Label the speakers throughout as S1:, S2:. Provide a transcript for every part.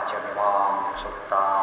S1: वाचमिमां सुप्तां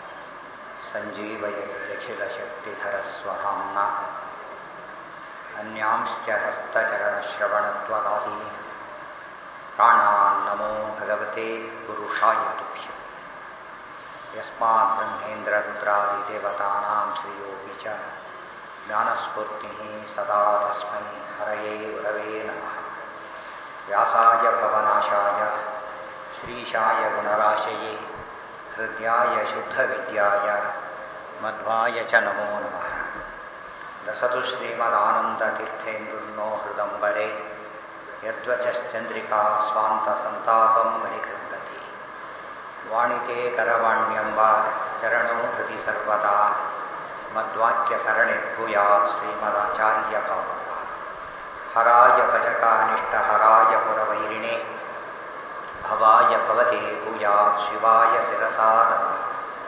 S1: सञ्जीवयत्यखिलशक्तिधरस्वधाम्ना अन्यांश्च हस्तचरणश्रवणत्वगादी प्राणान्नमो भगवते पुरुषाय तुभ्यम् यस्मात् ब्रह्मेन्द्ररुद्रादिदेवतानां श्रियोऽपि च ज्ञानस्फूर्तिः सदा तस्मै हरये गुरवे नमः व्यासाय भवनाशाय श्रीशाय गुणराशये हृद्याय शुद्धविद्याय मध्वाय च नमो नमः दसतु श्रीमदानन्दतीर्थेन्दुर्नो हृदम्बरे यद्वचश्चन्द्रिका स्वान्तसन्तापं परिकृन्तति वाणिते करवाण्यम्ब चरणो हृदि सर्वदा मद्वाक्यसरणिर्भूयात् श्रीमदाचार्यभावः हराय भजकानिष्टहराय पुरवैरिणे भवाय भवते भूयात् शिवाय शिरसा नमः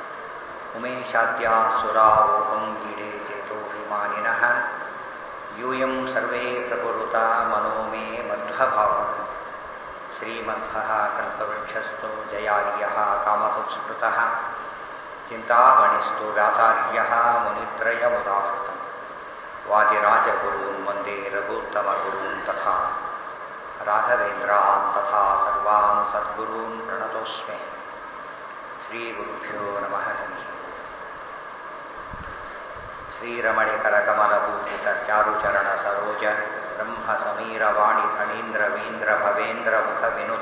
S1: उमेशाद्यासुरावोहं गीडे चेतोऽभिमानिनः यूयं सर्वे प्रकुरुता मनो मे मध्वभावः श्रीमध्वः कल्पवृक्षस्तु जयार्यः कामधुस्मृतः चिन्तामणिस्तु व्यासार्यः मुनित्रयमुदाहृतम् वादिराजगुरून् वन्दे रघुत्तमगुरून् तथा राघवेन्द्रान् तथा सर्वान् सद्गुरून् प्रणतोऽस्मि श्रीगुरुभ्यो नमः हरिः श्रीरमणिकरकमलपूजितचारुचरणसरोज ब्रह्मसमीरवाणिफणीन्द्रवीन्द्रभवेन्द्रमुखविनुत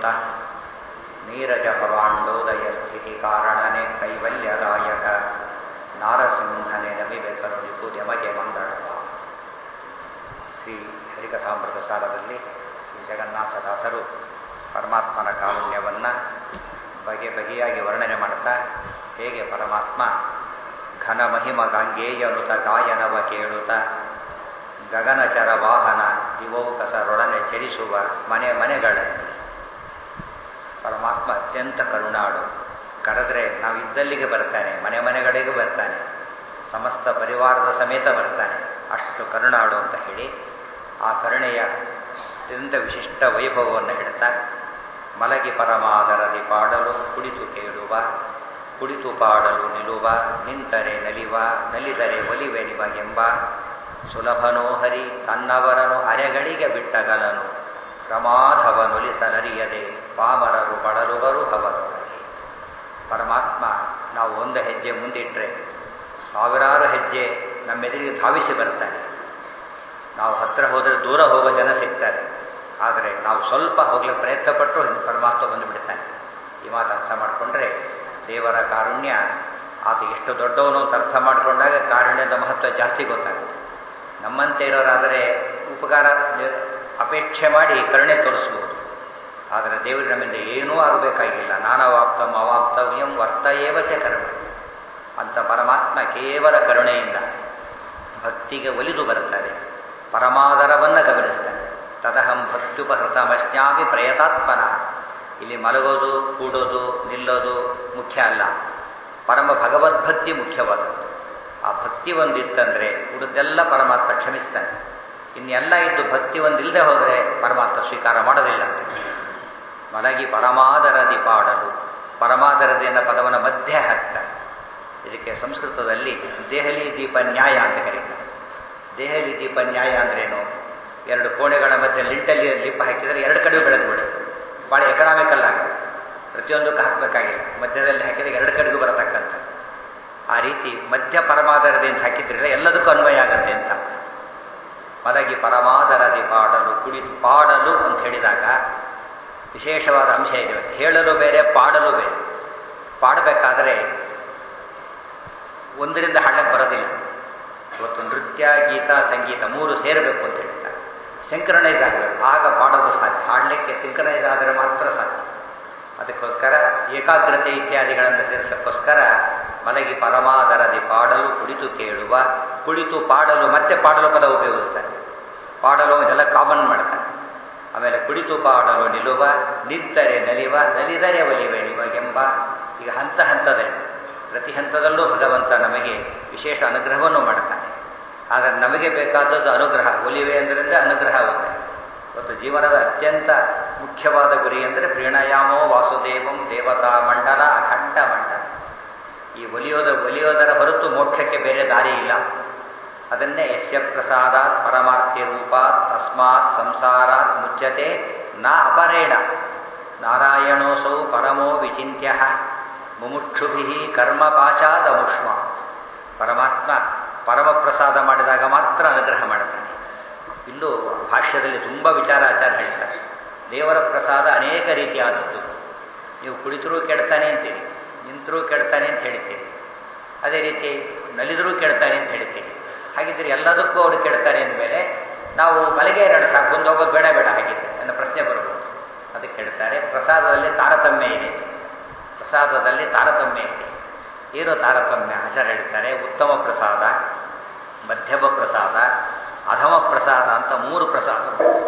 S1: नीरजभवाण्डोदयस्थितिकारणने कैवल्यदायक ನಾರಸಿಂಹನೆ ನಮಿವೆ ಕರುಣಿಪು ಯಮಗೆ ಮಂಗಳವ ಶ್ರೀ ಹರಿಕಥಾಮೃತ ಸಾರದಲ್ಲಿ ಶ್ರೀ ಜಗನ್ನಾಥದಾಸರು ಪರಮಾತ್ಮನ ಕಾರುಣ್ಯವನ್ನು ಬಗೆ ಬಗೆಯಾಗಿ ವರ್ಣನೆ ಮಾಡ್ತಾ ಹೇಗೆ ಪರಮಾತ್ಮ ಘನ ಮಹಿಮ ಗಾಂಗೇಯನುತ ಗಾಯನವ ಕೇಳುತ್ತ ಗಗನಚರ ವಾಹನ ದಿವೌಕಸರೊಡನೆ ಚರಿಸುವ ಮನೆ ಮನೆಗಳಲ್ಲಿ ಪರಮಾತ್ಮ ಅತ್ಯಂತ ಕರುಣಾಡು ಕರೆದ್ರೆ ನಾವು ಇದ್ದಲ್ಲಿಗೆ ಬರ್ತಾನೆ ಮನೆ ಮನೆಗಳಿಗೂ ಬರ್ತಾನೆ ಸಮಸ್ತ ಪರಿವಾರದ ಸಮೇತ ಬರ್ತಾನೆ ಅಷ್ಟು ಕರುಣಾಡು ಅಂತ ಹೇಳಿ ಆ ಕರುಣೆಯ ಅತ್ಯಂತ ವಿಶಿಷ್ಟ ವೈಭವವನ್ನು ಹೇಳ್ತಾ ಮಲಗಿ ಪರಮಾದರದಿ ಪಾಡಲು ಕುಳಿತು ಕೇಳುವ ಕುಳಿತು ಪಾಡಲು ನಿಲುವ ನಿಂತರೆ ನಲಿವ ನಲಿದರೆ ಒಲಿವೆ ನಿಮಗೆಂಬ ಸುಲಭನೋ ಹರಿ ತನ್ನವರನು ಅರೆಗಳಿಗೆ ಬಿಟ್ಟಗಲನು ಪ್ರಮಾದವನುಲಿಸಲರಿಯದೆ ಪಾಮರರು ಬಡಲುವರು ಹವರೊಳಗೆ ಪರಮಾತ್ಮ ನಾವು ಒಂದು ಹೆಜ್ಜೆ ಮುಂದಿಟ್ಟರೆ ಸಾವಿರಾರು ಹೆಜ್ಜೆ ನಮ್ಮೆದುರಿಗೆ ಧಾವಿಸಿ ಬರ್ತಾನೆ ನಾವು ಹತ್ತಿರ ಹೋದರೆ ದೂರ ಹೋಗೋ ಜನ ಸಿಗ್ತಾರೆ ಆದರೆ ನಾವು ಸ್ವಲ್ಪ ಹೋಗ್ಲಿಕ್ಕೆ ಪ್ರಯತ್ನಪಟ್ಟು ಪರಮಾತ್ಮ ಬಂದುಬಿಡ್ತಾನೆ ಈ ಮಾತು ಅರ್ಥ ಮಾಡಿಕೊಂಡ್ರೆ ದೇವರ ಕಾರುಣ್ಯ ಆತ ಎಷ್ಟು ದೊಡ್ಡವನು ಅಂತ ಅರ್ಥ ಮಾಡಿಕೊಂಡಾಗ ಕಾರುಣ್ಯದ ಮಹತ್ವ ಜಾಸ್ತಿ ಗೊತ್ತಾಗುತ್ತೆ ನಮ್ಮಂತೆ ಇರೋರಾದರೆ ಉಪಕಾರ ಅಪೇಕ್ಷೆ ಮಾಡಿ ಕರುಣೆ ತೋರಿಸ್ಬೋದು ಆದರೆ ದೇವರು ನಮ್ಮಿಂದ ಏನೂ ಆಗಬೇಕಾಗಿಲ್ಲ ನಾನವಾಪ್ತಂ ಅವಾಪ್ತವ್ಯಂ ವರ್ತಯೇವಚ ಕರ್ಮ ಅಂತ ಪರಮಾತ್ಮ ಕೇವಲ ಕರುಣೆಯಿಂದ ಭಕ್ತಿಗೆ ಒಲಿದು ಬರುತ್ತದೆ ಪರಮಾದರವನ್ನು ಗಮನಿಸ್ತಾನೆ ತದಹಂ ಭಕ್ತ್ಯುಪಹೃತಮಶ್ನಾಮಿ ಪ್ರಯತಾತ್ಮನಃ ಇಲ್ಲಿ ಮಲಗೋದು ಕೂಡೋದು ನಿಲ್ಲೋದು ಮುಖ್ಯ ಅಲ್ಲ ಪರಮ ಭಗವದ್ಭಕ್ತಿ ಮುಖ್ಯವಾದದ್ದು ಆ ಭಕ್ತಿ ಒಂದಿತ್ತಂದರೆ ಉಳಿದೆಲ್ಲ ಪರಮಾತ್ಮ ಕ್ಷಮಿಸ್ತಾನೆ ಇನ್ನೆಲ್ಲ ಇದ್ದು ಭಕ್ತಿ ಒಂದಿಲ್ಲದೆ ಹೋದರೆ ಪರಮಾತ್ಮ ಸ್ವೀಕಾರ ಮಾಡೋದಿಲ್ಲ ಅಂತ ಮಲಗಿ ಪರಮಾದರದಿ ಪಾಡಲು ಪರಮಾದರದಿ ಎನ್ನ ಪದವನ್ನು ಮಧ್ಯೆ ಹಾಕ್ತಾರೆ ಇದಕ್ಕೆ ಸಂಸ್ಕೃತದಲ್ಲಿ ದೇಹಲಿ ದೀಪ ನ್ಯಾಯ ಅಂತ ಕರೀತಾರೆ ದೇಹಲಿ ದೀಪ ನ್ಯಾಯ ಅಂದ್ರೇನು ಎರಡು ಕೋಣೆಗಳ ಮಧ್ಯೆ ಲಿಂಟಲ್ಲಿ ಲಿಪ್ ಹಾಕಿದರೆ ಎರಡು ಕಡೆ ಬೆಳೆದು ಬಿಡುತ್ತೆ ಭಾಳ ಎಕನಾಮಿಕಲ್ ಆಗುತ್ತೆ ಪ್ರತಿಯೊಂದಕ್ಕೂ ಹಾಕಬೇಕಾಗಿಲ್ಲ ಮಧ್ಯದಲ್ಲಿ ಹಾಕಿದರೆ ಎರಡು ಕಡೆಗೂ ಬರತಕ್ಕಂಥ ಆ ರೀತಿ ಮಧ್ಯ ಪರಮಾದರದಿ ಅಂತ ಹಾಕಿದ್ರಿಂದ ಎಲ್ಲದಕ್ಕೂ ಅನ್ವಯ ಆಗುತ್ತೆ ಅಂತ ಮಲಗಿ ಪರಮಾದರದಿ ಪಾಡಲು ಕುಳಿತು ಪಾಡಲು ಅಂತ ಹೇಳಿದಾಗ ವಿಶೇಷವಾದ ಅಂಶ ಇದೆ ಹೇಳಲು ಬೇರೆ ಪಾಡಲು ಬೇರೆ ಪಾಡಬೇಕಾದ್ರೆ ಒಂದರಿಂದ ಹಾಡಕ್ಕೆ ಬರೋದಿಲ್ಲ ಇವತ್ತು ನೃತ್ಯ ಗೀತ ಸಂಗೀತ ಮೂರು ಸೇರಬೇಕು ಅಂತ ಹೇಳ್ತಾರೆ ಸಿಂಕ್ರನೈಸ್ ಆಗಬೇಕು ಆಗ ಪಾಡೋದು ಸಾಧ್ಯ ಹಾಡಲಿಕ್ಕೆ ಸಿಂಕ್ರನೈಸ್ ಆದರೆ ಮಾತ್ರ ಸಾಧ್ಯ ಅದಕ್ಕೋಸ್ಕರ ಏಕಾಗ್ರತೆ ಇತ್ಯಾದಿಗಳನ್ನು ಸೇರಿಸೋಕ್ಕೋಸ್ಕರ ಮಲಗಿ ಪರಮಾದರದಿ ಪಾಡಲು ಕುಳಿತು ಕೇಳುವ ಕುಳಿತು ಪಾಡಲು ಮತ್ತೆ ಪಾಡಲು ಪದ ಉಪಯೋಗಿಸ್ತಾರೆ ಪಾಡಲು ಇದೆಲ್ಲ ಕಾಮನ್ ಮಾಡ್ತಾರೆ ಆಮೇಲೆ ಕುಳಿತು ಪಾಡಲು ನಿಲ್ಲುವ ನಿಂತರೆ ನಲಿವ ನಲಿದರೆ ಒಲಿವೆ ನಿಮಗೆಂಬ ಈಗ ಹಂತ ಹಂತದಲ್ಲಿ ಪ್ರತಿ ಹಂತದಲ್ಲೂ ಭಗವಂತ ನಮಗೆ ವಿಶೇಷ ಅನುಗ್ರಹವನ್ನು ಮಾಡ್ತಾನೆ ಆದರೆ ನಮಗೆ ಬೇಕಾದದ್ದು ಅನುಗ್ರಹ ಒಲಿವೆ ಅಂದ್ರಿಂದ ಅನುಗ್ರಹ ಒಂದೇ ಇವತ್ತು ಜೀವನದ ಅತ್ಯಂತ ಮುಖ್ಯವಾದ ಗುರಿ ಅಂದರೆ ಪ್ರೀಣಯಾಮೋ ವಾಸುದೇವಂ ದೇವತಾ ಮಂಡಲ ಅಖಂಡ ಮಂಟ ಮಂಟ ಈ ಒಲಿಯೋದ ಒಲಿಯೋದರ ಹೊರತು ಮೋಕ್ಷಕ್ಕೆ ಬೇರೆ ದಾರಿ ಇಲ್ಲ ಅದನ್ನೇ ಯಸ್ಯ ಪ್ರಸಾದಾತ್ ಪರಮಾರ್ಥಿ ರೂಪಾತ್ ತಸ್ಮಾತ್ ಸಂಸಾರಾತ್ ಮುಚ್ಯತೆ ನ ಅಪರೇಣ ನಾರಾಯಣೋಸೌ ಪರಮೋ ವಿಚಿತ್ಯ ಮುಮುಕ್ಷುಭಿ ಕರ್ಮಪಾಶಾದ ಮುಷ್ಮ ಪರಮಾತ್ಮ ಪರಮ ಪ್ರಸಾದ ಮಾಡಿದಾಗ ಮಾತ್ರ ಅನುಗ್ರಹ ಮಾಡ್ತಾನೆ ಇಲ್ಲೂ ಭಾಷ್ಯದಲ್ಲಿ ತುಂಬ ವಿಚಾರ ಆಚಾರ ಹೇಳ್ತಾರೆ ದೇವರ ಪ್ರಸಾದ ಅನೇಕ ರೀತಿಯಾದದ್ದು ನೀವು ಕುಳಿತರೂ ಕೆಡ್ತಾನೆ ಅಂತೀರಿ ನಿಂತರೂ ಕೆಡ್ತಾನೆ ಅಂತ ಹೇಳ್ತೀರಿ ಅದೇ ರೀತಿ ನಲಿದರೂ ಕೆಡ್ತಾನೆ ಅಂತ ಹೇಳ್ತೀರಿ ಹಾಗಿದ್ರೆ ಎಲ್ಲದಕ್ಕೂ ಅವರು ಕೆಡ್ತಾರೆ ಅಂದಮೇಲೆ ನಾವು ಮಲೆಗೆ ಇರೋಣ ಸಾಕು ಮುಂದೆ ಹೋಗೋದು ಬೇಡ ಬೇಡ ಹಾಗಿದ್ರೆ ಅನ್ನೋ ಪ್ರಶ್ನೆ ಬರ್ಬೋದು ಅದಕ್ಕೆ ಹೇಳ್ತಾರೆ ಪ್ರಸಾದದಲ್ಲಿ ತಾರತಮ್ಯ ಇದೆ ಪ್ರಸಾದದಲ್ಲಿ ತಾರತಮ್ಯ ಇದೆ ಏನು ತಾರತಮ್ಯ ಆಚಾರ ಹೇಳ್ತಾರೆ ಉತ್ತಮ ಪ್ರಸಾದ ಮಧ್ಯಮ ಪ್ರಸಾದ ಅಧಮ ಪ್ರಸಾದ ಅಂತ ಮೂರು ಪ್ರಸಾದ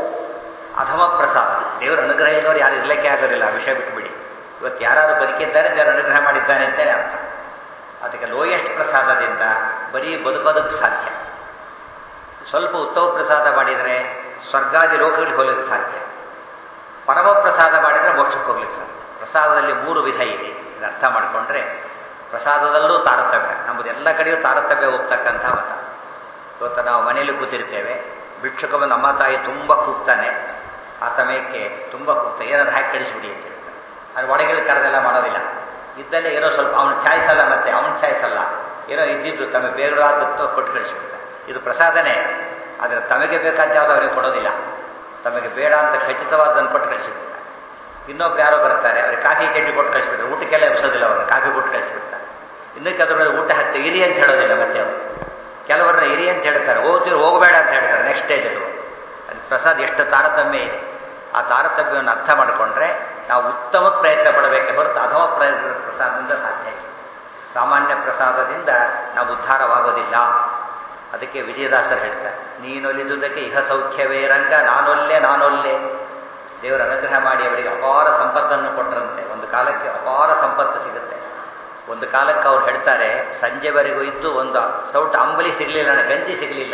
S1: ಅಧಮ ಪ್ರಸಾದ ದೇವರ ಅನುಗ್ರಹ ಇದ್ದವ್ರು ಯಾರು ಇರ್ಲಿಕ್ಕೆ ಆಗೋದಿಲ್ಲ ಆ ವಿಷಯ ಬಿಟ್ಬಿಡಿ ಇವತ್ತು ಯಾರಾದರೂ ಬದುಕಿದ್ದಾರೆ ದೇವರು ಅನುಗ್ರಹ ಮಾಡಿದ್ದಾನೆ ಅಂತಲೇ ಅರ್ಥ ಅದಕ್ಕೆ ಲೋಯೆಸ್ಟ್ ಪ್ರಸಾದದಿಂದ ಬರೀ ಬದುಕೋದಕ್ಕೆ ಸಾಧ್ಯ ಸ್ವಲ್ಪ ಉತ್ತಮ ಪ್ರಸಾದ ಮಾಡಿದರೆ ಸ್ವರ್ಗಾದಿ ಲೋಕಗಳಿಗೆ ಹೋಗ್ಲಿಕ್ಕೆ ಸಾಧ್ಯ ಪರಮ ಪ್ರಸಾದ ಮಾಡಿದರೆ ಮೋಕ್ಷಕ್ಕೆ ಹೋಗ್ಲಿಕ್ಕೆ ಸಾಧ್ಯ ಪ್ರಸಾದದಲ್ಲಿ ಮೂರು ವಿಧ ಇದೆ ಇದು ಅರ್ಥ ಮಾಡಿಕೊಂಡ್ರೆ ಪ್ರಸಾದದಲ್ಲೂ ತಾರತಮ್ಯ ನಮ್ಮದು ಎಲ್ಲ ಕಡೆಯೂ ತಾರತಮ್ಯ ಹೋಗ್ತಕ್ಕಂಥ ಮತ ಇವತ್ತು ನಾವು ಮನೆಯಲ್ಲಿ ಕೂತಿರ್ತೇವೆ ಭಿಕ್ಷುಕ ಬಂದು ಅಮ್ಮ ತಾಯಿ ತುಂಬ ಕೂಗ್ತಾನೆ ಆ ಸಮಯಕ್ಕೆ ತುಂಬ ಕೂಗ್ತಾ ಏನಾದ್ರು ಹಾಕಿ ಕಳಿಸ್ಬಿಡಿ ಅಂತ ಹೇಳ್ತಾರೆ ಅದು ಒಳಗಿಳಿ ಕರೆದೆಲ್ಲ ಮಾಡೋದಿಲ್ಲ ಇದ್ದಲ್ಲೇ ಏನೋ ಸ್ವಲ್ಪ ಅವನು ಚಾಯ್ಸಲ್ಲ ಮತ್ತೆ ಅವನು ಚಾಯ್ಸಲ್ಲ ಏನೋ ಇದ್ದಿದ್ದು ತಮಗೆ ಬೇಗವಾದದ್ದು ಕೊಟ್ಟು ಕಳಿಸ್ಬಿಡ್ತಾರೆ ಇದು ಪ್ರಸಾದನೇ ಆದರೆ ತಮಗೆ ಬೇಕಾದ ಯಾವುದು ಅವರಿಗೆ ಕೊಡೋದಿಲ್ಲ ತಮಗೆ ಬೇಡ ಅಂತ ಖಚಿತವಾದನ್ನು ಕೊಟ್ಟು ಕಳಿಸಿಬಿಡ್ತಾರೆ ಇನ್ನೊಬ್ಬ ಯಾರೋ ಬರ್ತಾರೆ ಅವ್ರಿಗೆ ಕಾಫಿ ತಿಂಡಿ ಕೊಟ್ಟು ಕಳಿಸ್ಬಿಡ್ತಾರೆ ಊಟಕ್ಕೆಲ್ಲ ಎಬ್ಸೋದಿಲ್ಲ ಅವ್ರನ್ನ ಕಾಫಿ ಕೊಟ್ಟು ಕಳಿಸ್ಬಿಡ್ತಾರೆ ಇನ್ನಕ್ಕೆ ಅದ್ರ ಮೇಲೆ ಊಟ ಹತ್ತಿ ಇರಿ ಅಂತ ಹೇಳೋದಿಲ್ಲ ಮತ್ತೆ ಅವರು ಕೆಲವರನ್ನ ಇರಿ ಅಂತ ಹೇಳ್ತಾರೆ ಹೋಗ್ತೀರಿ ಹೋಗಬೇಡ ಅಂತ ಹೇಳ್ತಾರೆ ನೆಕ್ಸ್ಟ್ ಸ್ಟೇಜ್ ಅದು ಅದು ಪ್ರಸಾದ ಎಷ್ಟು ತಾರತಮ್ಯ ಇದೆ ಆ ತಾರತಮ್ಯವನ್ನು ಅರ್ಥ ಮಾಡಿಕೊಂಡ್ರೆ ನಾವು ಉತ್ತಮ ಪ್ರಯತ್ನ ಪಡಬೇಕೆ ಹೊರತು ಅಧಮ ಪ್ರಯತ್ನ ಪ್ರಸಾದದಿಂದ ಸಾಧ್ಯ ಇಲ್ಲ ಸಾಮಾನ್ಯ ಪ್ರಸಾದದಿಂದ ನಾವು ಉದ್ಧಾರವಾಗೋದಿಲ್ಲ ಅದಕ್ಕೆ ವಿಜಯದಾಸರು ಹೇಳ್ತಾರೆ ನೀನೊಲಿದುದಕ್ಕೆ ಇಹ ಸೌಖ್ಯವೇ ರಂಗ ನಾನೊಲ್ಲೆ ನಾನೊಲ್ಲೆ ದೇವರ ಅನುಗ್ರಹ ಮಾಡಿ ಅವರಿಗೆ ಅಪಾರ ಸಂಪತ್ತನ್ನು ಕೊಟ್ಟರಂತೆ ಒಂದು ಕಾಲಕ್ಕೆ ಅಪಾರ ಸಂಪತ್ತು ಸಿಗುತ್ತೆ ಒಂದು ಕಾಲಕ್ಕೆ ಅವ್ರು ಹೇಳ್ತಾರೆ ಸಂಜೆವರೆಗೂ ಇದ್ದು ಒಂದು ಸೌಟ್ ಅಂಬಲಿ ಸಿಗಲಿಲ್ಲ ನನಗೆ ಗಂಜಿ ಸಿಗಲಿಲ್ಲ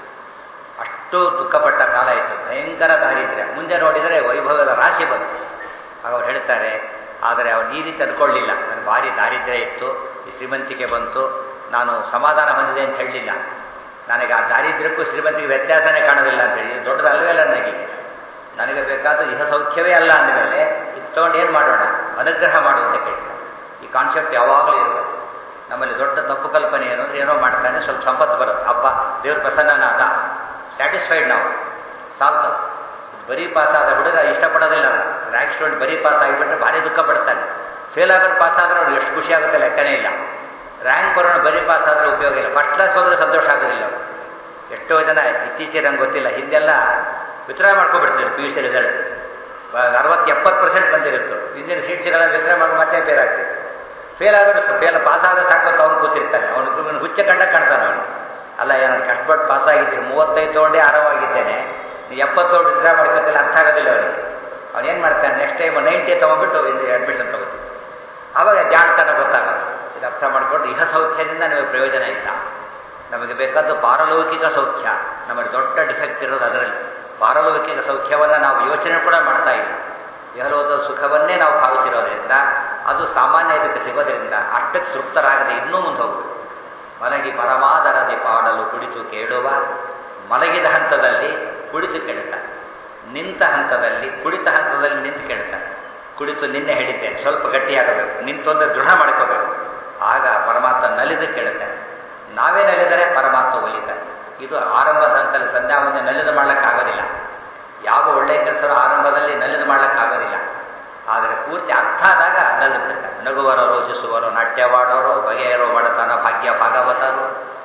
S1: ಅಷ್ಟು ದುಃಖಪಟ್ಟ ಕಾಲ ಇತ್ತು ಭಯಂಕರ ದಾರಿದ್ರ್ಯ ಮುಂದೆ ನೋಡಿದರೆ ವೈಭವದ ರಾಶಿ ಬಂತು ಆಗ ಅವ್ರು ಹೇಳ್ತಾರೆ ಆದರೆ ಅವ್ರು ಈ ರೀತಿ ಅನ್ಕೊಳ್ಳಿಲ್ಲ ನನಗೆ ಭಾರಿ ದಾರಿದ್ರ್ಯ ಇತ್ತು ಈ ಶ್ರೀಮಂತಿಕೆ ಬಂತು ನಾನು ಸಮಾಧಾನ ಹೊಂದಿದೆ ಅಂತ ಹೇಳಲಿಲ್ಲ ನನಗೆ ಆ ದಾರಿದ್ರ್ಯಕ್ಕೂ ಶ್ರೀಮಂತಿಗೆ ವ್ಯತ್ಯಾಸನೇ ಕಾಣೋದಿಲ್ಲ ಅಂತ ಹೇಳಿ ದೊಡ್ಡದಲ್ವೇ ಅಲ್ಲ ನನಗೆ ನನಗೆ ಬೇಕಾದ ಇಹ ಸೌಖ್ಯವೇ ಅಲ್ಲ ಅಂದಮೇಲೆ ಇದು ತೊಗೊಂಡು ಏನು ಮಾಡೋಣ ಅನುಗ್ರಹ ಮಾಡು ಅಂತ ಕೇಳ್ತಾರೆ ಈ ಕಾನ್ಸೆಪ್ಟ್ ಯಾವಾಗಲೂ ಇರಬೇಕು ನಮ್ಮಲ್ಲಿ ದೊಡ್ಡ ತಪ್ಪು ಕಲ್ಪನೆ ಏನು ಅಂದರೆ ಏನೋ ಮಾಡ್ತಾನೆ ಸ್ವಲ್ಪ ಸಂಪತ್ತು ಬರುತ್ತೆ ಹಬ್ಬ ದೇವ್ರ ಪ್ರಸನ್ನನಾದ ಸ್ಯಾಟಿಸ್ಫೈಡ್ ನಾವು ಸಾಲ್ತು ಬರೀ ಪಾಸ್ ಆದ ಹುಡುಗ ಇಷ್ಟಪಡೋದಿಲ್ಲ ರ್ಯಾಂಕ್ ಸ್ಟೂಡೆಂಟ್ ಬರೀ ಪಾಸ್ ಆಗಿಬಿಟ್ರೆ ಭಾರಿ ದುಃಖ ಪಡ್ತಾನೆ ಫೇಲ್ ಆಗೋದು ಪಾಸ್ ಆದರೆ ಅವ್ರು ಎಷ್ಟು ಖುಷಿ ಆಗುತ್ತೆ ಲೆಕ್ಕನೇ ಇಲ್ಲ ರ್ಯಾಂಕ್ ಬರೋಣ ಬರೀ ಪಾಸ್ ಆದರೆ ಉಪಯೋಗ ಇಲ್ಲ ಫಸ್ಟ್ ಕ್ಲಾಸ್ ಬಂದರೆ ಸಂತೋಷ ಆಗೋದಿಲ್ಲ ಎಷ್ಟೋ ಜನ ಇತ್ತೀಚೆಗೆ ನಂಗೆ ಗೊತ್ತಿಲ್ಲ ಹಿಂದೆಲ್ಲ ವಿತ್ಡ್ರಾ ಮಾಡ್ಕೊಬಿಡ್ತಾರೆ ಪಿ ಯು ಸಿ ರಿಸಲ್ಟ್ ಅರವತ್ತು ಎಪ್ಪತ್ತು ಪರ್ಸೆಂಟ್ ಬಂದಿರುತ್ತೆ ಹಿಂದಿನ ಸೀಟ್ ಸಿಗಲ್ಲ ವಿತ್ಡ್ರಾ ಮಾಡಿ ಮತ್ತೆ ಫೇಲ್ ಆಗ್ತದೆ ಫೇಲ್ ಆಗೋದು ಫೇಲ್ ಪಾಸ್ ಆದ ಸಾಕು ಅವ್ನು ಕೂತಿರ್ತಾನೆ ಅವನು ಹುಚ್ಚ ಕಂಡ ಕಾಣ್ತಾನೆ ಅವನು ಅಲ್ಲ ಏನೋ ಕಷ್ಟಪಟ್ಟು ಪಾಸ್ ಆಗಿದ್ದೀನಿ ಮೂವತ್ತೈದು ತೊಗೊಂಡೇ ಆರಾಮಾಗಿದ್ದೇನೆ ನೀವು ಎಪ್ಪತ್ತೋಡು ವಿತ್ಡ್ರಾ ಮಾಡ್ಕೊತಿಲ್ಲ ಅರ್ಥ ಆಗೋದಿಲ್ಲ ಅವನಿಗೆ ಅವನೇನು ಮಾಡ್ತಾನೆ ನೆಕ್ಸ್ಟ್ ಟೈಮ್ ನೈಂಟಿ ತೊಗೊಂಡ್ಬಿಟ್ಟು ಇಲ್ಲಿ ಅಡ್ಮಿಷನ್ ತೊಗೋತೀವಿ ಆವಾಗ ಜಾಣ್ತನ ಗೊತ್ತಾಗೋದು ಇದು ಅರ್ಥ ಮಾಡಿಕೊಂಡು ಇಹ ಸೌಖ್ಯದಿಂದ ನಮಗೆ ಪ್ರಯೋಜನ ಇಲ್ಲ ನಮಗೆ ಬೇಕಾದ್ದು ಪಾರಲೌಕಿಕ ಸೌಖ್ಯ ನಮಗೆ ದೊಡ್ಡ ಡಿಫೆಕ್ಟ್ ಇರೋದು ಅದರಲ್ಲಿ ಪಾರಲೌಕಿಕ ಸೌಖ್ಯವನ್ನು ನಾವು ಯೋಚನೆ ಕೂಡ ಮಾಡ್ತಾ ಇಲ್ಲ ಇಹಲೋಕದ ಸುಖವನ್ನೇ ನಾವು ಭಾವಿಸಿರೋದ್ರಿಂದ ಅದು ಸಾಮಾನ್ಯ ಇದಕ್ಕೆ ಸಿಗೋದ್ರಿಂದ ಅಷ್ಟಕ್ಕೆ ತೃಪ್ತರಾಗದೆ ಇನ್ನೂ ಮುಂದೆ ಹೋಗಬೇಕು ಮಲಗಿ ಪರಮಾದರದಿ ಪಾಡಲು ಕುಳಿತು ಕೇಳುವ ಮಲಗಿದ ಹಂತದಲ್ಲಿ ಕುಳಿತು ಕೇಳುತ್ತಾರೆ ನಿಂತ ಹಂತದಲ್ಲಿ ಕುಳಿತ ಹಂತದಲ್ಲಿ ನಿಂತು ಕೇಳ್ತಾರೆ ಕುಳಿತು ನಿನ್ನೆ ಹೇಳಿದ್ದೇನೆ ಸ್ವಲ್ಪ ಗಟ್ಟಿಯಾಗಬೇಕು ನಿಂತೊಂದು ದೃಢ ಮಾಡ್ಕೋಬೇಕು ಆಗ ಪರಮಾತ್ಮ ನಲಿದು ಕೇಳುತ್ತಾರೆ ನಾವೇ ನಲಿದರೆ ಪರಮಾತ್ಮ ಒಲಿತಾರೆ ಇದು ಆರಂಭದ ಹಂತದಲ್ಲಿ ಸಂಧ್ಯಾ ಮುಂದೆ ನಲಿದು ಮಾಡ್ಲಿಕ್ಕಾಗೋದಿಲ್ಲ ಯಾವ ಒಳ್ಳೆಯ ಕೆಲಸ ಆರಂಭದಲ್ಲಿ ನಲಿದು ಮಾಡ್ಲಿಕ್ಕಾಗೋದಿಲ್ಲ ಆದರೆ ಪೂರ್ತಿ ಅರ್ಥ ಆದಾಗ ನಲಿದು ಬಿಡುತ್ತಾರೆ ನಗುವರೋ ರೋಚಿಸುವರೋ ನಾಟ್ಯವಾಡೋರು ಬಗೆಯರೋ ಬಡತನ ಭಾಗ್ಯ ಭಾಗವತರು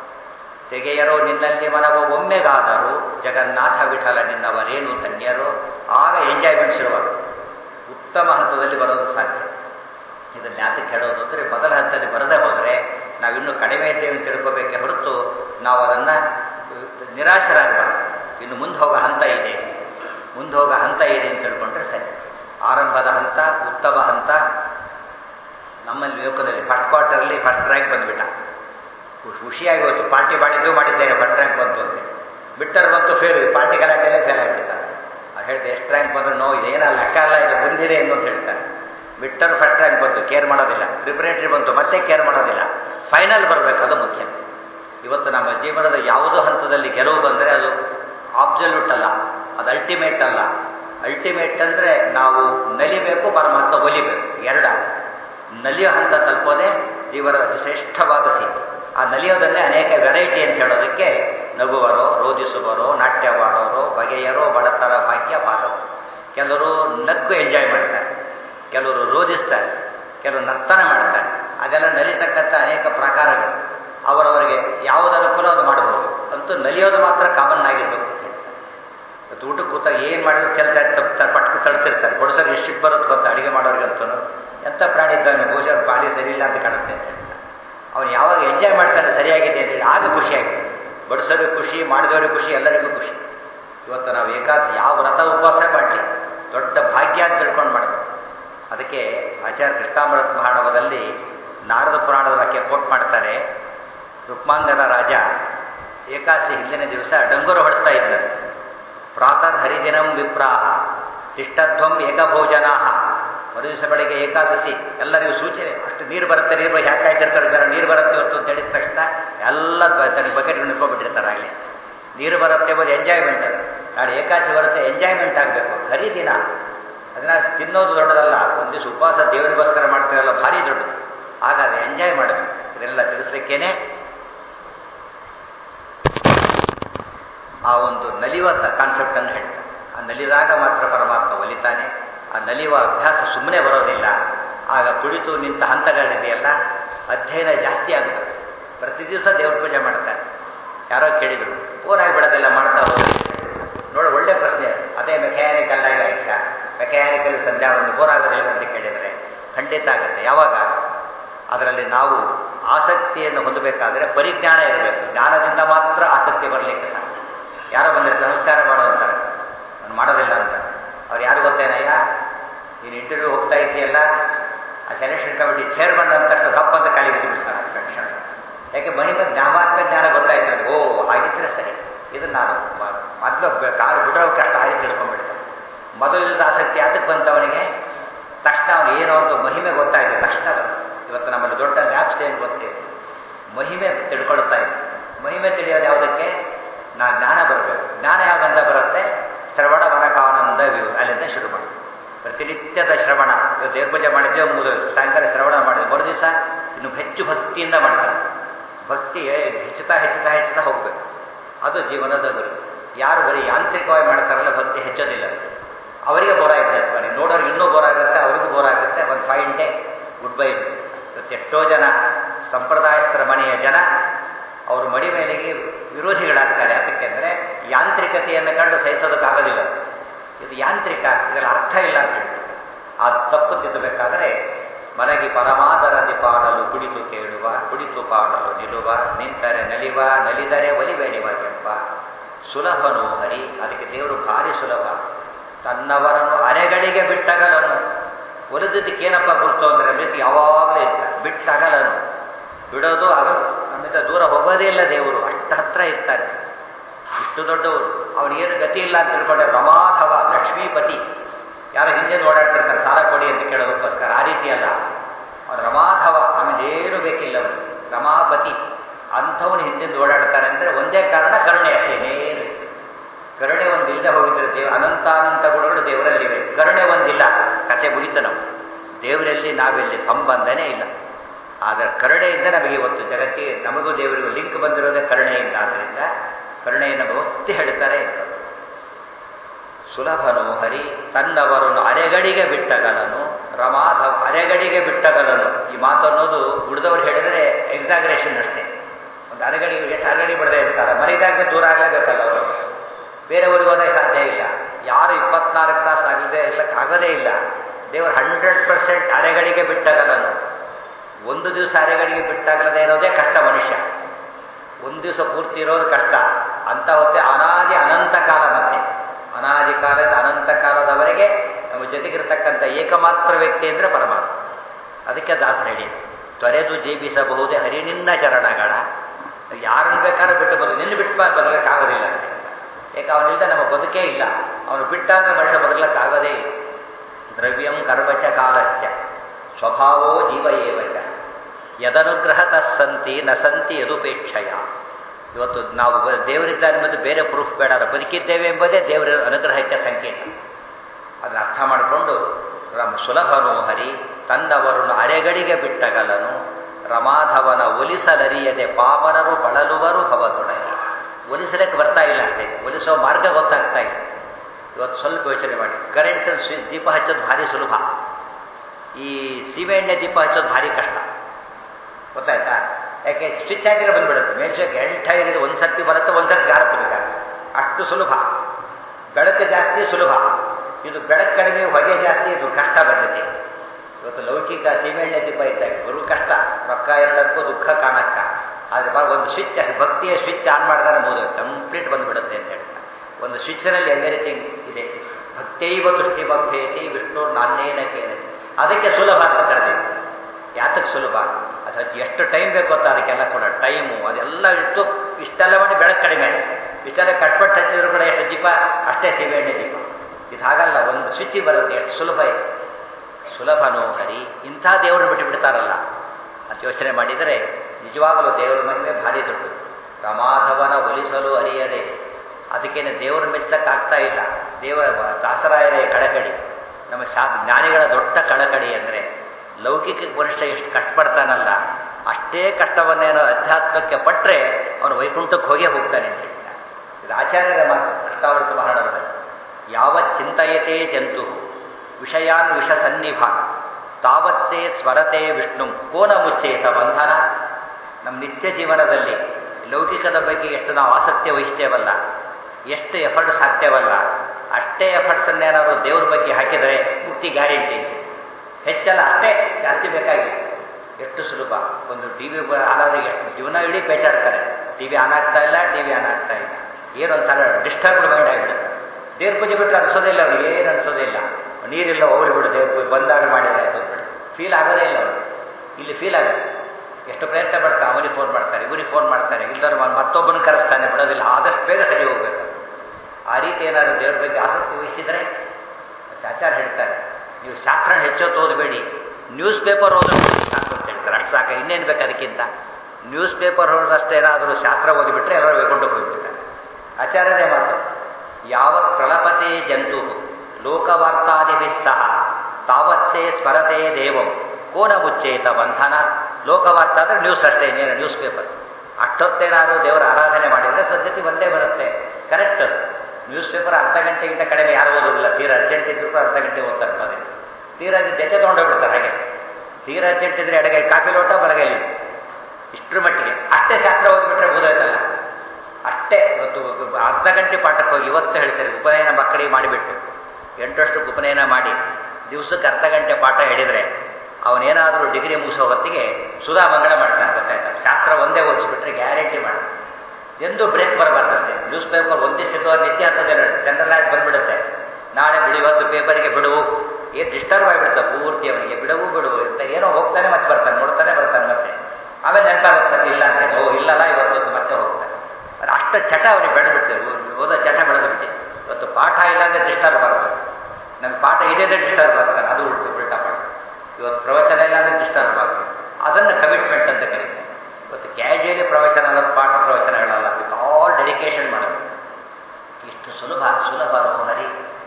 S1: ತೆಗೆಯರೋ ನಿನ್ನಲ್ಲಿ ಮನವ ಒಮ್ಮೆಗಾದರು ಜಗನ್ನಾಥ ವಿಠಲ ನಿನ್ನವರೇನು ಧನ್ಯರು ಆಗ ಎಂಜಾಯ್ಮೆಂಟ್ ಶುರುವಾಗ ಉತ್ತಮ ಹಂತದಲ್ಲಿ ಬರೋದು ಸಾಧ್ಯ ಇದನ್ನು ಯಾತಕ್ಕೆ ಹೇಳೋದು ಅಂದರೆ ಮೊದಲ ಹಂತದಲ್ಲಿ ಬರದೇ ಹೋದರೆ ನಾವಿನ್ನೂ ಕಡಿಮೆ ಇದ್ದೇವೆ ಅಂತ ತಿಳ್ಕೋಬೇಕೆ ಹೊರತು ನಾವು ಅದನ್ನು ನಿರಾಶರಾಗಬಾರ್ದು ಇನ್ನು ಮುಂದೆ ಹೋಗೋ ಹಂತ ಇದೆ ಮುಂದೆ ಹೋಗೋ ಹಂತ ಇದೆ ಅಂತ ತಿಳ್ಕೊಂಡ್ರೆ ಸರಿ ಆರಂಭದ ಹಂತ ಉತ್ತಮ ಹಂತ ನಮ್ಮಲ್ಲಿ ಲೋಕದಲ್ಲಿ ಫಸ್ಟ್ ಕ್ವಾರ್ಟರಲ್ಲಿ ಫಸ್ಟ್ ರ್ಯಾಂಕ್ ಬಂದುಬಿಟ್ಟ ಖುಷಿಯಾಗಿ ಹೋಯ್ತು ಪಾರ್ಟಿ ಮಾಡಿದ್ದು ಮಾಡಿದ್ದೇನೆ ಫಸ್ಟ್ ರ್ಯಾಂಕ್ ಬಂತು ಅಂತ ಬಿಟ್ಟರು ಬಂತು ಫೇಲ್ ಪಾರ್ಟಿ ಗಲಾಟೆಲ್ಲೇ ಫೇಲ್ ಆಗಿಬಿಡ್ತಾರೆ ಅವ್ರು ಹೇಳ್ತಾರೆ ಎಷ್ಟು ರ್ಯಾಂಕ್ ಬಂದರೂ ನೋವು ಇದೆ ಏನೋ ಲೆಕ್ಕ ಅಲ್ಲ ಇದು ಬಂದಿದೆ ಏನು ಅಂತ ಹೇಳ್ತಾರೆ ಬಿಟ್ಟರು ಫಸ್ಟ್ ರ್ಯಾಂಕ್ ಬಂತು ಕೇರ್ ಮಾಡೋದಿಲ್ಲ ಪ್ರಿಪರೇಟರಿ ಬಂತು ಮತ್ತೆ ಕೇರ್ ಮಾಡೋದಿಲ್ಲ ಫೈನಲ್ ಬರಬೇಕು ಅದು ಮುಖ್ಯ ಇವತ್ತು ನಮ್ಮ ಜೀವನದ ಯಾವುದೋ ಹಂತದಲ್ಲಿ ಗೆಲುವು ಬಂದರೆ ಅದು ಆಬ್ಸಲ್ಯೂಟ್ ಅಲ್ಲ ಅದು ಅಲ್ಟಿಮೇಟ್ ಅಲ್ಲ ಅಲ್ಟಿಮೇಟ್ ಅಂದರೆ ನಾವು ನಲಿಬೇಕು ಪರಮಾತ್ಮ ಒಲಿಬೇಕು ಎರಡ ನಲಿಯೋ ಹಂತ ತಲುಪೋದೇ ಜೀವನದ ಅತಿ ಶ್ರೇಷ್ಠವಾದ ಸ್ಥಿತಿ ಆ ನಲಿಯೋದನ್ನೇ ಅನೇಕ ವೆರೈಟಿ ಅಂತ ಹೇಳೋದಕ್ಕೆ ನಗುವರೋ ರೋಧಿಸುವರೋ ನಾಟ್ಯವಾಡೋರು ಬಗೆಯರೋ ಬಡತರ ಭಾಗ್ಯ ಬಾಲವರು ಕೆಲವರು ನಕ್ಕು ಎಂಜಾಯ್ ಮಾಡ್ತಾರೆ ಕೆಲವರು ರೋಧಿಸ್ತಾರೆ ಕೆಲವರು ನರ್ತನ ಮಾಡ್ತಾರೆ ಅದೆಲ್ಲ ನಲಿತಕ್ಕಂಥ ಅನೇಕ ಪ್ರಕಾರಗಳು ಅವರವರಿಗೆ ಯಾವುದು ಅನುಕೂಲ ಅದು ಮಾಡಬಹುದು ಅಂತೂ ನಲಿಯೋದು ಮಾತ್ರ ಕಾಮನ್ ಆಗಿರ್ಬೇಕು ಅಂತ ಹೇಳ್ತಾರೆ ಇವತ್ತು ಊಟಕ್ಕೆ ಕೂತಾಗ ಏನು ಮಾಡಿದ್ರು ಕೆಲಸ ತಪ್ಪ ಪಟ್ಕು ತಡ್ತಿರ್ತಾರೆ ಬಡಿಸೋರು ಎಷ್ಟು ಬರೋದು ಗೊತ್ತಾ ಅಡುಗೆ ಮಾಡೋರಿಗಂತೂ ಎಂಥ ಪ್ರಾಣಿ ಇದ್ದಾನೆ ಬಹುಶಃ ಬಾಲಿ ಸರಿ ಇಲ್ಲ ಅಂತ ಕಾಣುತ್ತೆ ಅಂತ ಹೇಳ್ತಾರೆ ಅವನು ಯಾವಾಗ ಎಂಜಾಯ್ ಮಾಡ್ತಾನೆ ಸರಿಯಾಗಿದೆ ಅಂತೇಳಿ ಆಗ ಖುಷಿಯಾಗಿದೆ ಬಡಿಸೋರಿಗೆ ಖುಷಿ ಮಾಡಿದವರಿಗೆ ಖುಷಿ ಎಲ್ಲರಿಗೂ ಖುಷಿ ಇವತ್ತು ನಾವು ಏಕಾದಶಿ ಯಾವ ವ್ರತ ಉಪವಾಸ ಮಾಡಲಿ ದೊಡ್ಡ ಭಾಗ್ಯ ಅಂತ ತಿಳ್ಕೊಂಡು ಮಾಡಬೇಕು ಅದಕ್ಕೆ ಆಚಾರ್ಯ ಕೃಷ್ಣಾಮೃತ ಮಹಾಣವದಲ್ಲಿ ನಾರದ ಪುರಾಣದ ವಾಕ್ಯ ಕೋಟ್ ಮಾಡ್ತಾರೆ ರುಕ್ಮಾಂಗದ ರಾಜ ಏಕಾದಶಿ ಹಿಂದಿನ ದಿವಸ ಡಂಗುರು ಹೊಡಿಸ್ತಾ ಇದ್ದರು ಪ್ರಾತರ್ ಹರಿದಿನಂ ವಿಪ್ರಾಹ ತಿಷ್ಟಧ್ವಂ ಏಕಭೋಜನಾಹ ಮರುದಿವಸ ಬೆಳಗ್ಗೆ ಏಕಾದಶಿ ಎಲ್ಲರಿಗೂ ಸೂಚನೆ ಅಷ್ಟು ನೀರು ಬರುತ್ತೆ ನೀರು ಯಾಕೆ ಕಾಯ್ತಿರ್ತಾರೆ ಜನ ನೀರು ಬರುತ್ತೆ ಇವತ್ತು ಅಂತ ಹೇಳಿದ ತಕ್ಷಣ ಎಲ್ಲ ಬಕೆಟ್ ನಿಂತ್ಕೊಂಡ್ಬಿಟ್ಟಿರ್ತಾರೆ ಆಗಲಿ ನೀರು ಬರುತ್ತೆ ಎಂಬುದು ಎಂಜಾಯ್ಮೆಂಟ್ ಅದು ನಾಳೆ ಏಕಾದಶಿ ಬರುತ್ತೆ ಎಂಜಾಯ್ಮೆಂಟ್ ಆಗಬೇಕು ಹರಿದಿನ ಅದನ್ನ ತಿನ್ನೋದು ದೊಡ್ಡದಲ್ಲ ಒಂದು ದಿವಸ ಉಪವಾಸ ದೇವರಿಗೋಸ್ಕರ ಮಾಡ್ತಿರಲ್ಲ ಭಾರಿ ದೊಡ್ಡದು ಹಾಗಾದ್ರೆ ಎಂಜಾಯ್ ಮಾಡಬೇಕು ಇದನ್ನೆಲ್ಲ ತಿಳಿಸ್ಲಿಕ್ಕೇನೆ ಆ ಒಂದು ನಲಿಯುವಂಥ ಕಾನ್ಸೆಪ್ಟನ್ನು ಹೇಳ್ತಾರೆ ಆ ನಲಿದಾಗ ಮಾತ್ರ ಪರಮಾತ್ಮ ಒಲಿತಾನೆ ಆ ನಲಿಯುವ ಅಭ್ಯಾಸ ಸುಮ್ಮನೆ ಬರೋದಿಲ್ಲ ಆಗ ಕುಳಿತು ನಿಂತ ಹಂತಗಳಿದೆಯಲ್ಲ ಅಧ್ಯಯನ ಜಾಸ್ತಿ ಆಗುತ್ತೆ ಪ್ರತಿ ದಿವಸ ದೇವ್ರ ಪೂಜೆ ಮಾಡ್ತಾರೆ ಯಾರೋ ಕೇಳಿದರು ಬೋರಾಗಿ ಬಿಡೋದೆಲ್ಲ ಮಾಡ್ತಾ ಹೋಗಿ ನೋಡಿ ಒಳ್ಳೆ ಪ್ರಶ್ನೆ ಅದೇ ಮೆಕ್ಯಾನಿಕಲ್ ಆಗಿ ಆಯ್ತಾ ಮೆಕ್ಯಾನಿಕಲ್ ಸಂಧ್ಯಾ ಒಂದು ಬೋರಾಗೋದಿಲ್ಲ ಅಂತ ಕೇಳಿದರೆ ಖಂಡಿತ ಆಗುತ್ತೆ ಯಾವಾಗ ಅದರಲ್ಲಿ ನಾವು ಆಸಕ್ತಿಯನ್ನು ಹೊಂದಬೇಕಾದ್ರೆ ಪರಿಜ್ಞಾನ ಇರಬೇಕು ಜ್ಞಾನದಿಂದ ಮಾತ್ರ ಆಸಕ್ತಿ ಬರಲಿಕ್ಕೆ ಸಾಧ್ಯ ಯಾರೋ ಬಂದಿರ್ತಾರೆ ನಮಸ್ಕಾರ ಮಾಡೋ ಅಂತಾರೆ ನಾನು ಮಾಡೋದಿಲ್ಲ ಅಂತ ಅವ್ರು ಯಾರು ಗೊತ್ತೇನಯ್ಯ ನೀನು ಇಂಟರ್ವ್ಯೂ ಹೋಗ್ತಾ ಇದೆಯಲ್ಲ ಆ ಸೆಲೆಕ್ಷನ್ ಕಮಿಟಿ ಚೇರ್ಮನ್ ಅಂತ ತಕ್ಷಣ ತಪ್ಪ ಅಂತ ಖಾಲಿ ಬಿಟ್ಟು ಬಿಡ್ತಾರೆ ತಕ್ಷಣ ಯಾಕೆ ಮಹಿಮೆ ಜ್ಞಾನಾತ್ಮ ಜ್ಞಾನ ಗೊತ್ತಾಯ್ತು ಓ ಹಾಗಿದ್ರೆ ಸರಿ ಇದು ನಾನು ಮೊದಲು ಕಾರು ಬಿಡೋ ಕಷ್ಟ ಹಾಗೆ ತಿಳ್ಕೊಂಡ್ಬಿಡ್ತಾರೆ ಮೊದಲಿಲ್ಲದ ಆಸಕ್ತಿ ಅದಕ್ಕೆ ಬಂತವನಿಗೆ ತಕ್ಷಣ ಅವನು ಏನೋ ಒಂದು ಮಹಿಮೆ ಗೊತ್ತಾಯಿತು ತಕ್ಷಣ ಬಂತು ಇವತ್ತು ನಮ್ಮಲ್ಲಿ ದೊಡ್ಡ ಲ್ಯಾಬ್ಸ್ ಏನು ಗೊತ್ತಿದೆ ಮಹಿಮೆ ತಿಳ್ಕೊಳ್ತಾ ಇದೆ ಮಹಿಮೆ ತಿಳಿಯೋದು ಯಾವುದಕ್ಕೆ ನಾ ಜ್ಞಾನ ಬರಬೇಕು ಜ್ಞಾನ ಯಾವಂತ ಬರುತ್ತೆ ಶ್ರವಣ ಮನಕಾನಂದ ವ್ಯೂ ಅಲ್ಲಿಂದ ಶುರು ಮಾಡಿ ಪ್ರತಿನಿತ್ಯದ ಶ್ರವಣ ದೇವ್ರ ಪೂಜೆ ಮಾಡಿದ್ದೇವೆ ಮುಗಿದು ಸಾಯಂಕಾಲ ಶ್ರವಣ ಮಾಡಿದ್ವಿ ಮರು ದಿವಸ ಇನ್ನು ಹೆಚ್ಚು ಭಕ್ತಿಯಿಂದ ಮಾಡ್ತಾರೆ ಭಕ್ತಿ ಹೆಚ್ಚುತ್ತಾ ಹೆಚ್ಚುತ್ತಾ ಹೆಚ್ಚುತ್ತಾ ಹೋಗಬೇಕು ಅದು ಜೀವನದ ಗುರಿ ಯಾರು ಬರೀ ಯಾಂತ್ರಿಕವಾಗಿ ಮಾಡ್ತಾರಲ್ಲ ಭಕ್ತಿ ಹೆಚ್ಚೋದಿಲ್ಲ ಅವರಿಗೆ ಬೋರ್ ಆಗಿಬಿಡುತ್ತೆ ಬರೀ ನೋಡೋರಿಗೆ ಇನ್ನೂ ಬೋರ್ ಆಗುತ್ತೆ ಅವರಿಗೂ ಬೋರ್ ಆಗುತ್ತೆ ಒಂದು ಫೈವ್ ಡೇ ಗುಡ್ ಬೈ ಇವತ್ತು ಎಷ್ಟೋ ಜನ ಸಂಪ್ರದಾಯಸ್ಥರ ಮನೆಯ ಜನ ಅವರು ಮಡಿ ಮೇಲೆಗೆ ವಿರೋಧಿಗಳಾಗ್ತಾರೆ ಯಾತಕ್ಕೆಂದರೆ ಯಾಂತ್ರಿಕತೆಯನ್ನು ಕಂಡು ಸಹಿಸೋದಕ್ಕಾಗೋದಿಲ್ಲ ಇದು ಯಾಂತ್ರಿಕ ಇದರ ಅರ್ಥ ಇಲ್ಲ ಅಂತ ಹೇಳ್ಬಿಟ್ಟು ಆ ತಪ್ಪು ತಿದ್ದಬೇಕಾದರೆ ಮಲಗಿ ಪರಮಾದರದಿ ಪಾಡಲು ಕುಡಿತು ಕೇಳುವ ಕುಡಿತು ಪಾಡಲು ನಿಲ್ಲುವ ನಿಂತರೆ ನಲಿವ ನಲಿದರೆ ಒಲಿಬೇಡಿವಗೆಂಬ ಸುಲಭನು ಹರಿ ಅದಕ್ಕೆ ದೇವರು ಭಾರಿ ಸುಲಭ ತನ್ನವರನ್ನು ಅರೆಗಳಿಗೆ ಬಿಟ್ಟಗಲನು ಒಲಿದಕ್ಕೇನಪ್ಪ ಗುರ್ತು ಅಂದರೆ ರೀತಿ ಯಾವಾಗಲೂ ಇರ್ತಾರೆ ಬಿಟ್ಟಗಲನು ಬಿಡೋದು ಆಗ ನಮ್ಮಿಂದ ದೂರ ಹೋಗೋದೇ ಇಲ್ಲ ದೇವರು ಅಷ್ಟು ಹತ್ರ ಇರ್ತಾರೆ ಇಷ್ಟು ದೊಡ್ಡವರು ಅವನಿಗೇನು ಗತಿ ಇಲ್ಲ ಅಂತ ತಿಳ್ಕೊಂಡೆ ರಮಾಧವ ಲಕ್ಷ್ಮೀಪತಿ ಯಾರು ಹಿಂದೆ ಓಡಾಡ್ತಿರ್ತಾರೆ ಸಾಲ ಕೊಡಿ ಅಂತ ಕೇಳೋದಕ್ಕೋಸ್ಕರ ಆ ರೀತಿ ಅಲ್ಲ ಅವನು ರಮಾಧವ ಆಮೇಲೆ ಏನು ಬೇಕಿಲ್ಲ ಅವನು ರಮಾಪತಿ ಅಂಥವನು ಹಿಂದಿಂದ ಓಡಾಡ್ತಾರೆ ಅಂದರೆ ಒಂದೇ ಕಾರಣ ಕರುಣೆ ಅಷ್ಟೇ ಏನು ಕರುಣೆ ಒಂದು ಇಲ್ಲದೆ ಹೋಗಿದ್ರೆ ದೇವ ಅನಂತಾನಂತ ಗುಣಗಳು ದೇವರಲ್ಲಿವೆ ಕರುಣೆ ಒಂದಿಲ್ಲ ಕತೆ ಮುಗಿತ ನಾವು ದೇವರಲ್ಲಿ ನಾವೆಲ್ಲಿ ಸಂಬಂಧನೇ ಇಲ್ಲ ಆದರೆ ಕರುಣೆಯಿಂದ ನಮಗೆ ಇವತ್ತು ಜಗತ್ತಿಗೆ ನಮಗೂ ದೇವರಿಗೂ ಲಿಂಕ್ ಬಂದಿರೋದೇ ಕರುಣೆಯಿಂದ ಆದ್ದರಿಂದ ಕರುಣೆಯನ್ನು ಒತ್ತಿ ಹೇಳ್ತಾರೆ ಸುಲಭನು ಹರಿ ತನ್ನವರನ್ನು ಅರೆಗಡಿಗೆ ಬಿಟ್ಟಗಲನು ರಮಾಧವ ಅರೆಗಡಿಗೆ ಬಿಟ್ಟಗಲನು ಈ ಮಾತು ಅನ್ನೋದು ಉಳಿದವ್ರು ಹೇಳಿದರೆ ಎಕ್ಸಾಗ್ರೇಷನ್ ಅಷ್ಟೇ ಒಂದು ಅರೆಗಡಿಗೆ ಎಷ್ಟು ಅರೆಗಡಿ ಬಿಡದೆ ಇರ್ತಾರೆ ಮರಿದಾಗ ದೂರ ಆಗಲೇಬೇಕಲ್ಲ ಅವರು ಬೇರೆ ಊರಿಗೆ ಹೋದಾಗ ಸಾಧ್ಯ ಇಲ್ಲ ಯಾರು ಇಪ್ಪತ್ನಾಲ್ಕು ತಾಸು ಆಗದೆ ಇರ್ಲಕ್ಕೆ ಆಗೋದೇ ಇಲ್ಲ ದೇವರು ಹಂಡ್ರೆಡ್ ಪರ್ಸೆಂಟ್ ಅರೆಗಡಿಗೆ ಬಿಟ್ಟಗಲನು ಒಂದು ದಿವಸ ಅರೆಗಡಿಗೆ ಬಿಟ್ಟಾಗಲದೆ ಇರೋದೇ ಕಷ್ಟ ಮನುಷ್ಯ ಒಂದು ದಿವಸ ಪೂರ್ತಿ ಇರೋದು ಕಷ್ಟ ಅಂತ ಹೊತ್ತೆ ಅನಾದಿ ಅನಂತ ಕಾಲ ಮತ್ತೆ ಅನಾದಿ ಕಾಲದ ಅನಂತ ಕಾಲದವರೆಗೆ ನಮ್ಮ ಜೊತೆಗಿರ್ತಕ್ಕಂಥ ಏಕಮಾತ್ರ ವ್ಯಕ್ತಿ ಅಂದರೆ ಪರಮಾತ್ಮ ಅದಕ್ಕೆ ದಾಸರ ಹೇಳಿ ತೊರೆದು ಜೀವಿಸಬಹುದೇ ಹರಿನಿನ್ನ ಚರಣಗಳ ಯಾರನ್ನು ಬೇಕಾದ್ರೂ ಬಿಟ್ಟು ಬದು ನಿನ್ನ ಬಿಟ್ಟು ಬದಲಕ್ಕಾಗೋದಿಲ್ಲ ಅಂತ ಏಕೆ ಅವನಿಲ್ಲದೆ ನಮ್ಮ ಬದುಕೇ ಇಲ್ಲ ಅವನು ಬಿಟ್ಟ ಅಂದರೆ ಮನುಷ್ಯ ಬದಲಕ್ಕಾಗೋದೇ ಇಲ್ಲ ದ್ರವ್ಯಂ ಕರ್ಮಚ ಕಾಲಶ್ಚ ಸ್ವಭಾವೋ ಜೀವ ಏವಚ ಯದನುಗ್ರಹತ ಸಂತಿ ನ ಸಂತಿ ಯದುಪೇಕ್ಷಯ ಇವತ್ತು ನಾವು ದೇವರಿದ್ದಾರೆ ಮತ್ತು ಬೇರೆ ಪ್ರೂಫ್ ಬೇಡ ಬದುಕಿದ್ದೇವೆ ಎಂಬುದೇ ದೇವರ ಅನುಗ್ರಹಕ್ಕೆ ಸಂಕೇತ ಅದನ್ನು ಅರ್ಥ ಮಾಡಿಕೊಂಡು ರಮ ಸುಲಭನು ಹರಿ ತಂದವರನ್ನು ಅರೆಗಳಿಗೆ ಬಿಟ್ಟಗಲನು ರಮಾಧವನ ಒಲಿಸಲರಿಯದೆ ಪಾಮನರು ಬಳಲುವರು ಹವದೊಡಗೆ ಒಲಿಸಲಿಕ್ಕೆ ಬರ್ತಾ ಇಲ್ಲ ಅಷ್ಟೇ ಒಲಿಸೋ ಮಾರ್ಗ ಗೊತ್ತಾಗ್ತಾ ಇಲ್ಲ ಇವತ್ತು ಸ್ವಲ್ಪ ಯೋಚನೆ ಮಾಡಿ ಕರೆಂಟ್ ದೀಪ ಹಚ್ಚೋದು ಭಾರಿ ಸುಲಭ ಈ ಸೀಮೆ ಎಣ್ಣೆ ದೀಪ ಹಚ್ಚೋದು ಭಾರಿ ಕಷ್ಟ ಗೊತ್ತಾಯ್ತಾ ಯಾಕೆ ಸ್ವಿಚ್ ಹಾಕಿದ್ರೆ ಬಂದ್ಬಿಡುತ್ತೆ ಮೇಲ್ಸಕ್ಕೆ ಎಂಟೈರಿದೆ ಒಂದು ಸರ್ತಿ ಬರುತ್ತೆ ಒಂದು ಸರ್ತಿ ಗಾರಪ್ಪಬೇಕಾಗುತ್ತೆ ಅಷ್ಟು ಸುಲಭ ಬೆಳಕು ಜಾಸ್ತಿ ಸುಲಭ ಇದು ಬೆಳಕು ಕಡಿಮೆ ಹೊಗೆ ಜಾಸ್ತಿ ಇದು ಕಷ್ಟ ಬರ್ತೈತೆ ಇವತ್ತು ಲೌಕಿಕ ಸೀಮೆಎಣ್ಣೆ ದೀಪ ಇದ್ದಾಗ ಬರು ಕಷ್ಟ ರೊಕ್ಕ ಎರಡಕ್ಕೂ ದುಃಖ ಕಾಣಕ್ಕ ಆದರೆ ಬರ ಒಂದು ಸ್ವಿಚ್ ಭಕ್ತಿಯ ಸ್ವಿಚ್ ಆನ್ ಮಾಡಿದ್ರೆ ಮುಗಿದು ಕಂಪ್ಲೀಟ್ ಬಂದುಬಿಡುತ್ತೆ ಅಂತ ಹೇಳ್ತಾರೆ ಒಂದು ಸ್ವಿಚ್ನಲ್ಲಿ ಎವ್ರಿಥಿಂಗ್ ಇದೆ ಭಕ್ತೈವ ದೃಷ್ಟಿ ಭಕ್ತೇತಿ ವಿಷ್ಣು ನಾನೇನ ಕೇಳತಿ ಅದಕ್ಕೆ ಸುಲಭ ಅಂತ ಕರೆದಿದೆ ಯಾತಕ್ಕೆ ಸುಲಭ ಅದು ಎಷ್ಟು ಟೈಮ್ ಬೇಕು ಅಂತ ಅದಕ್ಕೆಲ್ಲ ಕೂಡ ಟೈಮು ಅದೆಲ್ಲ ಇಟ್ಟು ಇಷ್ಟೆಲ್ಲ ಮಾಡಿ ಬೆಳಕು ಕಡಿಮೆ ಇಷ್ಟೆಲ್ಲ ಕಟ್ಪಟ್ಟು ಹಚ್ಚಿದ್ರು ಕೂಡ ಎಷ್ಟು ದೀಪ ಅಷ್ಟೇ ಸೀಮೆಎಣ್ಣೆ ದೀಪ ಇದು ಹಾಗಲ್ಲ ಒಂದು ಸ್ವಿಚ್ ಬರುತ್ತೆ ಎಷ್ಟು ಸುಲಭ ಇದೆ ಸುಲಭನೋ ಹರಿ ಇಂಥ ದೇವರು ಬಿಟ್ಟು ಬಿಡ್ತಾರಲ್ಲ ಅಂತ ಯೋಚನೆ ಮಾಡಿದರೆ ನಿಜವಾಗಲೂ ದೇವರ ಮಹಿಮೆ ಭಾರಿ ದೊಡ್ಡದು ರಮಾಧವನ ಒಲಿಸಲು ಅರಿಯದೆ ಅದಕ್ಕೇನೆ ದೇವರು ಮೆಚ್ಚಕ್ಕಾಗ್ತಾ ಇಲ್ಲ ದೇವರ ದಾಸರಾಯರೇ ಕಳಕಳಿ ನಮ್ಮ ಶಾ ಜ್ಞಾನಿಗಳ ದೊಡ್ಡ ಕಳಕಳಿ ಅಂದರೆ ಲೌಕಿಕ ಮನುಷ್ಯ ಎಷ್ಟು ಕಷ್ಟಪಡ್ತಾನಲ್ಲ ಅಷ್ಟೇ ಕಷ್ಟವನ್ನೇನೋ ಅಧ್ಯಾತ್ಮಕ್ಕೆ ಪಟ್ಟರೆ ಅವನು ವೈಕುಂಠಕ್ಕೆ ಹೋಗೇ ಹೋಗ್ತಾನೆ ಅಂತ ಹೇಳ್ತಾನೆ ಇದು ಆಚಾರ್ಯರ ಮಾತು ಕೃಷ್ಣಾವೃತ ಮಹಾರಾಣವರಲ್ಲಿ ಯಾವ ಚಿಂತಯತೆ ಜಂತು ವಿಷಯಾನ್ ವಿಷ ಸನ್ನಿಭ ತಾವತ್ತೇ ಸ್ವರತೆ ವಿಷ್ಣು ಕೋನ ಮುಚ್ಚೇತ ಬಂಧನ ನಮ್ಮ ನಿತ್ಯ ಜೀವನದಲ್ಲಿ ಲೌಕಿಕದ ಬಗ್ಗೆ ಎಷ್ಟು ನಾವು ಆಸಕ್ತಿ ವಹಿಸ್ತೇವಲ್ಲ ಎಷ್ಟು ಎಫರ್ಟ್ಸ್ ಹಾಕ್ತೇವಲ್ಲ ಅಷ್ಟೇ ಎಫರ್ಟ್ಸನ್ನೇನಾದ್ರು ದೇವ್ರ ಬಗ್ಗೆ ಹಾಕಿದರೆ ಮುಕ್ತಿ ಗ್ಯಾರಂಟಿ ಹೆಚ್ಚಲ್ಲ ಅಷ್ಟೇ ಜಾಸ್ತಿ ಬೇಕಾಗಿಲ್ಲ ಎಷ್ಟು ಸುಲಭ ಒಂದು ಟಿ ವಿ ಆನಾದ್ರೆ ಎಷ್ಟು ಜೀವನ ಇಡೀ ಪೇಚಾಡ್ತಾರೆ ಟಿ ವಿ ಆನ್ ಆಗ್ತಾ ಇಲ್ಲ ಟಿ ವಿ ಆನ್ ಆಗ್ತಾ ಇಲ್ಲ ಏನೊಂಥರ ಡಿಸ್ಟರ್ಬ್ಡ್ ಮೈಂಡ್ ಆಗಿಬಿಡುತ್ತೆ ದೇವ್ರ ಪೂಜೆ ಬಿಟ್ಟರೆ ಅನಿಸೋದೇ ಇಲ್ಲ ಅವ್ರಿಗೆ ಏನು ಅನಿಸೋದೇ ಇಲ್ಲ ನೀರಿಲ್ಲ ಹೋಗ್ಲಿ ಬಿಡು ದೇವ್ರ ಪೂಜೆ ಬಂದಾಗ ಮಾಡಿದ್ರೆ ಆಯ್ತು ಬಿಡು ಫೀಲ್ ಆಗೋದೇ ಇಲ್ಲ ಅವರು ಇಲ್ಲಿ ಫೀಲ್ ಆಗುತ್ತೆ ಎಷ್ಟು ಪ್ರಯತ್ನ ಪಡ್ತಾರೆ ಅವನಿಗೆ ಫೋನ್ ಮಾಡ್ತಾರೆ ಇವರಿಗೆ ಫೋನ್ ಮಾಡ್ತಾರೆ ಇಲ್ಲರೂ ಮತ್ತೊಬ್ಬನ ಕರೆಸ್ತಾನೆ ಬಿಡೋದಿಲ್ಲ ಆದಷ್ಟು ಬೇಗ ಸರಿ ಹೋಗ್ಬೇಕು ಆ ರೀತಿ ಏನಾದರೂ ದೇವ್ರ ಬಗ್ಗೆ ಆಸಕ್ತಿ ವಹಿಸಿದರೆ ಆಚಾರ ಹೇಳ್ತಾರೆ ನೀವು ಶಾಸ್ತ್ರ ಹೆಚ್ಚೊತ್ತು ಓದಬೇಡಿ ನ್ಯೂಸ್ ಪೇಪರ್ ಓದೋದು ಸಾಕು ಅಂತ ಹೇಳ್ತಾರೆ ಅಷ್ಟು ಸಾಕ ಇನ್ನೇನು ಬೇಕು ಅದಕ್ಕಿಂತ ನ್ಯೂಸ್ ಪೇಪರ್ ಓದೋದಷ್ಟೇ ಏನಾದರೂ ಶಾಸ್ತ್ರ ಓದಿಬಿಟ್ರೆ ಎಲ್ಲರೂ ವೈಕೊಂಡಕ್ಕೆ ಹೋಗ್ಬಿಡ್ತಾರೆ ಆಚಾರ್ಯರೇ ಮಾತು ಯಾವ ಪ್ರಳಪತೆ ಜಂತು ಲೋಕವಾರ್ತಾದಿಭಿ ಸಹ ತಾವತ್ಸೇ ಸ್ಮರತೆ ದೇವಂ ಕೋನ ಮುಚ್ಚೇತ ಬಂಧನ ಲೋಕವಾರ್ತ ಅಂದರೆ ನ್ಯೂಸ್ ಅಷ್ಟೇ ಇನ್ನೇನು ನ್ಯೂಸ್ ಪೇಪರ್ ಅಷ್ಟೊತ್ತೇನಾದ್ರು ದೇವರ ಆರಾಧನೆ ಮಾಡಿದರೆ ಸದ್ಯತೆ ಒಂದೇ ಬರುತ್ತೆ ಕರೆಕ್ಟ್ ಅದು ನ್ಯೂಸ್ ಪೇಪರ್ ಅರ್ಧ ಗಂಟೆಗಿಂತ ಕಡಿಮೆ ಯಾರು ಓದೋದಿಲ್ಲ ತೀರಾ ಅರ್ಜೆಂಟ್ ಇದ್ರು ಕೂಡ ಅರ್ಧ ಗಂಟೆ ಓದ್ತಾರೆ ಅದೇ ತೀರಾ ಜೊತೆ ತೊಗೊಂಡೋಗ್ಬಿಡ್ತಾರೆ ಹಾಗೆ ತೀರಾ ಅರ್ಜೆಂಟ್ ಇದ್ರೆ ಎಡಗೈ ಕಾಫಿ ಲೋಟ ಬಲಗೈಲಿ ಇಷ್ಟರ ಮಟ್ಟಿಗೆ ಅಷ್ಟೇ ಶಾಸ್ತ್ರ ಓದ್ಬಿಟ್ರೆ ಓದೋಯ್ತಲ್ಲ ಅಷ್ಟೇ ಇವತ್ತು ಅರ್ಧ ಗಂಟೆ ಪಾಠಕ್ಕೆ ಹೋಗಿ ಇವತ್ತು ಹೇಳ್ತಾರೆ ಉಪನಯನ ಮಕ್ಕಳಿಗೆ ಮಾಡಿಬಿಟ್ಟು ಎಂಟರಷ್ಟು ಉಪನಯನ ಮಾಡಿ ದಿವಸಕ್ಕೆ ಅರ್ಧ ಗಂಟೆ ಪಾಠ ಹೇಳಿದರೆ ಅವನೇನಾದರೂ ಡಿಗ್ರಿ ಮುಗಿಸೋ ಹೊತ್ತಿಗೆ ಸುಧಾ ಮಂಗಳ ಮಾಡ್ತಾನೆ ಗೊತ್ತಾಯ್ತಾ ಶಾಸ್ತ್ರ ಒಂದೇ ಓದಿಸ್ಬಿಟ್ರೆ ಗ್ಯಾರಂಟಿ ಮಾಡ್ತಾನೆ ಎಂದು ಬ್ರೇಕ್ ಬರಬಾರ್ದು ಅಷ್ಟೇ ನ್ಯೂಸ್ ಪೇಪರ್ ಒಂದೇ ಸಿಗುವ ನಿತ್ಯ ಅಂತದೇ ಜನರಲ್ ಆಗಿ ಬಂದ್ಬಿಡುತ್ತೆ ನಾಳೆ ಬಿಳಿವತ್ತು ಪೇಪರಿಗೆ ಬಿಡುವು ಏನು ಡಿಸ್ಟರ್ಬ್ ಆಗಿಬಿಡುತ್ತೆ ಪೂರ್ತಿ ಅವನಿಗೆ ಬಿಡುವು ಬಿಡುವು ಅಂತ ಏನೋ ಹೋಗ್ತಾನೆ ಮತ್ತೆ ಬರ್ತಾನೆ ನೋಡ್ತಾನೆ ಬರ್ತಾನೆ ಮತ್ತೆ ಆಮೇಲೆ ನೆನಪಾಗುತ್ತೆ ಇಲ್ಲ ಅಂತೇಳಿ ಓ ಇಲ್ಲಲ್ಲ ಇವತ್ತು ಮತ್ತೆ ಹೋಗ್ತಾನೆ ಅಷ್ಟು ಚಟ ಅವನಿಗೆ ಬೆಳೆದ್ಬಿಡ್ತೇವೆ ಓದೋ ಚಟ ಬೆಳೆದು ಬಿಟ್ಟೆ ಇವತ್ತು ಪಾಠ ಇಲ್ಲ ಅಂದರೆ ಡಿಸ್ಟರ್ಬ್ ಆಗಬೇಕು ನಮ್ಗೆ ಪಾಠ ಇದೆ ಡಿಸ್ಟರ್ಬ್ ಆಗ್ತಾರೆ ಅದು ಉಲ್ಟು ಉಲ್ಟಾ ಪಾಠ ಇವತ್ತು ಪ್ರವಚನ ಇಲ್ಲ ಅಂದರೆ ಡಿಸ್ಟರ್ಬ್ ಆಗಬೇಕು ಅದನ್ನು ಕಮಿಟ್ಮೆಂಟ್ ಅಂತ ಕರೀತಾರೆ ಇವತ್ತು ಕ್ಯಾಶುಯಲಿ ಪ್ರವಚನ ಅಲ್ಲ ಪಾಠ ಪ್ರವಚನಗಳಲ್ಲ ವಿತ್ ಆಲ್ ಡೆಡಿಕೇಶನ್ ಮಾಡಬೇಕು ಇಷ್ಟು ಸುಲಭ ಸುಲಭ ಹರಿ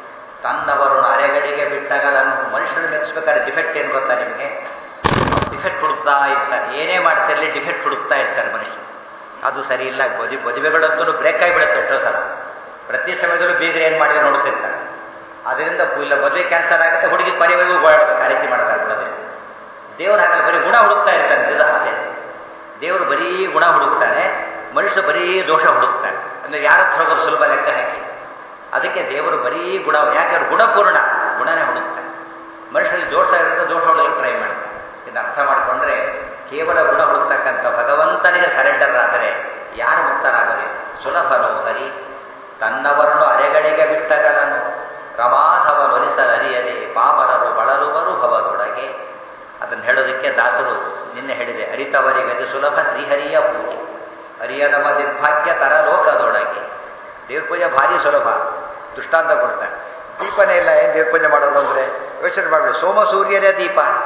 S1: ತನ್ನವರು ಅರೆಗಡಿಗೆ ಬಿಟ್ಟಾಗ ಮನುಷ್ಯರು ಮೆಚ್ಬೇಕಾದ್ರೆ ಡಿಫೆಕ್ಟ್ ಏನು ಗೊತ್ತಾ ನಿಮಗೆ ಡಿಫೆಕ್ಟ್ ಹುಡುಕ್ತಾ ಇರ್ತಾರೆ ಏನೇ ಮಾಡ್ತಿರಲಿ ಡಿಫೆಕ್ಟ್ ಹುಡುಕ್ತಾ ಇರ್ತಾರೆ ಮನುಷ್ಯರು ಅದು ಸರಿ ಇಲ್ಲ ಬದಿ ಮದುವೆಗಳಂತೂ ಬ್ರೇಕ್ ಆಗಿಬಿಡುತ್ತೆ ಎಷ್ಟೋ ಸಲ ಪ್ರತಿ ಸಮಯದಲ್ಲೂ ಬೀಗರು ಏನು ಮಾಡಿದ್ರೆ ನೋಡ್ತಿರ್ತಾರೆ ಅದರಿಂದ ಇಲ್ಲ ಮದುವೆ ಕ್ಯಾನ್ಸರ್ ಆಗುತ್ತೆ ಹುಡುಗಿ ಪರಿವರೆಗೂ ಓಡಾಡ್ಬೇಕು ಆ ರೀತಿ ಮಾಡ್ತಾರೆ ಬಿಡೋದೇ ದೇವ್ರು ಹಾಗಲ್ಲ ಬರೀ ಗುಣ ಹುಡುಕ್ತಾ ಇರ್ತಾನೆ ಇದು ಅಷ್ಟೇ ದೇವರು ಬರೀ ಗುಣ ಹುಡುಕ್ತಾನೆ ಮನುಷ್ಯ ಬರೀ ದೋಷ ಹುಡುಕ್ತಾನೆ ಅಂದರೆ ಯಾರ ಹತ್ರ ಹೋಗೋದು ಸುಲಭ ಲೆಕ್ಕ ಹಾಕಿ ಅದಕ್ಕೆ ದೇವರು ಬರೀ ಗುಣ ಯಾಕೆ ಅವ್ರು ಗುಣಪೂರ್ಣ ಗುಣನೇ ಹುಡುಕ್ತಾನೆ ಮನುಷ್ಯರಿಗೆ ದೋಷ ಇರೋದು ದೋಷ ಹುಡುಗಕ್ಕೆ ಟ್ರೈ ಮಾಡ್ತಾನೆ ಇದನ್ನು ಅರ್ಥ ಮಾಡಿಕೊಂಡ್ರೆ ಕೇವಲ ಗುಣ ಹುಡುಕ್ತಕ್ಕಂಥ ಭಗವಂತನಿಗೆ ಸರೆಂಡರ್ ಆದರೆ ಯಾರು ಮುಕ್ತರಾಗಲಿ ಸುಲಭನು ಹರಿ ತನ್ನವರನ್ನು ಅರೆಗಳಿಗೆ ಬಿಟ್ಟಗಲನು ರಮಾಧವ ಒಲಿಸಲರಿಯದೆ ಪಾಮರರು ಬಳಲುವರು ಭವದೊಳಗೆ ಅದನ್ನು ಹೇಳೋದಕ್ಕೆ ದಾಸರು ನಿನ್ನೆ ಹೇಳಿದೆ ಹರಿತವರಿಗೆ ಅತಿ ಸುಲಭ ಶ್ರೀಹರಿಯ ಪೂಜೆ ಹರಿಯದ ನಿರ್ಭಾಗ್ಯ ತರ ಲೋಕದೊಳಗೆ ದೇವ್ರ ಪೂಜೆ ಭಾರಿ ಸುಲಭ ದೃಷ್ಟಾಂತ ಕೊಡ್ತಾರೆ ದೀಪನೇ ಇಲ್ಲ ಏನು ದೇವ್ರ ಪೂಜೆ ಮಾಡೋದು ಅಂದರೆ ಯೋಚನೆ ಮಾಡಬೇಡಿ ಸೋಮ ಸೂರ್ಯನೇ ದೀಪ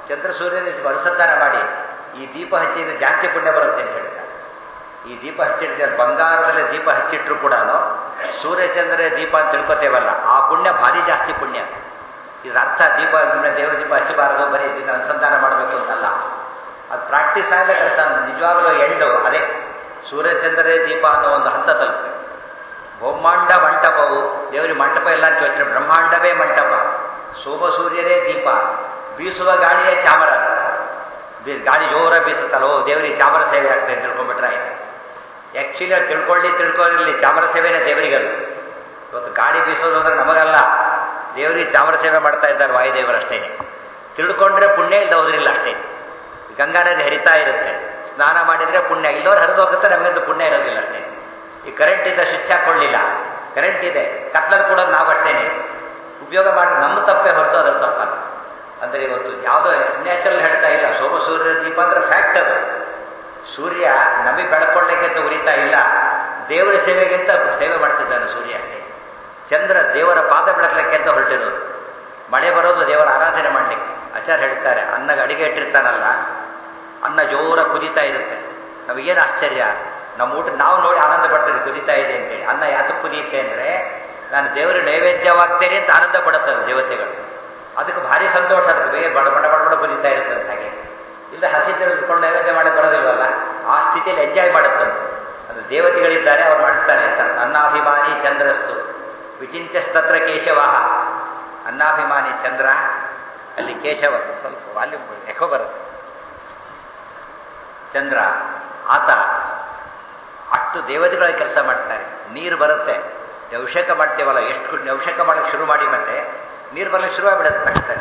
S1: ಚಂದ್ರ ಸೂರ್ಯನ ಅನುಸಂಧಾನ ಮಾಡಿ ಈ ದೀಪ ಹಚ್ಚಿದ್ರೆ ಜಾಸ್ತಿ ಪುಣ್ಯ ಬರುತ್ತೆ ಅಂತ ಹೇಳ್ತಾರೆ ಈ ದೀಪ ಹಚ್ಚಿಡ್ತಾರೆ ಬಂಗಾರದಲ್ಲಿ ದೀಪ ಹಚ್ಚಿಟ್ರು ಕೂಡ ಸೂರ್ಯಚಂದ್ರ ದೀಪ ಅಂತ ತಿಳ್ಕೊತೇವಲ್ಲ ಆ ಪುಣ್ಯ ಭಾರಿ ಜಾಸ್ತಿ ಪುಣ್ಯ ಇದ್ರ ಅರ್ಥ ದೀಪ ಸುಮ್ಮನೆ ದೇವರ ದೀಪ ಹಚ್ಚಬಾರದು ಬರೀ ಇದನ್ನ ಅನುಸಂಧಾನ ಮಾಡಬೇಕು ಅಂತಲ್ಲ ಅದು ಪ್ರಾಕ್ಟೀಸ್ ಆಗಲೇ ಕೆಲಸ ನಿಜವಾಗಲೂ ಎಂಡು ಅದೇ ಸೂರ್ಯಚಂದ್ರೇ ದೀಪ ಅನ್ನೋ ಒಂದು ಹಂತ ತಲುಪೆ ಬ್ರಹ್ಮಾಂಡ ಮಂಟಪವು ದೇವರಿಗೆ ಮಂಟಪ ಎಲ್ಲ ಅಂತ ಯೋಚನೆ ಬ್ರಹ್ಮಾಂಡವೇ ಮಂಟಪ ಸೋಮ ಸೂರ್ಯರೇ ದೀಪ ಬೀಸುವ ಗಾಳಿಯೇ ಚಾಮರ ಬೀ- ಗಾಳಿ ಜೋರ ಬೀಸುತ್ತಲ್ಲ ಓ ದೇವರಿಗೆ ಚಾಮರ ಸೇವೆ ಆಗ್ತದೆ ಅಂತ ತಿಳ್ಕೊಂಡ್ಬಿಟ್ರೆ ಆಯ್ತು ಆ್ಯಕ್ಚುಲಿ ಅದು ತಿಳ್ಕೊಳ್ಳಿ ತಿಳ್ಕೊಳ್ಳಿರಲಿ ಚಾಮರ ಸೇವೆನೇ ದೇವರಿಗಲ್ಲ ಇವತ್ತು ಗಾಳಿ ಬೀಸೋದು ಅಂದ್ರೆ ನಮಗಲ್ಲ ದೇವರಿಗೆ ಚಾಮರ ಸೇವೆ ಮಾಡ್ತಾ ಇದ್ದಾರೆ ವಾಯುದೇವರಷ್ಟೇ ತಿಳ್ಕೊಂಡ್ರೆ ಪುಣ್ಯ ಇಲ್ಲದ ಹೋದ್ರಿಲ್ಲ ಅಷ್ಟೇ ಗಂಗಾ ನದಿ ಹರಿತಾ ಇರುತ್ತೆ ಸ್ನಾನ ಮಾಡಿದರೆ ಪುಣ್ಯ ಇಲ್ಲವ್ರು ಹರಿದು ಹೋಗುತ್ತೆ ನಮಗಂತೂ ಪುಣ್ಯ ಇರೋದಿಲ್ಲ ಅಷ್ಟೇ ಈ ಕರೆಂಟ್ ಇದ್ದ ಸ್ವಿಚ್ ಹಾಕೊಳ್ಳಿಲ್ಲ ಕರೆಂಟ್ ಇದೆ ಕತ್ಲಲ್ಲಿ ಕೊಡೋದು ನಾವಷ್ಟೇನೆ ಉಪಯೋಗ ಮಾಡಿ ನಮ್ಮ ತಪ್ಪೇ ಹೊರತು ಅದರ ತಪ್ಪಲ್ಲ ಅಂದರೆ ಇವತ್ತು ಯಾವುದೋ ನ್ಯಾಚುರಲ್ ಹೇಳ್ತಾ ಇಲ್ಲ ಸೋಮ ಸೂರ್ಯರ ದೀಪ ಅಂದ್ರೆ ಫ್ಯಾಕ್ಟ್ ಅದು ಸೂರ್ಯ ನಮಗೆ ಬೆಳ್ಕೊಳ್ಳಿಕ್ಕೆ ಅಂತ ಉರಿತಾ ಇಲ್ಲ ದೇವರ ಸೇವೆಗಿಂತ ಸೇವೆ ಮಾಡ್ತಿದ್ದಾನೆ ಸೂರ್ಯ ಅಷ್ಟೇ ಚಂದ್ರ ದೇವರ ಪಾದ ಬೆಳಕಲಿಕ್ಕೆ ಅಂತ ಹೊರಟಿರೋದು ಮಳೆ ಬರೋದು ದೇವರ ಆರಾಧನೆ ಮಾಡಲಿಕ್ಕೆ ಆಚಾರ್ಯ ಹೇಳ್ತಾರೆ ಅನ್ನಗೆ ಅಡಿಗೆ ಇಟ್ಟಿರ್ತಾನಲ್ಲ ಅನ್ನ ಜೋರ ಕುದೀತಾ ಇರುತ್ತೆ ನಮಗೇನು ಆಶ್ಚರ್ಯ ನಮ್ಮ ಊಟ ನಾವು ನೋಡಿ ಆನಂದ ಪಡ್ತೀವಿ ಕುದೀತಾ ಇದೆ ಅಂತೇಳಿ ಅನ್ನ ಯಾತಕ್ಕೆ ಕುದಿಯುತ್ತೆ ಅಂದರೆ ನಾನು ದೇವರ ನೈವೇದ್ಯವಾಗ್ತೇನೆ ಅಂತ ಆನಂದ ಪಡುತ್ತದೆ ದೇವತೆಗಳು ಅದಕ್ಕೆ ಭಾರಿ ಸಂತೋಷ ಅದಕ್ಕೆ ಬೇಗ ಬಡ ಬಡ ಬಡ ಬಡ ಕುದೀತಾ ಇರುತ್ತೆ ಅಂತ ಹಾಗೆ ಇಲ್ಲ ಹಸಿ ತೆಗೆದುಕೊಂಡು ನೈವೇದ್ಯ ಮಾಡಿ ಬರೋದಿಲ್ವಲ್ಲ ಆ ಸ್ಥಿತಿಯಲ್ಲಿ ಎಂಜಾಯ್ ಮಾಡುತ್ತಂತೆ ಅದು ದೇವತೆಗಳಿದ್ದಾರೆ ಅವ್ರು ಮಾಡಿಸ್ತಾರೆ ಅಂತ ಅನ್ನಾಭಿಮಾನಿ ಚಂದ್ರಸ್ತು ವಿಚಿಂತ್ಯಸ್ತತ್ರ ಕೇಶವಾಹ ಅನ್ನಾಭಿಮಾನಿ ಚಂದ್ರ ಅಲ್ಲಿ ಕೇಶವ ಸ್ವಲ್ಪ ವಾಲ್ಯೂಮ್ ಎಕೋ ಬರುತ್ತೆ ಚಂದ್ರ ಆತ ಅಷ್ಟು ದೇವತೆಗಳ ಕೆಲಸ ಮಾಡ್ತಾರೆ ನೀರು ಬರುತ್ತೆ ಅಭಿಷೇಕ ಮಾಡ್ತೇವಲ್ಲ ಎಷ್ಟು ಕುಟ್- ಅಭಿಷೇಕ ಮಾಡಕ್ಕೆ ಶುರು ಮಾಡಿ ಮತ್ತೆ ನೀರು ಬರ್ಲಿಕ್ಕೆ ಶುರುವಾಗಿಬಿಡುತ್ತೆ ತಕ್ಷಣ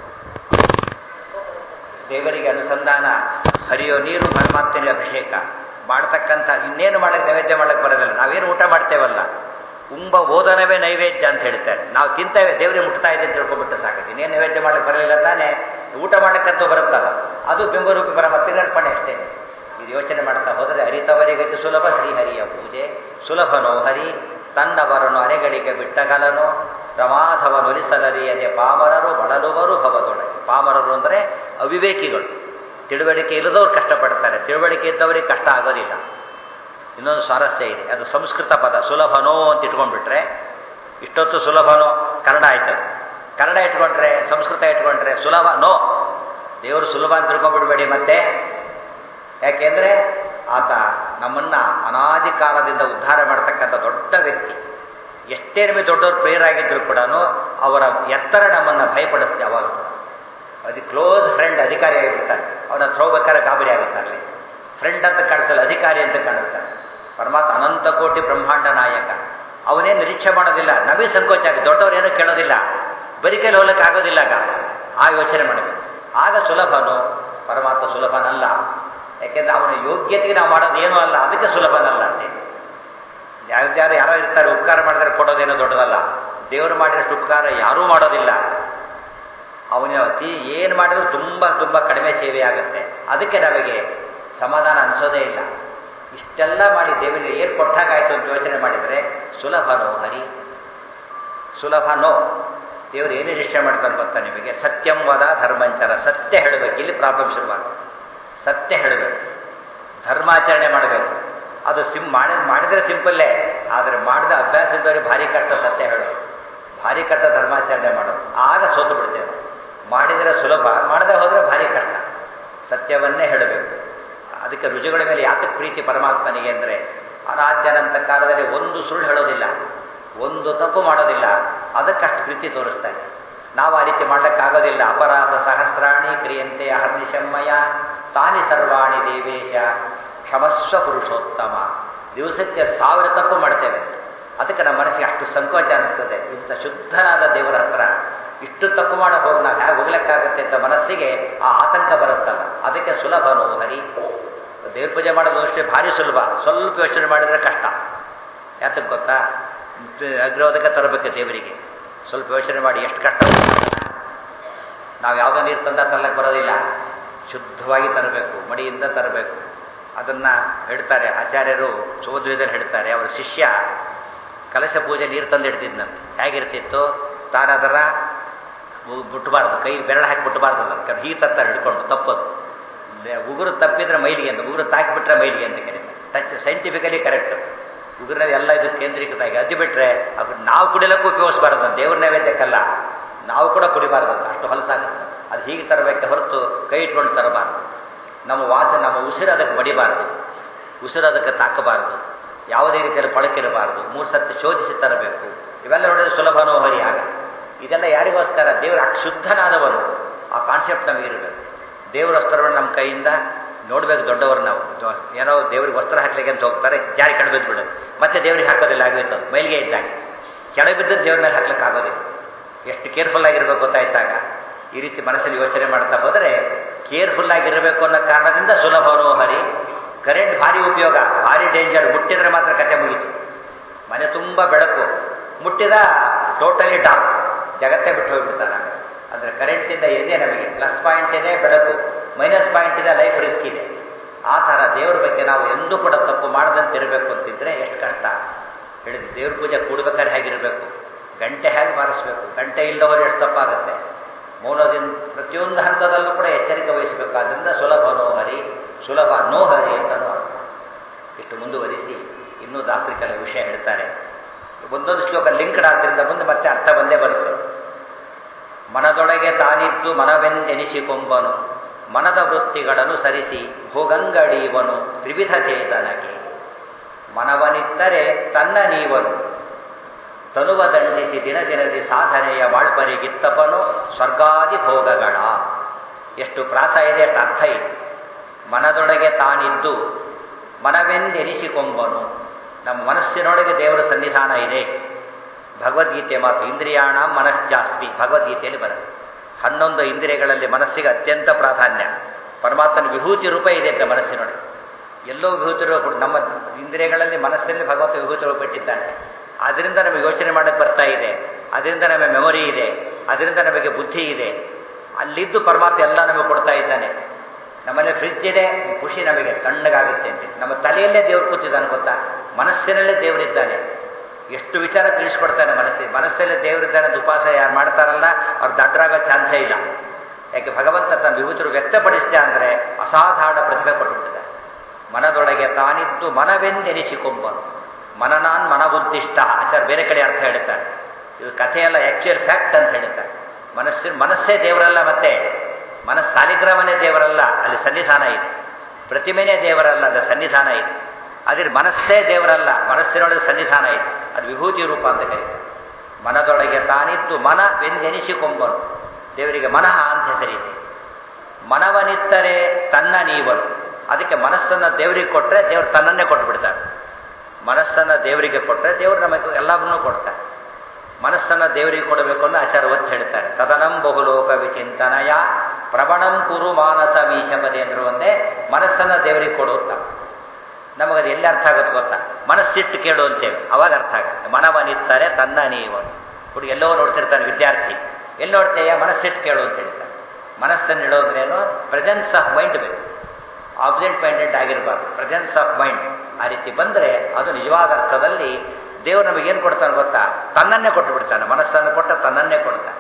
S1: ದೇವರಿಗೆ ಅನುಸಂಧಾನ ಹರಿಯೋ ನೀರು ಪರಮಾತ್ಮನಿಗೆ ಅಭಿಷೇಕ ಮಾಡ್ತಕ್ಕಂಥ ಇನ್ನೇನು ಮಾಡಕ್ಕೆ ನೈವೇದ್ಯ ಮಾಡಕ್ಕೆ ಬರೋದಿಲ್ಲ ನಾವೇನು ಊಟ ಮಾಡ್ತೇವಲ್ಲ ಉಂಬ ಓದನವೇ ನೈವೇದ್ಯ ಅಂತ ಹೇಳ್ತಾರೆ ನಾವು ತಿಂತೇವೆ ದೇವರಿಗೆ ಮುಟ್ತಾ ಇದೆ ಅಂತ ತಿಳ್ಕೊಂಡ್ಬಿಟ್ಟು ಸಾಕು ಇನ್ನೇನು ನೈವೇದ್ಯ ಮಾಡಕ್ಕೆ ಬರಲಿಲ್ಲ ತಾನೇ ಊಟ ಮಾಡಕ್ಕಂತೂ ಬರುತ್ತಲ್ಲ ಅದು ಬಿಂಬರೂಪಿ ಪರಮಾತ್ಮನ ಅರ್ಪಣೆ ಅಷ್ಟೇ ಇದು ಯೋಚನೆ ಮಾಡ್ತಾ ಹೋದರೆ ಅರಿತವರಿಗತಿ ಸುಲಭ ಶ್ರೀಹರಿಯ ಪೂಜೆ ಸುಲಭನೋ ಹರಿ ತನ್ನವರನು ಅರೆಗಳಿಗೆ ಬಿಟ್ಟಗಲನು ರಮಾಧವನೊಲಿಸಲರಿಯದೆ ಪಾಮರರು ಬಳಲುವರು ಭವದೊಳಗೆ ಪಾಮರರು ಅಂದರೆ ಅವಿವೇಕಿಗಳು ತಿಳುವಳಿಕೆ ಇಲ್ಲದವ್ರು ಕಷ್ಟಪಡ್ತಾರೆ ತಿಳುವಳಿಕೆ ಇದ್ದವರಿಗೆ ಕಷ್ಟ ಆಗೋದಿಲ್ಲ ಇನ್ನೊಂದು ಸ್ವಾರಸ್ಯ ಇದೆ ಅದು ಸಂಸ್ಕೃತ ಪದ ಸುಲಭನೋ ಅಂತ ಇಟ್ಕೊಂಡ್ಬಿಟ್ರೆ ಇಷ್ಟೊತ್ತು ಸುಲಭನೋ ಕನ್ನಡ ಆಯ್ತದೆ ಕನ್ನಡ ಇಟ್ಕೊಂಡ್ರೆ ಸಂಸ್ಕೃತ ಇಟ್ಕೊಂಡ್ರೆ ಸುಲಭ ನೋ ದೇವರು ಸುಲಭ ಅಂತ ತಿಳ್ಕೊಂಡ್ಬಿಡ್ಬೇಡಿ ಮತ್ತೆ ಯಾಕೆಂದ್ರೆ ಆತ ನಮ್ಮನ್ನ ಅನಾದಿ ಕಾಲದಿಂದ ಉದ್ಧಾರ ಮಾಡ್ತಕ್ಕಂಥ ದೊಡ್ಡ ವ್ಯಕ್ತಿ ಎಷ್ಟೇ ನಮಗೆ ದೊಡ್ಡವರು ಪ್ರೇಯರಾಗಿದ್ದರೂ ಕೂಡ ಅವರ ಎತ್ತರ ನಮ್ಮನ್ನು ಭಯಪಡಿಸ್ತೆ ಅವಾಗ ಅದು ಕ್ಲೋಸ್ ಫ್ರೆಂಡ್ ಅಧಿಕಾರಿ ಆಗಿಬಿಡ್ತಾನೆ ಅವನ ಹತ್ರ ಹೋಗ್ಬೇಕಾದ್ರೆ ಗಾಬರಿ ಆಗುತ್ತಾನೆ ಫ್ರೆಂಡ್ ಅಂತ ಕಾಣಿಸಲ್ಲ ಅಧಿಕಾರಿ ಅಂತ ಕಾಣಿಸ್ತಾನೆ ಪರಮಾತ್ಮ ಅನಂತ ಕೋಟಿ ಬ್ರಹ್ಮಾಂಡ ನಾಯಕ ಅವನೇನು ನಿರೀಕ್ಷೆ ಮಾಡೋದಿಲ್ಲ ನವೇ ಸಂಕೋಚ ಆಗಿ ದೊಡ್ಡವರು ಏನೂ ಕೇಳೋದಿಲ್ಲ ಬರೀ ಕೈಲಿ ಹೋಗ್ಲಿಕ್ಕೆ ಆಗೋದಿಲ್ಲ ಆಗ ಆ ಯೋಚನೆ ಮಾಡಬೇಕು ಆಗ ಸುಲಭನು ಪರಮಾತ್ಮ ಸುಲಭನಲ್ಲ ಯಾಕೆಂದ್ರೆ ಅವನ ಯೋಗ್ಯತೆಗೆ ನಾವು ಮಾಡೋದು ಏನೂ ಅಲ್ಲ ಅದಕ್ಕೆ ಸುಲಭನಲ್ಲ ಅಂತೆ ಯಾರು ಯಾರೋ ಇರ್ತಾರೆ ಉಪಕಾರ ಮಾಡಿದ್ರೆ ಕೊಡೋದೇನೋ ದೊಡ್ಡದಲ್ಲ ದೇವರು ಮಾಡಿದಷ್ಟು ಉಪಕಾರ ಯಾರೂ ಮಾಡೋದಿಲ್ಲ ಅವನ ಅತಿ ಏನು ಮಾಡಿದ್ರು ತುಂಬ ತುಂಬ ಕಡಿಮೆ ಸೇವೆ ಆಗುತ್ತೆ ಅದಕ್ಕೆ ನಮಗೆ ಸಮಾಧಾನ ಅನಿಸೋದೇ ಇಲ್ಲ ಇಷ್ಟೆಲ್ಲ ಮಾಡಿ ದೇವರಿಗೆ ಏನು ಕೊಟ್ಟಾಗಾಯ್ತು ಅಂತ ಯೋಚನೆ ಮಾಡಿದರೆ ಸುಲಭನೋ ಹರಿ ಸುಲಭನೋ ದೇವರು ಏನೇ ನಿಶ್ಚಯ ಮಾಡ್ತಾನೆ ಗೊತ್ತಾ ನಿಮಗೆ ಸತ್ಯಂ ವದ ಧರ್ಮಂಚರ ಸತ್ಯ ಹೇಳಬೇಕು ಇಲ್ಲಿ ಪ್ರಾಬ್ಲಮ್ ಶುರುವಾಗ ಸತ್ಯ ಹೇಳಬೇಕು ಧರ್ಮಾಚರಣೆ ಮಾಡಬೇಕು ಅದು ಸಿಮ್ ಮಾಡಿ ಮಾಡಿದರೆ ಸಿಂಪಲ್ಲೇ ಆದರೆ ಮಾಡಿದ ಅಭ್ಯಾಸ ಇದ್ದವರಿಗೆ ಭಾರಿ ಕಷ್ಟ ಸತ್ಯ ಹೇಳೋದು ಭಾರಿ ಕಷ್ಟ ಧರ್ಮಾಚರಣೆ ಮಾಡೋದು ಆಗ ಸೋತು ಬಿಡ್ತೇವೆ ಮಾಡಿದರೆ ಸುಲಭ ಮಾಡದೆ ಹೋದರೆ ಭಾರಿ ಕಷ್ಟ ಸತ್ಯವನ್ನೇ ಹೇಳಬೇಕು ಅದಕ್ಕೆ ರುಜುಗಳ ಮೇಲೆ ಯಾತಕ್ಕೆ ಪ್ರೀತಿ ಪರಮಾತ್ಮನಿಗೆ ಅಂದರೆ ಅನಾದ್ಯನಂತ ಕಾಲದಲ್ಲಿ ಒಂದು ಸುಳ್ಳು ಹೇಳೋದಿಲ್ಲ ಒಂದು ತಪ್ಪು ಮಾಡೋದಿಲ್ಲ ಅದಕ್ಕಷ್ಟು ಪ್ರೀತಿ ತೋರಿಸ್ತಾರೆ ನಾವು ಆ ರೀತಿ ಮಾಡಲಿಕ್ಕಾಗೋದಿಲ್ಲ ಅಪರಾಧ ಸಹಸ್ರಾಣಿ ಕ್ರಿಯಂತೆ ಅಹರ್ನಿಶಮ್ಮಯ ತಾನಿ ಸರ್ವಾಣಿ ದೇವೇಶ ಕ್ಷಮಸ್ವ ಪುರುಷೋತ್ತಮ ದಿವಸಕ್ಕೆ ಸಾವಿರ ತಪ್ಪು ಮಾಡ್ತೇವೆ ಅದಕ್ಕೆ ನಮ್ಮ ಮನಸ್ಸಿಗೆ ಅಷ್ಟು ಸಂಕೋಚ ಅನಿಸ್ತದೆ ಇಂಥ ಶುದ್ಧನಾದ ದೇವರ ಹತ್ರ ಇಷ್ಟು ತಪ್ಪು ಮಾಡೋ ಹೋಗಿ ನಾವು ಹೇಗೆ ಹೋಗ್ಲಿಕ್ಕಾಗತ್ತೆ ಅಂತ ಮನಸ್ಸಿಗೆ ಆ ಆತಂಕ ಬರುತ್ತಲ್ಲ ಅದಕ್ಕೆ ಸುಲಭನೋ ಹರಿ ದೇವ್ರ ಪೂಜೆ ಮಾಡೋದು ಅಷ್ಟೇ ಭಾರಿ ಸುಲಭ ಸ್ವಲ್ಪ ಯೋಚನೆ ಮಾಡಿದರೆ ಕಷ್ಟ ಯಾತಕ್ಕೆ ಗೊತ್ತಾ ಅಗ್ರೋದಕ ತರಬೇಕು ದೇವರಿಗೆ ಸ್ವಲ್ಪ ಯೋಚನೆ ಮಾಡಿ ಎಷ್ಟು ಕಷ್ಟ ನಾವು ಯಾವುದೋ ನೀರು ತಂದ ತರಲಿಕ್ಕೆ ಬರೋದಿಲ್ಲ ಶುದ್ಧವಾಗಿ ತರಬೇಕು ಮಡಿಯಿಂದ ತರಬೇಕು ಅದನ್ನು ಹೇಳ್ತಾರೆ ಆಚಾರ್ಯರು ಚೋದ್ವಿದಲ್ಲಿ ಹೇಳ್ತಾರೆ ಅವರ ಶಿಷ್ಯ ಕಲಶ ಪೂಜೆ ನೀರು ತಂದು ಇಡ್ತಿದ್ನಂತೆ ಹೇಗಿರ್ತಿತ್ತು ತಾನದರ ಬಿಟ್ಟಬಾರ್ದು ಕೈ ಬೆರಳು ಹಾಕಿ ಬಿಟ್ಟಬಾರ್ದಲ್ಲ ಯಾಕಂದ್ರೆ ಹೀಗೆ ತರ್ತಾರೆ ಹಿಡ್ಕೊಂಡು ತಪ್ಪದು ಉಗುರು ತಪ್ಪಿದ್ರೆ ಮೈಲಿಗೆ ಅಂತ ಉಗುರು ತಾಕಿಬಿಟ್ರೆ ಮೈಲಿಗೆ ಅಂತ ಕರೀತಾರೆ ಟಚ್ ಸೈಂಟಿಫಿಕಲಿ ಕರೆಕ್ಟ್ ಉಗುರಲ್ಲಿ ಎಲ್ಲ ಇದು ಕೇಂದ್ರೀಕೃತ ಆಗಿ ಅದ್ದು ಬಿಟ್ರೆ ಅದು ನಾವು ಕುಡಿಲಕ್ಕೂ ಉಪಯೋಗಿಸಬಾರ್ದು ದೇವ್ರ ನೈವೇದ್ಯಕ್ಕಲ್ಲ ನಾವು ಕೂಡ ಕುಡಿಬಾರ್ದಂತ ಅಷ್ಟು ಹೊಲಸಾಗುತ್ತೆ ಅದು ಹೀಗೆ ತರಬೇಕೆ ಹೊರತು ಕೈ ಇಟ್ಕೊಂಡು ತರಬಾರ್ದು ನಮ್ಮ ವಾಸ ನಮ್ಮ ಉಸಿರು ಅದಕ್ಕೆ ಬಡಿಬಾರ್ದು ಉಸಿರು ಅದಕ್ಕೆ ತಾಕಬಾರ್ದು ಯಾವುದೇ ರೀತಿಯಲ್ಲಿ ಪಳಕಿರಬಾರ್ದು ಮೂರು ಸರ್ತಿ ಶೋಧಿಸಿ ತರಬೇಕು ಇವೆಲ್ಲ ನೋಡಿದ್ರೆ ಸುಲಭನೋ ಹರಿ ಆಗ ಇದೆಲ್ಲ ಯಾರಿಗೋಸ್ಕರ ದೇವರು ಅಕ್ಷುದ್ಧನಾದವನು ಆ ಕಾನ್ಸೆಪ್ಟ್ ನಮಗಿರಬೇಕು ದೇವರ ವಸ್ತ್ರವನ್ನು ನಮ್ಮ ಕೈಯಿಂದ ನೋಡ್ಬೇಕು ದೊಡ್ಡವರು ನಾವು ಏನೋ ದೇವ್ರಿಗೆ ವಸ್ತ್ರ ಹಾಕ್ಲಿಕ್ಕೆ ಅಂತ ಹೋಗ್ತಾರೆ ಜಾರಿ ಕಡೆ ಬಿದ್ದು ಬಿಡೋದು ಮತ್ತೆ ದೇವ್ರಿಗೆ ಹಾಕೋದಿಲ್ಲ ಆಗೋಯ್ತು ಮೈಲಿಗೆ ಇದ್ದಾಗ ಕೆಳಗೆ ಬಿದ್ದದ್ದು ದೇವ್ರ ಮೇಲೆ ಹಾಕ್ಲಿಕ್ಕೆ ಆಗೋದಿಲ್ಲ ಎಷ್ಟು ಕೇರ್ಫುಲ್ ಆಗಿರಬೇಕು ಗೊತ್ತಾಯ್ತಾಗ ಈ ರೀತಿ ಮನಸ್ಸಲ್ಲಿ ಯೋಚನೆ ಮಾಡ್ತಾ ಹೋದರೆ ಕೇರ್ಫುಲ್ ಆಗಿರಬೇಕು ಅನ್ನೋ ಕಾರಣದಿಂದ ಸುಲಭನೋ ಹರಿ ಕರೆಂಟ್ ಭಾರಿ ಉಪಯೋಗ ಭಾರಿ ಡೇಂಜರ್ ಮುಟ್ಟಿದ್ರೆ ಮಾತ್ರ ಕತೆ ಮುಗೀತು ಮನೆ ತುಂಬ ಬೆಳಕು ಮುಟ್ಟಿದ ಟೋಟಲಿ ಡಾರ್ಕ್ ಜಗತ್ತೇ ಬಿಟ್ಟು ಹೋಗ್ಬಿಡ್ತಾನೆ ಅಂದರೆ ಕರೆಂಟಿಂದ ಇದೆ ನಮಗೆ ಪ್ಲಸ್ ಪಾಯಿಂಟ್ ಇದೆ ಬೆಳಕು ಮೈನಸ್ ಪಾಯಿಂಟ್ ಇದೆ ಲೈಫ್ ರಿಸ್ಕ್ ಇದೆ ಆ ಥರ ದೇವ್ರ ಬಗ್ಗೆ ನಾವು ಎಂದೂ ಕೂಡ ತಪ್ಪು ಮಾಡದಂತೆ ಇರಬೇಕು ಅಂತಿದ್ರೆ ಎಷ್ಟು ಕಷ್ಟ ಹೇಳಿದ್ದು ದೇವ್ರ ಪೂಜೆ ಕೂಡ್ಬೇಕಾದ್ರೆ ಹೇಗಿರಬೇಕು ಗಂಟೆ ಹೇಗೆ ಬಾರಿಸ್ಬೇಕು ಗಂಟೆ ಇಲ್ಲದವರು ಎಷ್ಟು ತಪ್ಪಾಗುತ್ತೆ ಮೌನದಿಂದ ಪ್ರತಿಯೊಂದು ಹಂತದಲ್ಲೂ ಕೂಡ ಎಚ್ಚರಿಕೆ ವಹಿಸಬೇಕಾದ್ರಿಂದ ಸುಲಭ ನೋಹರಿ ಸುಲಭ ನೋಹರಿ ಅಂತಲೂ ಅರ್ಥ ಇಷ್ಟು ಮುಂದುವರಿಸಿ ಇನ್ನೂ ದಾಸರಿಕಲ ವಿಷಯ ಹೇಳ್ತಾರೆ ಒಂದೊಂದು ಶ್ಲೋಕ ಲಿಂಕ್ಡ್ ಆದ್ದರಿಂದ ಮುಂದೆ ಮತ್ತೆ ಅರ್ಥ ಬಂದೇ ಬರುತ್ತೆ ಮನದೊಳಗೆ ತಾನಿದ್ದು ಮನವೆಂದೆನಿಸಿಕೊಂಬನು ಮನದ ವೃತ್ತಿಗಳನ್ನು ಸರಿಸಿ ಭೋಗಂಗಡಿಯವನು ತ್ರಿವಿಧ ಚೇತನಕ್ಕೆ ಮನವನಿತ್ತರೆ ತನ್ನ ನೀವನು ತನುವ ದಂಡಿಸಿ ದಿನ ದಿನದಿ ಸಾಧನೆಯ ಬಾಳ್ಪರಿಗಿತ್ತಪನು ಸ್ವರ್ಗಾದಿ ಭೋಗಗಳ ಎಷ್ಟು ಪ್ರಾಸ ಇದೆ ಎಷ್ಟು ಅರ್ಥ ಇದೆ ಮನದೊಳಗೆ ತಾನಿದ್ದು ಮನವೆಂದೆನಿಸಿಕೊಂಬನು ನಮ್ಮ ಮನಸ್ಸಿನೊಳಗೆ ದೇವರ ಸನ್ನಿಧಾನ ಇದೆ ಭಗವದ್ಗೀತೆ ಮಾತು ಇಂದ್ರಿಯಾಣ ಮನಶ್ಚಾಸ್ಮಿ ಭಗವದ್ಗೀತೆಯಲ್ಲಿ ಬರುತ್ತೆ ಹನ್ನೊಂದು ಇಂದ್ರಿಯಗಳಲ್ಲಿ ಮನಸ್ಸಿಗೆ ಅತ್ಯಂತ ಪ್ರಾಧಾನ್ಯ ಪರಮಾತ್ಮನ ವಿಭೂತಿ ರೂಪ ಇದೆ ಅಂತ ಮನಸ್ಸಿನೊಳಗೆ ಎಲ್ಲೋ ವಿಭೂತಿ ರೂಪ ನಮ್ಮ ಇಂದ್ರಿಯಗಳಲ್ಲಿ ಮನಸ್ಸಿನಲ್ಲಿ ಭಗವಂತ ವಿಭೂತಿ ರೂಪ ಇಟ್ಟಿದ್ದಾನೆ ಅದರಿಂದ ನಮಗೆ ಯೋಚನೆ ಮಾಡಕ್ಕೆ ಬರ್ತಾ ಇದೆ ಅದರಿಂದ ನಮಗೆ ಮೆಮೊರಿ ಇದೆ ಅದರಿಂದ ನಮಗೆ ಬುದ್ಧಿ ಇದೆ ಅಲ್ಲಿದ್ದು ಪರಮಾತ್ಮ ಎಲ್ಲ ನಮಗೆ ಕೊಡ್ತಾ ಇದ್ದಾನೆ ನಮ್ಮಲ್ಲಿ ಫ್ರಿಜ್ ಇದೆ ಖುಷಿ ನಮಗೆ ತಣ್ಣಗಾಗುತ್ತೆ ಅಂತ ನಮ್ಮ ತಲೆಯಲ್ಲೇ ದೇವ್ರು ಕೂತಿದ್ದಾನೆ ಗೊತ್ತಾ ಮನಸ್ಸಿನಲ್ಲೇ ದೇವರಿದ್ದಾನೆ ಎಷ್ಟು ವಿಚಾರ ತಿಳಿಸ್ಕೊಡ್ತಾನೆ ಮನಸ್ಸಿಗೆ ಮನಸ್ಸಲ್ಲೇ ದೇವರಿದ್ದಾನೆ ಉಪವಾಸ ಯಾರು ಮಾಡ್ತಾರಲ್ಲ ಅವ್ರು ದಡ್ಡರಾಗೋ ಚಾನ್ಸೇ ಇಲ್ಲ ಯಾಕೆ ಭಗವಂತ ತನ್ನ ವಿಭೂತರು ವ್ಯಕ್ತಪಡಿಸಿದ ಅಂದರೆ ಅಸಾಧಾರಣ ಪ್ರತಿಭೆ ಕೊಟ್ಟುಬಿಟ್ಟಿದೆ ಮನದೊಳಗೆ ತಾನಿದ್ದು ಮನವೆಂದೆನಿಸಿಕೊಂಬನು ಮನನಾನ್ ಮನಬುದ್ಧಿಷ್ಟ ಆಚಾರ ಬೇರೆ ಕಡೆ ಅರ್ಥ ಹೇಳ್ತಾರೆ ಇದು ಕಥೆಯಲ್ಲ ಆ್ಯಕ್ಚುಯಲ್ ಫ್ಯಾಕ್ಟ್ ಅಂತ ಹೇಳ್ತಾರೆ ಮನಸ್ಸಿನ ಮನಸ್ಸೇ ದೇವರಲ್ಲ ಮತ್ತೆ ಮನಸ್ಸು ಸಾಲಿಗ್ರಾಮನೇ ದೇವರಲ್ಲ ಅಲ್ಲಿ ಸನ್ನಿಧಾನ ಇದೆ ಪ್ರತಿಮೆನೇ ದೇವರಲ್ಲ ಅದರ ಸನ್ನಿಧಾನ ಇದೆ ಅದ್ರ ಮನಸ್ಸೇ ದೇವರಲ್ಲ ಮನಸ್ಸಿನೊಳಗೆ ಸನ್ನಿಧಾನ ಇದೆ ಅದು ವಿಭೂತಿ ರೂಪ ಅಂತ ಕರೀತಾರೆ ಮನದೊಳಗೆ ತಾನಿದ್ದು ಮನ ವೆಂದೆನಿಸಿಕೊಂಬನು ದೇವರಿಗೆ ಮನಃ ಅಂತ ಹೆಸರಿದೆ ಮನವನಿತ್ತರೆ ತನ್ನ ನೀವನು ಅದಕ್ಕೆ ಮನಸ್ಸನ್ನು ದೇವರಿಗೆ ಕೊಟ್ಟರೆ ದೇವರು ತನ್ನನ್ನೇ ಕೊಟ್ಟುಬಿಡ್ತಾರೆ ಮನಸ್ಸನ್ನು ದೇವರಿಗೆ ಕೊಟ್ಟರೆ ದೇವರು ನಮಗೆ ಎಲ್ಲವನ್ನೂ ಕೊಡ್ತಾರೆ ಮನಸ್ಸನ್ನು ದೇವರಿಗೆ ಕೊಡಬೇಕು ಅಂತ ಆಚಾರ ಒತ್ತು ಹೇಳ್ತಾರೆ ತದನಂ ಬಹುಲೋಕ ವಿಚಿಂತನಯ ಪ್ರವಣಂ ಕುರು ಮಾನಸ ಮೀಶಪದೆ ಅಂದ್ರು ಒಂದೇ ಮನಸ್ಸನ್ನು ದೇವರಿಗೆ ಕೊಡುತ್ತ ನಮಗದು ಎಲ್ಲಿ ಅರ್ಥ ಆಗುತ್ತೆ ಗೊತ್ತಾ ಮನಸ್ಸಿಟ್ಟು ಕೇಳು ಅಂತೇವೆ ಅವಾಗ ಅರ್ಥ ಆಗುತ್ತೆ ಮನವನಿತ್ತಾರೆ ತನ್ನ ನೀವನು ಹುಡುಗ ಎಲ್ಲೋ ನೋಡ್ತಿರ್ತಾನೆ ವಿದ್ಯಾರ್ಥಿ ಎಲ್ಲಿ ನೋಡ್ತೇಯ ಮನಸ್ಸಿಟ್ಟು ಕೇಳು ಅಂತ ಹೇಳ್ತಾರೆ ಮನಸ್ಸನ್ನು ಇಡೋದ್ರೇನು ಪ್ರೆಸೆನ್ಸ್ ಆಫ್ ಮೈಂಡ್ ಬೇಕು ಆಬ್ಸೆಂಟ್ ಮೈಂಡೆಡ್ ಆಗಿರಬಾರ್ದು ಪ್ರೆಸೆನ್ಸ್ ಆಫ್ ಮೈಂಡ್ ಆ ರೀತಿ ಬಂದರೆ ಅದು ನಿಜವಾದ ಅರ್ಥದಲ್ಲಿ ದೇವರು ನಮಗೇನು ಕೊಡ್ತಾನೆ ಗೊತ್ತಾ ತನ್ನನ್ನೇ ಕೊಟ್ಟು ಬಿಡ್ತಾನೆ ಮನಸ್ಸನ್ನು ಕೊಟ್ಟ ತನ್ನನ್ನೇ ಕೊಡ್ತಾನೆ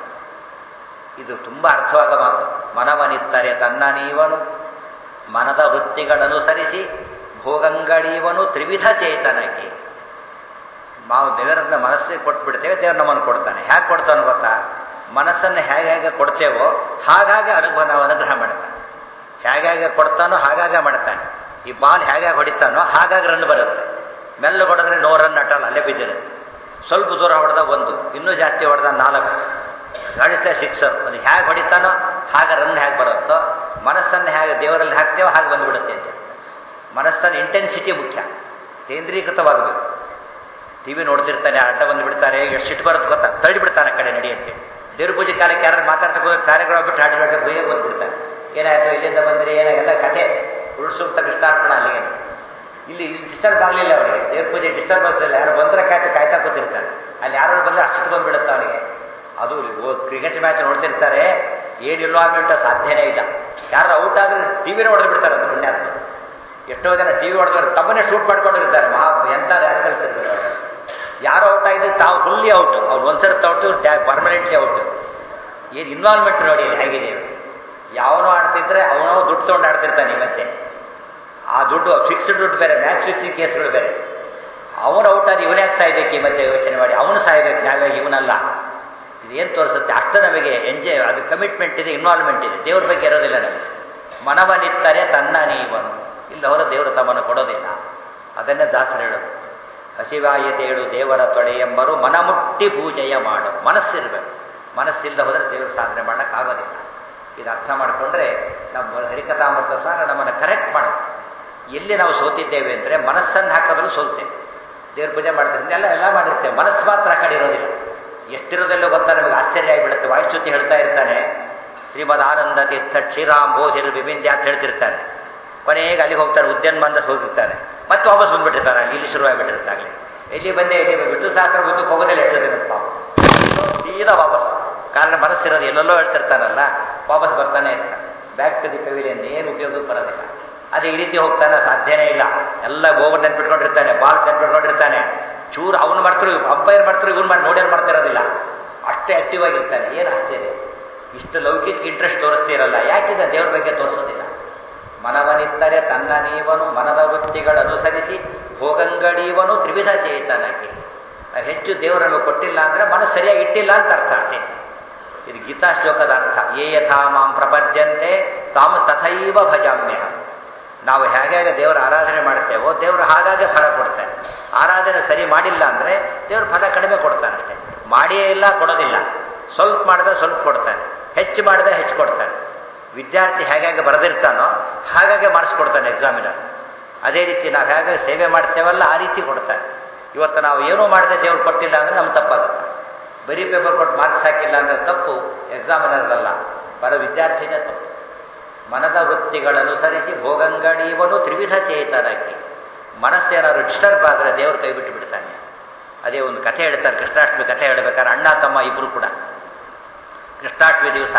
S1: ಇದು ತುಂಬ ಅರ್ಥವಾದ ಮಾತು ಮನವನಿತ್ತರೆ ತನ್ನ ನೀವನು ಮನದ ವೃತ್ತಿಗಳನುಸರಿಸಿ ಭೋಗಂಗಡಿಯವನು ತ್ರಿವಿಧ ಚೇತನಕ್ಕೆ ನಾವು ದೇವರನ್ನ ಮನಸ್ಸಿಗೆ ಕೊಟ್ಬಿಡ್ತೇವೆ ದೇವರು ನಮ್ಮನ್ನು ಕೊಡ್ತಾನೆ ಹೇಗೆ ಕೊಡ್ತಾನೆ ಗೊತ್ತಾ ಮನಸ್ಸನ್ನು ಹೇಗೆ ಹೇಗೆ ಕೊಡ್ತೇವೋ ಹಾಗಾಗಿ ಅನುಭವ ನಾವು ಅನುಗ್ರಹ ಮಾಡ್ತಾನೆ ಹೇಗೆ ಹೇಗೆ ಕೊಡ್ತಾನೋ ಹಾಗಾಗ ಮಾಡ್ತಾನೆ ಈ ಬಾಲ್ ಹೇಗೆ ಹೊಡಿತಾನೋ ಹಾಗಾಗಿ ರನ್ ಬರುತ್ತೆ ಮೆಲ್ಲ ಹೊಡೆದ್ರೆ ನೋ ರನ್ ಅಟ್ಟಲ್ಲ ಅಲ್ಲೇ ಬಿದ್ದಿರುತ್ತೆ ಸ್ವಲ್ಪ ದೂರ ಹೊಡೆದ ಒಂದು ಇನ್ನೂ ಜಾಸ್ತಿ ಹೊಡೆದ ನಾಲ್ಕು ಗಣಿತ ಸಿಕ್ಸರ್ ಅದು ಹೇಗೆ ಹೊಡಿತಾನೋ ಹಾಗೆ ರನ್ ಹೇಗೆ ಬರುತ್ತೋ ಮನಸ್ಸನ್ನು ಹೇಗೆ ದೇವರಲ್ಲಿ ಹಾಕ್ತೇವೋ ಹಾಗೆ ಬಂದುಬಿಡುತ್ತೆ ಅಂತ ಮನಸ್ಸನ್ನ ಇಂಟೆನ್ಸಿಟಿ ಮುಖ್ಯ ಕೇಂದ್ರೀಕೃತವಾಗಬೇಕು ಟಿ ವಿ ನೋಡ್ತಿರ್ತಾನೆ ಅಡ್ಡ ಬಂದು ಬಿಡ್ತಾರೆ ಎಷ್ಟು ಸಿಟ್ಟು ಬರುತ್ತೆ ಗೊತ್ತಾ ತಳ್ಳಿ ಬಿಡ್ತಾನೆ ಕಡೆ ನಡೆಯುತ್ತೆ ದೇವ್ರ ಪೂಜೆ ಕಾಲಕ್ಕೆ ಯಾರು ಮಾತಾಡ್ತಾ ಹೋದ್ರೆ ಕಾರ್ಯಕ್ರಮ ಬಿಟ್ಟು ಹಾಡಿ ಬಿಡ್ತಾರೆ ಬೇಗ ಬಂದ್ಬಿಡ್ತಾರೆ ಏನಾಯ್ತು ಇಲ್ಲಿಂದ ಬಂದರೆ ಏನಾಗೆಲ್ಲ ಕತೆ ಉಳಿಸೂಕ್ತ ಕೃಷ್ಣಾರ್ಪಣ ಅಲ್ಲಿಗೆ ಇಲ್ಲಿ ಇಲ್ಲಿ ಡಿಸ್ಟರ್ಬ್ ಆಗಲಿಲ್ಲ ಅವರಿಗೆ ದೇವ್ರ ಪೂಜೆ ಡಿಸ್ಟರ್ಬೆನ್ಸ್ ಇಲ್ಲ ಯಾರು ಬಂದ್ರೆ ಕಾಯ್ತಾ ಕಾಯ್ತಾ ಕೂತಿರ್ತಾನೆ ಅಲ್ಲಿ ಯಾರು ಬಂದರೆ ಅಷ್ಟು ಬಂದ್ಬಿಡುತ್ತೆ ಅವನಿಗೆ ಅದು ಕ್ರಿಕೆಟ್ ಮ್ಯಾಚ್ ನೋಡ್ತಿರ್ತಾರೆ ಏನು ಇನ್ವಾಲ್ವ್ಮೆಂಟ್ ಸಾಧ್ಯನೇ ಇಲ್ಲ ಯಾರು ಔಟ್ ಆದರೆ ಟಿ ವಿನೇ ಹೊಡೆದು ಬಿಡ್ತಾರೆ ಅದು ಪುಣ್ಯಾತ್ಮ ಎಷ್ಟೋ ಜನ ಟಿ ವಿ ಹೊಡೆದವ್ರು ತಮ್ಮನ್ನೇ ಶೂಟ್ ಮಾಡ್ಕೊಂಡಿರ್ತಾರೆ ಮಹಾ ಎಂಥ ರ್ಯಾಸ್ಕಲ್ಸ್ ಇರ್ಬೇಕು ಯಾರು ಔಟ್ ಆಗಿದ್ರೆ ತಾವು ಫುಲ್ಲಿ ಔಟ್ ಅವ್ರು ಒಂದ್ಸರಿ ಔಟು ಪರ್ಮನೆಂಟ್ಲಿ ಔಟ್ ಏನು ಇನ್ವಾಲ್ವ್ಮೆಂಟ್ ನೋಡಿ ಇಲ್ಲಿ ಹೇಗಿದೆ ಇವರು ಯಾವನೋ ಆಡ್ತಿದ್ರೆ ಅವನೋ ದುಡ್ಡು ತೊಗೊಂಡು ಆಡ್ತಿರ್ತಾನೆ ಈ ಮತ್ತೆ ಆ ದುಡ್ಡು ಫಿಕ್ಸ್ಡ್ ದುಡ್ಡು ಬೇರೆ ಮ್ಯಾಚ್ ಫಿಕ್ಸಿಂಗ್ ಕೇಸ್ಗಳು ಬೇರೆ ಅವನು ಔಟ್ ಆಗಿ ಇವನೇ ಸಾಯ್ಬೇಕು ಈ ಮತ್ತೆ ಯೋಚನೆ ಮಾಡಿ ಅವನು ಸಾಯ್ಬೇಕು ನಾವೇ ಇವನಲ್ಲ ಇದೇನು ತೋರಿಸುತ್ತೆ ಅಷ್ಟು ನಮಗೆ ಎಂಜಾಯ್ ಅದು ಕಮಿಟ್ಮೆಂಟ್ ಇದೆ ಇನ್ವಾಲ್ವ್ಮೆಂಟ್ ಇದೆ ದೇವ್ರ ಬಗ್ಗೆ ಇರೋದಿಲ್ಲ ನಮಗೆ ಮನವನಿತ್ತರೆ ತನ್ನ ನೀವನು ಇಲ್ಲ ಹೊರ ದೇವರು ತಮ್ಮನ್ನು ಕೊಡೋದಿಲ್ಲ ಅದನ್ನೇ ದಾಸರು ಹೇಳೋದು ಹಸಿವಾಯತೇಳು ದೇವರ ತೊಡೆ ಎಂಬರು ಮನಮುಟ್ಟಿ ಪೂಜೆಯ ಮಾಡು ಮನಸ್ಸಿರಬೇಕು ಮನಸ್ಸಿಲ್ಲದ ಹೋದರೆ ದೇವರು ಸಾಧನೆ ಮಾಡೋಕ್ಕಾಗೋದಿಲ್ಲ ಇದು ಅರ್ಥ ಮಾಡಿಕೊಂಡ್ರೆ ನಮ್ಮ ಹರಿಕಥಾಮೃತ ಸಾರ ನಮ್ಮನ್ನು ಕರೆಕ್ಟ್ ಮಾಡುತ್ತೆ ಎಲ್ಲಿ ನಾವು ಸೋತಿದ್ದೇವೆ ಅಂದರೆ ಮನಸ್ಸನ್ನು ಹಾಕೋದ್ರೂ ಸೋಲ್ತೇವೆ ದೇವ್ರ ಪೂಜೆ ಮಾಡ್ತಾರೆ ಎಲ್ಲ ಎಲ್ಲ ಮಾಡಿರ್ತೇವೆ ಮನಸ್ಸು ಮಾತ್ರ ಆ ಕಡೆ ಇರೋದಿಲ್ಲ ಎಷ್ಟಿರೋದೆಲ್ಲೋ ಗೊತ್ತಾ ನಮಗೆ ಆಶ್ಚರ್ಯ ಆಗಿಬಿಡುತ್ತೆ ವಾಯುಸ್ತುತಿ ಹೇಳ್ತಾ ಇರ್ತಾನೆ ಶ್ರೀಮದ್ ಆನಂದ ತೀರ್ಥ ಕ್ಷೀರಾಂಬೋಧಿರು ವಿಭಿಂದ್ಯ ಅಂತ ಹೇಳ್ತಿರ್ತಾನೆ ಕೊನೆಗೆ ಅಲ್ಲಿಗೆ ಹೋಗ್ತಾರೆ ಉದ್ಯಾನ ಮಂದ ಹೋಗಿರ್ತಾನೆ ಮತ್ತೆ ವಾಪಸ್ ಬಂದ್ಬಿಟ್ಟಿರ್ತಾನೆ ಅಲ್ಲಿ ಇಲ್ಲಿ ಶುರುವಾಗಿಬಿಟ್ಟಿರ್ತಾಗಲಿ ಎಲ್ಲಿ ಬಂದೆ ಇಲ್ಲಿ ವಿಷ್ಣು ಸಹಸ್ರ ಮುಂದಕ್ಕೆ ಹೋಗೋದಿಲ್ಲ ಎಷ್ಟೊತ್ತಿನ ಪಾಪ ಸೀದಾ ವಾಪಸ್ ಕಾರಣ ಮನಸ್ಸಿರೋದು ಎಲ್ಲೆಲ್ಲೋ ಹೇಳ್ತಿರ್ತಾನಲ್ಲ ವಾಪಸ್ ಬರ್ತಾನೆ ಇರ್ತಾನೆ ಬ್ಯಾಕ್ ಟು ದಿ ಪೆವಿಲಿಯನ್ ಏನು ಉಪಯೋಗಕ್ಕೆ ಬರೋದಿಲ್ಲ ಅದೇ ಈ ರೀತಿ ಹೋಗ್ತಾನೆ ಸಾಧ್ಯನೇ ಇಲ್ಲ ಎಲ್ಲ ಓವರ್ ನೆನ್ಪಿಟ್ಕೊಂಡಿರ್ತಾನೆ ಬಾಲ್ಸ್ ನೆನ್ಪಿಟ್ಕೊಂಡಿರ್ತಾನೆ ಚೂರು ಅವನು ಮಾಡ್ತಾರೆ ಅಂಪೈರ್ ಮಾಡ್ತಾರೆ ಇವನು ಮಾಡಿ ನೋಡ್ಯಾರು ಮಾಡ್ತಿರೋದಿಲ್ಲ ಅಷ್ಟೇ ಆಕ್ಟಿವ್ ಆಗಿರ್ತಾನೆ ಏನು ಆಶ್ಚರ್ಯ ಇಷ್ಟು ಲೌಕಿಕ ಇಂಟ್ರೆಸ್ಟ್ ತೋರಿಸ್ತೀರಲ್ಲ ಯಾಕಿದೆ ದೇವ್ರ ಬಗ್ಗೆ ತೋರಿಸೋದಿಲ್ಲ ಮನವನಿತ್ತರೆ ತನ್ನ ನೀವನು ಮನದ ವೃತ್ತಿಗಳು ಅನುಸರಿಸಿ ಹೋಗಂಗಡೀವನು ತ್ರಿವಿಧ ಚೇತನಕ್ಕೆ ನಾವು ಹೆಚ್ಚು ದೇವರನ್ನು ಕೊಟ್ಟಿಲ್ಲ ಅಂದರೆ ಮನಸ್ಸು ಸರಿಯಾಗಿ ಇಟ್ಟಿಲ್ಲ ಅಂತ ಅರ್ಥ ಅಷ್ಟೇ ಇದು ಗೀತಾ ಶ್ಲೋಕದ ಅರ್ಥ ಯೇ ಯಥಾ ಮಾಂ ಪ್ರಪದ್ಯಂತೆ ತಾಮ ತಥೈವ ಭಜಾಮ್ಯ ನಾವು ಹೇಗೆ ದೇವರ ಆರಾಧನೆ ಮಾಡ್ತೇವೋ ದೇವರು ಹಾಗಾಗಿ ಫಲ ಕೊಡ್ತಾನೆ ಆರಾಧನೆ ಸರಿ ಮಾಡಿಲ್ಲ ಅಂದರೆ ದೇವರು ಫಲ ಕಡಿಮೆ ಕೊಡ್ತಾನೆ ಅಷ್ಟೇ ಮಾಡಿಯೇ ಇಲ್ಲ ಕೊಡೋದಿಲ್ಲ ಸ್ವಲ್ಪ ಮಾಡಿದ್ರೆ ಸ್ವಲ್ಪ ಕೊಡ್ತಾನೆ ಹೆಚ್ಚು ಮಾಡಿದ್ರೆ ಹೆಚ್ಚು ಕೊಡ್ತಾನೆ ವಿದ್ಯಾರ್ಥಿ ಹೇಗೆ ಬರೆದಿರ್ತಾನೋ ಹಾಗಾಗಿ ಮಾಡಿಸ್ಕೊಡ್ತಾನೆ ಎಕ್ಸಾಮಿನರ್ ಅದೇ ರೀತಿ ನಾವು ಹೇಗೆ ಸೇವೆ ಮಾಡ್ತೇವಲ್ಲ ಆ ರೀತಿ ಕೊಡ್ತಾನೆ ಇವತ್ತು ನಾವು ಏನೂ ಮಾಡದೆ ದೇವ್ರು ಕೊಟ್ಟಿಲ್ಲ ಅಂದರೆ ನಮ್ಮ ತಪ್ಪಾಗುತ್ತೆ ಬರೀ ಪೇಪರ್ ಕೊಟ್ಟು ಮಾರ್ಕ್ಸ್ ಹಾಕಿಲ್ಲ ಅಂದರೆ ತಪ್ಪು ಎಕ್ಸಾಮಿನರ್ಗಲ್ಲ ಬರೋ ವಿದ್ಯಾರ್ಥಿನೇ ತಪ್ಪು ಮನದ ವೃತ್ತಿಗಳನುಸರಿಸಿ ಭೋಗಂಗಡಿಯವನು ತ್ರಿವಿಧ ಚೇತನಕ್ಕೆ ಮನಸ್ಸೇನಾದ್ರು ಡಿಸ್ಟರ್ಬ್ ಆದರೆ ದೇವರು ಕೈ ಬಿಟ್ಟು ಬಿಡ್ತಾನೆ ಅದೇ ಒಂದು ಕಥೆ ಹೇಳ್ತಾರೆ ಕೃಷ್ಣಾಷ್ಟಮಿ ಕಥೆ ಹೇಳ್ಬೇಕಾದ್ರೆ ಅಣ್ಣ ತಮ್ಮ ಇಬ್ಬರು ಕೂಡ ಕೃಷ್ಣಾಷ್ಟಮಿ ದಿವಸ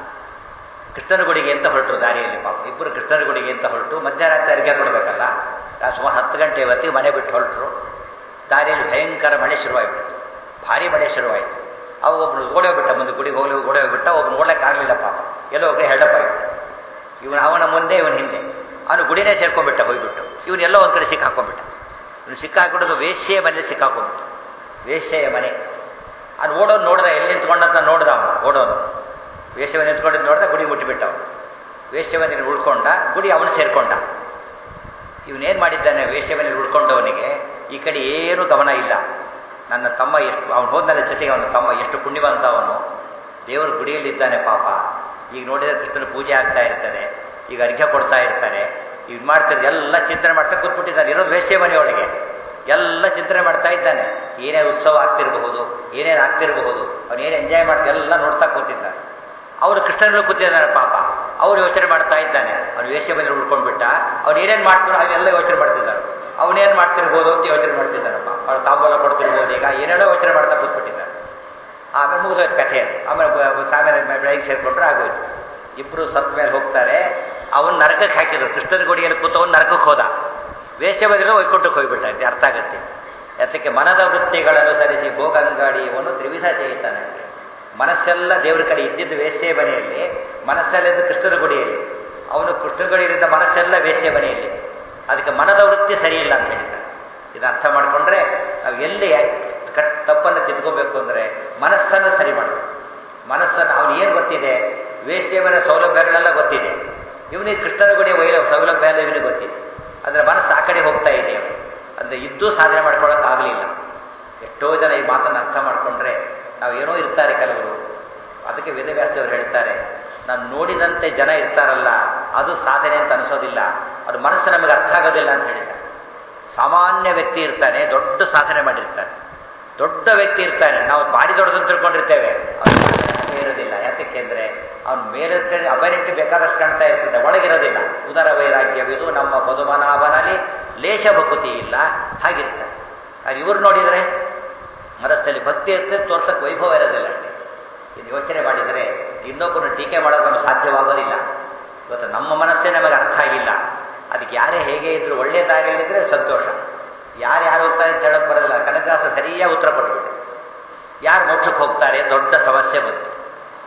S1: ಕೃಷ್ಣನ ಗುಡಿಗೆ ಅಂತ ಹೊರಟರು ದಾರಿಯಲ್ಲಿ ಪಾಪ ಇಬ್ಬರು ಕೃಷ್ಣನ ಗುಡಿಗೆ ಅಂತ ಹೊರಟು ಮಧ್ಯರಾತ್ರಿ ಅರಿಕೆ ಕೊಡಬೇಕಲ್ಲ ಸುಮಾರು ಹತ್ತು ಗಂಟೆ ಹೊತ್ತಿಗೆ ಮನೆ ಬಿಟ್ಟು ಹೊರಟರು ದಾರಿಯಲ್ಲಿ ಭಯಂಕರ ಮಳೆ ಶುರುವಾಗ್ಬಿಡ್ತು ಭಾರಿ ಮಳೆ ಶುರುವಾಯಿತು ಅವ ಒಬ್ಬನು ಓಡೋಗ್ಬಿಟ್ಟ ಮುಂದೆ ಗುಡಿಗೆ ಹೋಗಿ ಓಡೋಗ್ಬಿಟ್ಟ ಒಬ್ಬನು ಓಡಕ್ಕಾಗಲಿಲ್ಲ ಪಾಪ ಎಲ್ಲೋ ಒಬ್ಬರೇ ಹೆಡಪ್ ಆಗಿಬಿಟ್ಟು ಇವನು ಅವನ ಮುಂದೆ ಇವನು ಹಿಂದೆ ಅವನು ಗುಡಿನೇ ಸೇರ್ಕೊಂಡ್ಬಿಟ್ಟ ಹೋಗ್ಬಿಟ್ಟು ಇವನು ಎಲ್ಲೋ ಒಂದು ಕಡೆ ಸಿಕ್ಕಾಕೊಂಡ್ಬಿಟ್ಟ ಇವನು ಸಿಕ್ಕಾಕೊಂಡದ್ದು ವೇಶ್ಯೆಯ ಮನೆ ಸಿಕ್ಕಾಕೊಂಡ್ಬಿಟ್ಟು ವೇಶ್ಯೆಯ ಮನೆ ಅವ್ನು ಓಡೋನು ನೋಡ್ದ ಎಲ್ಲಿ ನಿಂತ್ಕೊಂಡಂತ ನೋಡ್ದ ಅವನು ಓಡೋನು ವೇಶ್ಯವ ನಿಂತ್ಕೊಂಡಿದ್ದು ನೋಡ್ದ ಗುಡಿ ಮುಟ್ಟಿಬಿಟ್ಟ ಅವನು ವೇಶ್ಯವನಿಗೆ ಉಳ್ಕೊಂಡ ಗುಡಿ ಅವನು ಸೇರ್ಕೊಂಡ ಇವನೇನು ಮಾಡಿದ್ದಾನೆ ವೇಶ್ಯವನಿಗೆ ಉಳ್ಕೊಂಡವನಿಗೆ ಈ ಕಡೆ ಏನೂ ಗಮನ ಇಲ್ಲ ನನ್ನ ತಮ್ಮ ಎಷ್ಟು ಅವನು ಹೋದ್ಮೇಲೆ ಜೊತೆಗೆ ಅವನ ತಮ್ಮ ಎಷ್ಟು ಪುಣ್ಯವಂತ ಅವನು ದೇವರ ಗುಡಿಯಲ್ಲಿದ್ದಾನೆ ಪಾಪ ಈಗ ನೋಡಿದ್ರೆ ಕೃಷ್ಣನ ಪೂಜೆ ಆಗ್ತಾ ಇರ್ತದೆ ಈಗ ಅರ್ಘ್ಯ ಕೊಡ್ತಾ ಇರ್ತಾರೆ ಇದು ಮಾಡ್ತಾರೆ ಎಲ್ಲ ಚಿಂತನೆ ಮಾಡ್ತಾ ಕೂತ್ಬಿಟ್ಟಿದ್ದಾನೆ ಇರೋದು ವೇಶ್ಯ ಮನೆಯೊಳಗೆ ಎಲ್ಲ ಚಿಂತನೆ ಮಾಡ್ತಾ ಇದ್ದಾನೆ ಏನೇ ಉತ್ಸವ ಆಗ್ತಿರಬಹುದು ಏನೇನು ಆಗ್ತಿರಬಹುದು ಅವನೇನು ಎಂಜಾಯ್ ಮಾಡ್ತಾ ಎಲ್ಲ ನೋಡ್ತಾ ಕೂತಿದ್ದಾನೆ ಅವರು ಕೃಷ್ಣನಲ್ಲಿ ಕೂತಿದ್ದಾನೆ ಪಾಪ ಅವ್ರು ಯೋಚನೆ ಮಾಡ್ತಾ ಇದ್ದಾನೆ ಅವನು ವೇಶ್ಯ ಮನೆ ಉಳ್ಕೊಂಡ್ಬಿಟ್ಟ ಅವ್ನು ಏನೇನು ಮಾಡ್ತಾರೋ ಅವೆಲ್ಲ ಯೋಚನೆ ಮಾಡ್ತಿದ್ದಾನೆ ಅವನೇನು ಮಾಡ್ತಿರ್ಬೋದು ಅಂತ ಯೋಚನೆ ಮಾಡ್ತಿದ್ದಾನಪ್ಪ ಅವ್ರು ತಾಂಬೂಲ ಕೊಡ್ತಿರ್ಬೋದು ಈಗ ಏನೇನೋ ಯೋಚನೆ ಮಾಡ್ತಾ ಕೂತ್ಬಿಟ್ಟಿದ್ದಾನೆ ಆಮೇಲೆ ಮುಗಿದೋಯ್ತು ಕಥೆ ಅದು ಆಮೇಲೆ ಆಮೇಲೆ ಬೆಳಗ್ಗೆ ಸೇರಿಕೊಂಡ್ರೆ ಆಗೋಯ್ತು ಇಬ್ಬರು ಸತ್ತ ಮೇಲೆ ಹೋಗ್ತಾರೆ ಅವನು ನರಕಕ್ಕೆ ಹಾಕಿದ್ರು ಕೃಷ್ಣನ ಗುಡಿಯಲ್ಲಿ ಕೂತವನು ನರಕಕ್ಕೆ ಹೋದ ವೇಷ ಬದಿರೋ ಒಯ್ಕೊಟ್ಟಕ್ಕೆ ಹೋಗ್ಬಿಟ್ಟ ಅಂತ ಅರ್ಥ ಆಗುತ್ತೆ ಅದಕ್ಕೆ ಮನದ ವೃತ್ತಿಗಳನ್ನು ಸರಿಸಿ ಭೋಗಂಗಾಡಿ ಇವನು ತ್ರಿವಿಧ ಚೇತನಕ್ಕೆ ಮನಸ್ಸೆಲ್ಲ ದೇವರ ಕಡೆ ಇದ್ದಿದ್ದು ವೇಶ್ಯೆ ಮನೆಯಲ್ಲಿ ಮನಸ್ಸಲ್ಲಿದ್ದು ಕೃಷ್ಣನ ಗುಡಿಯಲ್ಲಿ ಅವನು ಕೃಷ್ಣನ ಗುಡಿಯಲ್ಲಿದ್ದ ಮನಸ್ಸೆಲ್ಲ ವೇಶ್ಯೆ ಮನೆಯಲ್ಲಿ ಅದಕ್ಕೆ ಮನದ ವೃತ್ತಿ ಸರಿಯಿಲ್ಲ ಅಂತ ಹೇಳಿದ್ದಾರೆ ಇದು ಅರ್ಥ ಮಾಡಿಕೊಂಡ್ರೆ ನಾವು ಎಲ್ಲಿ ಕಟ್ ತಪ್ಪನ್ನು ತಿದ್ಕೋಬೇಕು ಅಂದರೆ ಮನಸ್ಸನ್ನು ಸರಿ ಮಾಡಬೇಕು ಮನಸ್ಸನ್ನು ಅವನು ಏನು ಗೊತ್ತಿದೆ ವೇಶ್ಯಮನ ಸೌಲಭ್ಯಗಳೆಲ್ಲ ಗೊತ್ತಿದೆ ಇವನಿಗೆ ಕೃಷ್ಣನ ಗುಡಿಯ ವೈಲ ಸೌಲಭ್ಯ ಎಲ್ಲ ಇವನಿಗೆ ಗೊತ್ತಿದೆ ಅಂದರೆ ಮನಸ್ಸು ಆ ಕಡೆ ಹೋಗ್ತಾ ಇದೆ ಅವನು ಅಂದರೆ ಇದ್ದೂ ಸಾಧನೆ ಮಾಡ್ಕೊಳ್ಳೋಕ್ಕಾಗಲಿಲ್ಲ ಎಷ್ಟೋ ಜನ ಈ ಮಾತನ್ನು ಅರ್ಥ ಮಾಡಿಕೊಂಡ್ರೆ ನಾವು ಏನೋ ಇರ್ತಾರೆ ಕೆಲವರು ಅದಕ್ಕೆ ವೇದವ್ಯಾಸದವರು ಹೇಳ್ತಾರೆ ನಾನು ನೋಡಿದಂತೆ ಜನ ಇರ್ತಾರಲ್ಲ ಅದು ಸಾಧನೆ ಅಂತ ಅನಿಸೋದಿಲ್ಲ ಅದು ಮನಸ್ಸು ನಮಗೆ ಅರ್ಥ ಆಗೋದಿಲ್ಲ ಅಂತ ಹೇಳಿದ್ದಾರೆ ಸಾಮಾನ್ಯ ವ್ಯಕ್ತಿ ಇರ್ತಾನೆ ದೊಡ್ಡ ಸಾಧನೆ ಮಾಡಿರ್ತಾನೆ ದೊಡ್ಡ ವ್ಯಕ್ತಿ ಇರ್ತಾನೆ ನಾವು ಭಾರಿ ದೊಡ್ಡದಂತ ತಿಳ್ಕೊಂಡಿರ್ತೇವೆ ಅವನು ಇರೋದಿಲ್ಲ ಯಾತಕ್ಕೆ ಅಂದರೆ ಅವನು ಮೇಲೆ ಅಪರಿಟಿ ಬೇಕಾದಷ್ಟು ಕಾಣ್ತಾ ಇರ್ತದೆ ಒಳಗಿರೋದಿಲ್ಲ ಉದರ ವೈರಾಗ್ಯವಿದು ನಮ್ಮ ಮಧುಮನಾಭನಲ್ಲಿ ಲೇಷ ಭಕುತಿ ಇಲ್ಲ ಹಾಗಿರ್ತಾರೆ ಅದು ಇವ್ರು ನೋಡಿದರೆ ಮನಸ್ಸಲ್ಲಿ ಭಕ್ತಿ ಇರ್ತದೆ ತೋರ್ಸಕ್ಕೆ ವೈಭವ ಇರೋದಿಲ್ಲ ಅಷ್ಟೇ ಇದು ಯೋಚನೆ ಮಾಡಿದರೆ ಇನ್ನೊಬ್ಬರು ಟೀಕೆ ಮಾಡೋದು ನಮ್ಗೆ ಸಾಧ್ಯವಾಗೋದಿಲ್ಲ ಇವತ್ತು ನಮ್ಮ ಮನಸ್ಸೇ ನಮಗೆ ಅರ್ಥ ಆಗಿಲ್ಲ ಅದಕ್ಕೆ ಯಾರೇ ಹೇಗೆ ಇದ್ರು ಒಳ್ಳೆಯದಾಗಲಿದ್ರೆ ಸಂತೋಷ ಯಾರು ಯಾರು ಹೋಗ್ತಾರೆ ಅಂತ ಹೇಳೋಕೆ ಬರೋದಿಲ್ಲ ಕನಕದಾಸ ಸರಿಯಾಗಿ ಉತ್ತರ ಕೊಟ್ಬಿಟ್ಟೆ ಯಾರು ಮೋಕ್ಷಕ್ಕೆ ಹೋಗ್ತಾರೆ ದೊಡ್ಡ ಸಮಸ್ಯೆ ಬಂತು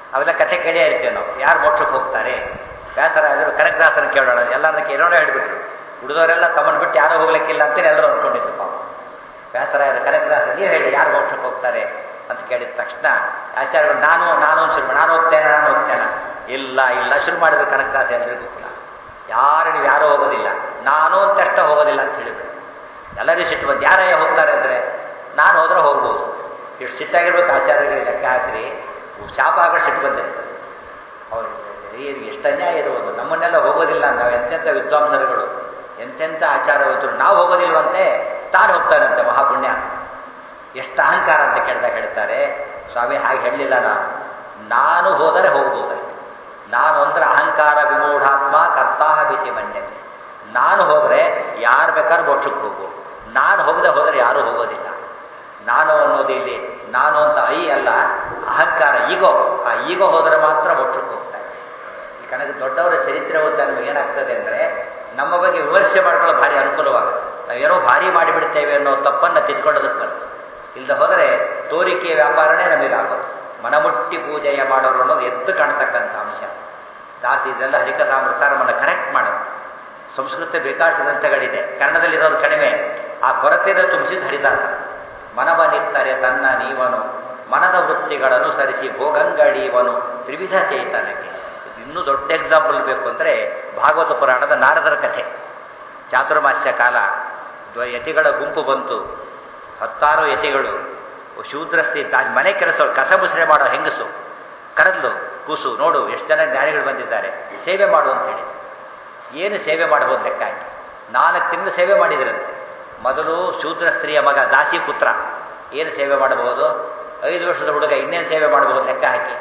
S1: ಅವೆಲ್ಲ ಕಥೆ ಕೇಳೇ ಇರ್ತೀವಿ ನಾವು ಯಾರು ಮೋಕ್ಷಕ್ಕೆ ಹೋಗ್ತಾರೆ ವ್ಯಾಸರಾಜರು ಕನಕದಾಸನ ಕೇಳೋಣ ಎಲ್ಲರನ್ನ ಕೇಳೋಣ ಹೇಳ್ಬಿಟ್ರು ಉಳಿದವರೆಲ್ಲ ತಮ್ಮನ್ನು ಬಿಟ್ಟು ಯಾರು ಹೋಗ್ಲಿಕ್ಕಿಲ್ಲ ಅಂತೇಳಿ ಎಲ್ಲರೂ ಅಂದ್ಕೊಂಡಿದ್ದು ಪಾಪ ವ್ಯಾಸರಾಯರು ಕನಕದಾಸ ನೀವು ಹೇಳಿ ಯಾರು ಮೋಕ್ಷಕ್ಕೆ ಹೋಗ್ತಾರೆ ಅಂತ ಕೇಳಿದ ತಕ್ಷಣ ಆಚಾರ್ಯಗಳು ನಾನು ನಾನು ಶುರು ಮಾಡಿ ನಾನು ಹೋಗ್ತೇನೆ ನಾನು ಹೋಗ್ತೇನೆ ಇಲ್ಲ ಇಲ್ಲ ಶುರು ಮಾಡಿದ್ರು ಕನಕದಾಸ ಎಲ್ರಿಗೂ ಕೂಡ ಯಾರು ನೀವು ಯಾರೂ ಹೋಗೋದಿಲ್ಲ ನಾನು ಅಂತ ತಕ್ಷಣ ಹೋಗೋದಿಲ್ಲ ಅಂತ ಹೇಳಿಬಿಡು ಎಲ್ಲರಿಗೂ ಸಿಟ್ಟು ಬಂದು ಯಾರಯ್ಯ ಹೋಗ್ತಾರೆ ಅಂದರೆ ನಾನು ಹೋದ್ರೆ ಹೋಗ್ಬೋದು ಇಷ್ಟು ಸಿಟ್ಟಾಗಿರ್ಬೇಕು ಆಚಾರ್ಯಗಳಿಗೆ ಲೆಕ್ಕ ಹಾಕ್ರಿ ಶಾಪ ಆಗೋ ಸಿಟ್ಟು ಬಂದಿರ್ತದೆ ಅವ್ರು ಏನು ಎಷ್ಟು ಅನ್ಯಾಯ ಇದು ಒಂದು ನಮ್ಮನ್ನೆಲ್ಲ ಹೋಗೋದಿಲ್ಲ ನಾವು ಎಂತೆಂಥ ವಿದ್ವಾಂಸರುಗಳು ಎಂತೆಂಥ ಆಚಾರವಂತರು ನಾವು ಹೋಗೋದಿಲ್ವಂತೆ ತಾನು ಹೋಗ್ತಾನಂತೆ ಮಹಾಪುಣ್ಯ ಎಷ್ಟು ಅಹಂಕಾರ ಅಂತ ಕೇಳ್ದಾಗ ಹೇಳ್ತಾರೆ ಸ್ವಾಮಿ ಹಾಗೆ ಹೇಳಲಿಲ್ಲ ನಾನು ನಾನು ಹೋದರೆ ಹೋಗ್ಬೋದಾಯ್ತು ನಾನು ಅಂದ್ರೆ ಅಹಂಕಾರ ವಿಮೂಢಾತ್ಮ ಕರ್ತಾಹ ಭೀತಿ ಮನ್ಯತೆ ನಾನು ಹೋದರೆ ಯಾರು ಬೇಕಾದ್ರೂ ಮೋಕ್ಷಕ್ಕೆ ಹೋಗ್ಬೋದು ನಾನು ಹೋಗದೆ ಹೋದರೆ ಯಾರೂ ಹೋಗೋದಿಲ್ಲ ನಾನು ಅನ್ನೋದು ಇಲ್ಲಿ ನಾನು ಅಂತ ಐ ಅಲ್ಲ ಅಹಂಕಾರ ಈಗೋ ಆ ಈಗೋ ಹೋದರೆ ಮಾತ್ರ ಮೋಕ್ಷಕ್ಕೆ ಹೋಗ್ತಾರೆ ಈ ಕನಕ ದೊಡ್ಡವರ ಚರಿತ್ರೆ ಓದ್ತಾ ನಮಗೆ ಏನಾಗ್ತದೆ ಅಂದರೆ ನಮ್ಮ ಬಗ್ಗೆ ವಿಮರ್ಶೆ ಮಾಡ್ಕೊಳ್ಳೋ ಭಾರಿ ಅನುಕೂಲವಾಗುತ್ತೆ ನಾವೇನೋ ಭಾರಿ ಮಾಡಿಬಿಡ್ತೇವೆ ಅನ್ನೋ ತಪ್ಪನ್ನು ತಿದ್ಕೊಳ್ಳೋದಕ್ಕೆ ಬರುತ್ತೆ ಇಲ್ಲದೆ ಹೋದರೆ ತೋರಿಕೆ ವ್ಯಾಪಾರನೇ ನಮಗಾಗೋದು ಮನಮುಟ್ಟಿ ಪೂಜೆಯ ಮಾಡೋರು ಅನ್ನೋದು ಎದ್ದು ಕಾಣ್ತಕ್ಕಂಥ ಅಂಶ ದಾಸಿ ಇದೆಲ್ಲ ಹರಿಕಥಾಮೃತಾರಮನ್ನು ಕರೆಕ್ಟ್ ಮಾಡುತ್ತೆ ಸಂಸ್ಕೃತ ಬೇಕಾದ ಗ್ರಂಥಗಳಿದೆ ಕನ್ನಡದಲ್ಲಿರೋದು ಕಡಿಮೆ ಆ ಕೊರತೆಯನ್ನು ತುಂಬಿಸಿದ ಹರಿದಾಸ ಮನವನಿತ್ತರೆ ತನ್ನ ನೀವನು ಮನದ ವೃತ್ತಿಗಳನ್ನು ಅನುಸರಿಸಿ ಭೋಗಂಗಡಿಯವನು ತ್ರಿವಿಧ ಚೈತನ್ಯಕ್ಕೆ ಇನ್ನೂ ದೊಡ್ಡ ಎಕ್ಸಾಂಪಲ್ ಬೇಕು ಅಂದರೆ ಭಾಗವತ ಪುರಾಣದ ನಾರದರ ಕಥೆ ಚಾತುರ್ಮಾಸ್ಯ ಕಾಲ ದ್ವ- ಯತಿಗಳ ಗುಂಪು ಬಂತು ಹತ್ತಾರು ಯತಿಗಳು ಶೂದ್ರಸ್ತಿ ತಾ ಮನೆ ಕೆಲಸದವ್ರು ಕಸ ಮುಸ್ರೆ ಮಾಡೋ ಹೆಂಗಸು ಕರೆದ್ಲು ಕೂಸು ನೋಡು ಎಷ್ಟು ಜನ ಜ್ಞಾನಿಗಳು ಬಂದಿದ್ದಾರೆ ಸೇವೆ ಮಾಡು ಅಂತೇಳಿ ಏನು ಸೇವೆ ಮಾಡಬಹುದು ಲೆಕ್ಕ ಹಾಕಿ ನಾಲ್ಕು ತಿಂಗಳು ಸೇವೆ ಮಾಡಿದ್ರಂತೆ ಮೊದಲು ಶೂದ್ರ ಸ್ತ್ರೀಯ ಮಗ ದಾಸಿ ಪುತ್ರ ಏನು ಸೇವೆ ಮಾಡಬಹುದು ಐದು ವರ್ಷದ ಹುಡುಗ ಇನ್ನೇನು ಸೇವೆ ಮಾಡಬಹುದು ಲೆಕ್ಕ ಹಾಕಿ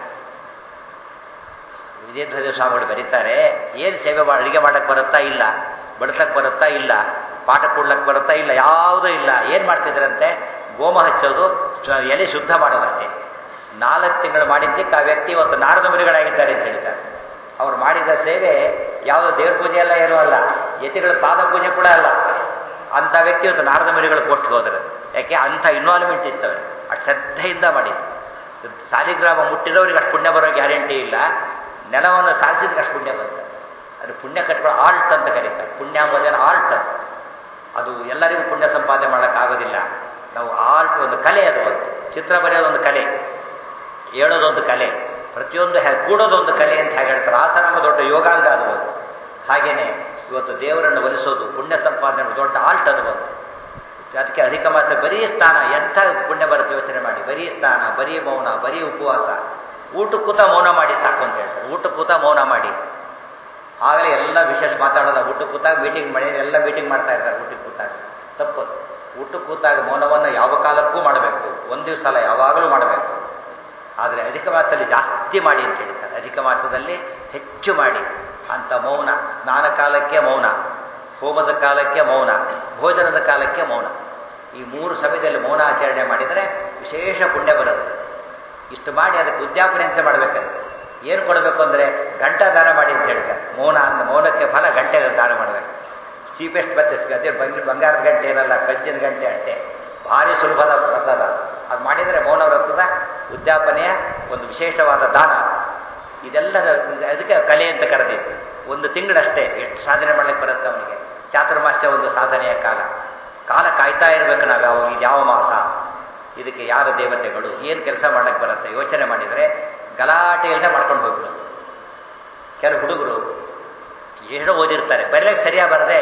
S1: ವಿಜಯಧ್ವಜ ಸ್ವಾಮಿಗಳು ಬರೀತಾರೆ ಏನು ಸೇವೆ ಮಾಡಿ ಅಡುಗೆ ಮಾಡಕ್ಕೆ ಬರುತ್ತಾ ಇಲ್ಲ ಬಡಿಸಕ್ಕೆ ಬರುತ್ತಾ ಇಲ್ಲ ಪಾಠ ಕೊಡ್ಲಕ್ಕೆ ಬರುತ್ತಾ ಇಲ್ಲ ಯಾವುದೂ ಇಲ್ಲ ಏನು ಮಾಡ್ತಿದ್ರಂತೆ ಗೋಮ ಹಚ್ಚೋದು ಚ- ಎಲೆ ಶುದ್ಧ ಮಾಡೋದಷ್ಟೇ ನಾಲ್ಕು ತಿಂಗಳು ಮಾಡಿದ್ದಕ್ಕೆ ಆ ವ್ಯಕ್ತಿ ಇವತ್ತು ನಾರದ ಮುನಿಗಳಾಗಿದ್ದಾರೆ ಅಂತ ಹೇಳ್ತಾರೆ ಅವ್ರು ಮಾಡಿದ ಸೇವೆ ಯಾವುದೋ ದೇವ್ರ ಪೂಜೆ ಎಲ್ಲ ಏನೂ ಅಲ್ಲ ಯತಿಗಳ ಪಾದ ಪೂಜೆ ಕೂಡ ಅಲ್ಲ ಅಂಥ ವ್ಯಕ್ತಿ ಇವತ್ತು ನಾರದ ಮುನಿಗಳ ಪೋಸ್ಟ್ಗೆ ಹೋದ್ರೆ ಯಾಕೆ ಅಂಥ ಇನ್ವಾಲ್ವ್ಮೆಂಟ್ ಇರ್ತವೆ ಅಷ್ಟು ಶ್ರದ್ಧೆಯಿಂದ ಮಾಡಿದ್ದು ಸಾಲಿಗ್ರಾಮ ಮುಟ್ಟಿದವ್ರಿಗೆ ಅಷ್ಟು ಪುಣ್ಯ ಬರೋ ಗ್ಯಾರಂಟಿ ಇಲ್ಲ ನೆಲವನ್ನು ಸಾರಿಸಿದ್ರೆ ಅಷ್ಟು ಪುಣ್ಯ ಬರುತ್ತೆ ಅದು ಪುಣ್ಯ ಕಟ್ಕೊಳ್ಳೋ ಆಲ್ಟ್ ಅಂತ ಕರೀತಾರೆ ಪುಣ್ಯ ಎಂಬುದೇನು ಆಲ್ಟ್ ಅದು ಅದು ಎಲ್ಲರಿಗೂ ಪುಣ್ಯ ಸಂಪಾದನೆ ಮಾಡೋಕ್ಕಾಗೋದಿಲ್ಲ ನಾವು ಆರ್ಟ್ ಒಂದು ಕಲೆ ಅದು ಒಂದು ಚಿತ್ರ ಬರೆಯೋದೊಂದು ಕಲೆ ಹೇಳೋದೊಂದು ಕಲೆ ಪ್ರತಿಯೊಂದು ಹೆ ಕೂಡೋದೊಂದು ಕಲೆ ಅಂತ ಹೇಗೆ ಹೇಳ್ತಾರೆ ಆಸನ ಎಂಬ ದೊಡ್ಡ ಯೋಗಾಂಗ ಅದು ಒಂದು ಹಾಗೇನೆ ಇವತ್ತು ದೇವರನ್ನು ಒಲಿಸೋದು ಪುಣ್ಯ ಸಂಪಾದನೆ ಮಾಡೋದು ದೊಡ್ಡ ಆಲ್ಟ್ ಅದು ಒಂದು ಅದಕ್ಕೆ ಅಧಿಕ ಮಾತ್ರ ಬರೀ ಸ್ನಾನ ಎಂಥ ಪುಣ್ಯ ಬರುತ್ತೆ ಯೋಚನೆ ಮಾಡಿ ಬರೀ ಸ್ನಾನ ಬರೀ ಮೌನ ಬರೀ ಉಪವಾಸ ಊಟ ಕೂತ ಮೌನ ಮಾಡಿ ಸಾಕು ಅಂತ ಹೇಳ್ತಾರೆ ಊಟ ಕೂತ ಮೌನ ಮಾಡಿ ಆಗಲೇ ಎಲ್ಲ ವಿಶೇಷ ಮಾತಾಡೋದ ಊಟ ಕೂತಾಗ ಮೀಟಿಂಗ್ ಮಾಡಿ ಎಲ್ಲ ಮೀಟಿಂಗ್ ಮಾಡ್ತಾ ಇರ್ತಾರೆ ಊಟಕ್ಕೆ ಕೂತಾಗ ತಪ್ಪು ಊಟ ಕೂತಾಗ ಮೌನವನ್ನು ಯಾವ ಕಾಲಕ್ಕೂ ಮಾಡಬೇಕು ಒಂದು ದಿವಸ ಅಲ್ಲ ಯಾವಾಗಲೂ ಮಾಡಬೇಕು ಆದರೆ ಅಧಿಕ ಮಾಸದಲ್ಲಿ ಜಾಸ್ತಿ ಮಾಡಿ ಅಂತ ಹೇಳ್ತಾರೆ ಅಧಿಕ ಮಾಸದಲ್ಲಿ ಹೆಚ್ಚು ಮಾಡಿ ಅಂತ ಮೌನ ಸ್ನಾನ ಕಾಲಕ್ಕೆ ಮೌನ ಹೋಮದ ಕಾಲಕ್ಕೆ ಮೌನ ಭೋಜನದ ಕಾಲಕ್ಕೆ ಮೌನ ಈ ಮೂರು ಸಮಯದಲ್ಲಿ ಮೌನ ಆಚರಣೆ ಮಾಡಿದರೆ ವಿಶೇಷ ಪುಣ್ಯ ಬರುತ್ತೆ ಇಷ್ಟು ಮಾಡಿ ಅದಕ್ಕೆ ಉದ್ಯಾಪನೆ ಅಂತ ಮಾಡಬೇಕಂತೆ ಏನು ಕೊಡಬೇಕು ಅಂದರೆ ಗಂಟಾ ದಾನ ಮಾಡಿ ಅಂತ ಹೇಳ್ತಾರೆ ಮೌನ ಅಂತ ಮೌನಕ್ಕೆ ಫಲ ಗಂಟೆ ದಾನ ಮಾಡಬೇಕು ಚೀಪೆಸ್ಟ್ ಪರ್ಚೇಸ್ ಅದೇ ಬಂಗ ಬಂಗಾರದ ಗಂಟೆ ಏನಲ್ಲ ಕಂಚಿನ ಗಂಟೆ ಅಷ್ಟೇ ಭಾರಿ ಸುಲಭದ ವ್ರತದ ಅದು ಮಾಡಿದರೆ ಮೌನ ವ್ರತದ ಉದ್ಯಾಪನೆಯ ಒಂದು ವಿಶೇಷವಾದ ದಾನ ಇದೆಲ್ಲ ಅದಕ್ಕೆ ಕಲೆ ಅಂತ ಕರೆದಿತ್ತು ಒಂದು ತಿಂಗಳಷ್ಟೇ ಎಷ್ಟು ಸಾಧನೆ ಮಾಡ್ಲಿಕ್ಕೆ ಬರುತ್ತೆ ಅವನಿಗೆ ಚಾತುರ್ಮಾಸ್ಯ ಒಂದು ಸಾಧನೆಯ ಕಾಲ ಕಾಲ ಕಾಯ್ತಾ ಇರಬೇಕು ನಾವು ಯಾವ ಇದು ಯಾವ ಮಾಸ ಇದಕ್ಕೆ ಯಾರ ದೇವತೆಗಳು ಏನು ಕೆಲಸ ಮಾಡ್ಲಿಕ್ಕೆ ಬರುತ್ತೆ ಯೋಚನೆ ಮಾಡಿದರೆ ಗಲಾಟೆ ಇಲ್ಲದೆ ಮಾಡ್ಕೊಂಡು ಹೋಗ್ಬಿಡೋದು ಕೆಲವು ಹುಡುಗರು ಏನೋ ಓದಿರ್ತಾರೆ ಬರಲಿಕ್ಕೆ ಸರಿಯಾಗಿ ಬರದೆ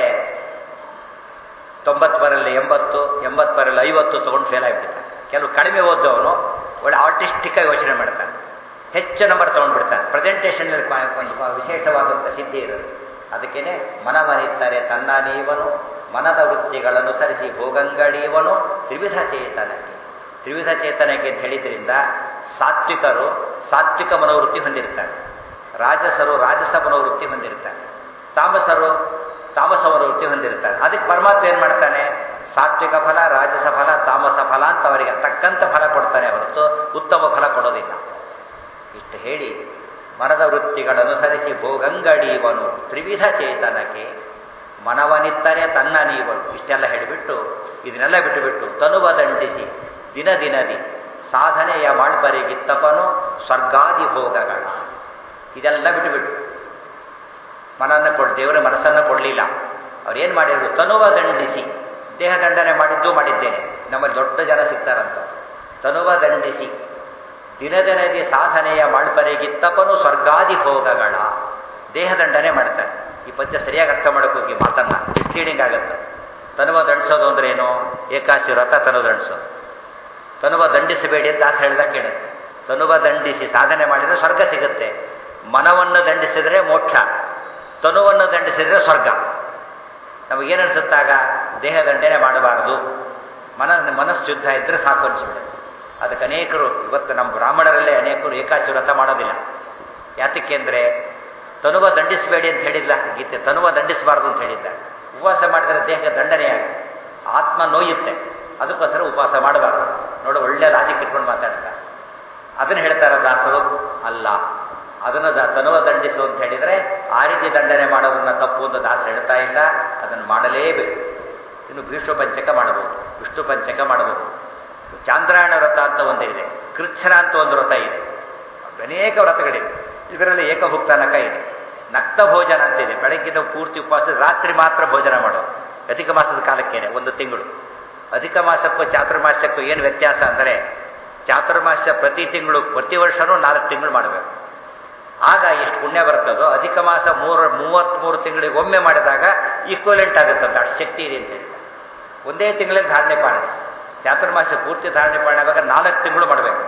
S1: ತೊಂಬತ್ತು ಬರಲ್ಲ ಎಂಬತ್ತು ಎಂಬತ್ತು ಬರಲ್ಲ ಐವತ್ತು ತೊಗೊಂಡು ಫೇಲ್ ಆಗಿಬಿಡ್ತಾನೆ ಕೆಲವು ಕಡಿಮೆ ಓದ್ದವನು ಒಳ್ಳೆ ಆರ್ಟಿಸ್ಟಿಕ್ಕಾಗಿ ಯೋಚನೆ ಮಾಡ್ತಾನೆ ಹೆಚ್ಚು ನಂಬರ್ ತೊಗೊಂಡ್ಬಿಡ್ತಾನೆ ಪ್ರೆಸೆಂಟೇಷನಲ್ಲಿ ಒಂದು ವಿಶೇಷವಾದಂಥ ಸಿದ್ಧಿ ಇರುತ್ತೆ ಅದಕ್ಕೇನೆ ಮನವನಿತ್ತಾರೆ ತನ್ನ ನೀವನು ಮನದ ವೃತ್ತಿಗಳನ್ನು ಸರಿಸಿ ಭೋಗಂಗಡಿಯವನು ತ್ರಿವಿಧ ಚೇತನಕ್ಕೆ ತ್ರಿವಿಧ ಚೇತನಕ್ಕೆ ಅಂತ ಹೇಳಿದ್ರಿಂದ ಸಾತ್ವಿಕರು ಸಾತ್ವಿಕ ಮನೋವೃತ್ತಿ ಹೊಂದಿರ್ತಾರೆ ರಾಜಸರು ರಾಜಸ ಮನೋವೃತ್ತಿ ಹೊಂದಿರ್ತಾರೆ ತಾಮಸರು ತಾಮಸ ಮನೋವೃತ್ತಿ ಹೊಂದಿರ್ತಾರೆ ಅದಕ್ಕೆ ಪರಮಾತ್ಮ ಏನು ಮಾಡ್ತಾನೆ ಸಾತ್ವಿಕ ಫಲ ರಾಜಸ ಫಲ ತಾಮಸ ಫಲ ಅಂತ ಅವರಿಗೆ ತಕ್ಕಂಥ ಫಲ ಕೊಡ್ತಾನೆ ಹೊರತು ಉತ್ತಮ ಫಲ ಕೊಡೋದಿಲ್ಲ ಇಷ್ಟು ಹೇಳಿ ಮನದ ವೃತ್ತಿಗಳನುಸರಿಸಿ ಭೋಗಂಗಡಿಯವನು ತ್ರಿವಿಧ ಚೇತನಕ್ಕೆ ಮನವನಿತ್ತರೆ ತನ್ನ ನೀವನು ಇಷ್ಟೆಲ್ಲ ಹೇಳಿಬಿಟ್ಟು ಇದನ್ನೆಲ್ಲ ಬಿಟ್ಟುಬಿಟ್ಟು ತನುವ ದಂಡಿಸಿ ದಿನ ದಿನದಿ ಸಾಧನೆಯ ಮಾಳ್ಪರಿಗಿತ್ತಪನು ಸ್ವರ್ಗಾದಿ ಭೋಗಗಳ ಇದೆಲ್ಲ ಬಿಟ್ಟುಬಿಟ್ಟು ಮನನ್ನು ಕೊಡ್ ದೇವರ ಮನಸ್ಸನ್ನು ಕೊಡಲಿಲ್ಲ ಅವ್ರೇನು ಮಾಡಿದ್ರು ತನುವ ದಂಡಿಸಿ ದೇಹ ದಂಡನೆ ಮಾಡಿದ್ದು ಮಾಡಿದ್ದೇನೆ ನಮ್ಮಲ್ಲಿ ದೊಡ್ಡ ಜನ ಸಿಗ್ತಾರಂತ ತನುವ ದಂಡಿಸಿ ದಿನದಿನದಿ ಸಾಧನೆಯ ಮಾಳ್ಪರಿಗಿತ್ತಪನು ಸ್ವರ್ಗಾದಿ ಭೋಗಗಳ ದೇಹ ದಂಡನೆ ಮಾಡ್ತಾರೆ ಈ ಪದ್ಯ ಸರಿಯಾಗಿ ಅರ್ಥ ಮಾಡೋಕೆ ಹೋಗಿ ಮಾತನ್ನ ಮಿಸ್ಲೀಡಿಂಗ್ ಆಗುತ್ತೆ ತನುವ ದಂಡಿಸೋದು ಅಂದ್ರೆ ಏನು ಏಕಾಶಿ ವ್ರತ ತನುವ ದಂಡಿಸೋದು ತನುವ ದಂಡಿಸಬೇಡಿ ಅಂತ ಆತ ಹೇಳಿದ ಕೇಳುತ್ತೆ ತನುವ ದಂಡಿಸಿ ಸಾಧನೆ ಮಾಡಿದರೆ ಸ್ವರ್ಗ ಸಿಗುತ್ತೆ ಮನವನ್ನು ದಂಡಿಸಿದರೆ ಮೋಕ್ಷ ತನುವನ್ನು ದಂಡಿಸಿದರೆ ಸ್ವರ್ಗ ನಮಗೇನು ಅನಿಸುತ್ತಾಗ ದೇಹ ದಂಡನೆ ಮಾಡಬಾರದು ಮನ ಮನಸ್ಸು ಶುದ್ಧ ಇದ್ದರೆ ಸಾಕು ಅನಿಸ್ಬಿಡುತ್ತೆ ಅದಕ್ಕೆ ಅನೇಕರು ಇವತ್ತು ನಮ್ಮ ಬ್ರಾಹ್ಮಣರಲ್ಲೇ ಅನೇಕರು ಏಕಾಶಿ ವ್ರತ ಮಾಡೋದಿಲ್ಲ ಯಾತಕ್ಕೆ ಅಂದರೆ ತನುವ ದಂಡಿಸಬೇಡಿ ಅಂತ ಹೇಳಿಲ್ಲ ಗೀತೆ ತನುವ ದಂಡಿಸಬಾರ್ದು ಅಂತ ಹೇಳಿದ್ದ ಉಪವಾಸ ಮಾಡಿದರೆ ದೇಹಕ್ಕೆ ದಂಡನೆಯಾಗ ಆತ್ಮ ನೋಯುತ್ತೆ ಅದಕ್ಕೋಸ್ಕರ ಉಪವಾಸ ಮಾಡಬಾರ್ದು ನೋಡು ಒಳ್ಳೆ ಲಾಜಿಕ್ ಇಟ್ಕೊಂಡು ಮಾತಾಡ್ತಾರೆ ಅದನ್ನು ಹೇಳ್ತಾರೆ ದಾಸರು ಅಲ್ಲ ಅದನ್ನು ದ ತನುವ ದಂಡಿಸು ಅಂತ ಹೇಳಿದರೆ ಆ ರೀತಿ ದಂಡನೆ ಮಾಡೋದನ್ನ ತಪ್ಪು ಅಂತ ದಾಸರು ಹೇಳ್ತಾ ಇಲ್ಲ ಅದನ್ನು ಮಾಡಲೇಬೇಕು ಇನ್ನು ಭೀಷ್ಮ ಪಂಚಕ ಮಾಡಬಹುದು ವಿಷ್ಣು ಪಂಚಕ ಮಾಡಬಹುದು ಚಾಂದ್ರಾಯಣ ವ್ರತ ಅಂತ ಒಂದಿದೆ ಕೃಚ್ಛನ ಅಂತ ಒಂದು ವ್ರತ ಇದೆ ಅನೇಕ ವ್ರತಗಳಿವೆ ಇದರಲ್ಲಿ ಏಕಭುಕ್ತನಕ ಇದೆ ನಕ್ತ ಭೋಜನ ಅಂತ ಇದೆ ಬೆಳಗ್ಗಿನ ಪೂರ್ತಿ ಉಪವಾಸ ರಾತ್ರಿ ಮಾತ್ರ ಭೋಜನ ಮಾಡೋದು ಅಧಿಕ ಮಾಸದ ಕಾಲಕ್ಕೇನೆ ಒಂದು ತಿಂಗಳು ಅಧಿಕ ಮಾಸಕ್ಕೂ ಚಾತುರ್ಮಾಸ್ಯಕ್ಕೂ ಏನು ವ್ಯತ್ಯಾಸ ಅಂದರೆ ಚಾತುರ್ಮಾಸ್ಯ ಪ್ರತಿ ತಿಂಗಳು ಪ್ರತಿ ವರ್ಷವೂ ನಾಲ್ಕು ತಿಂಗಳು ಮಾಡಬೇಕು ಆಗ ಎಷ್ಟು ಪುಣ್ಯ ಬರ್ತದೋ ಅಧಿಕ ಮಾಸ ಮೂರು ಮೂವತ್ತ್ಮೂರು ತಿಂಗಳಿಗೆ ಒಮ್ಮೆ ಮಾಡಿದಾಗ ಈಕ್ವಲೆಂಟ್ ಆಗುತ್ತಂತ ಅಷ್ಟು ಶಕ್ತಿ ಇದೆ ಅಂತ ಹೇಳಿ ಒಂದೇ ತಿಂಗಳಲ್ಲಿ ಧಾರಣೆ ಪಾಲನೆ ಚಾತುರ್ಮಾಸ ಪೂರ್ತಿ ಧಾರಣೆ ಪಾಲನೆ ಆವಾಗ ನಾಲ್ಕು ತಿಂಗಳು ಮಾಡಬೇಕು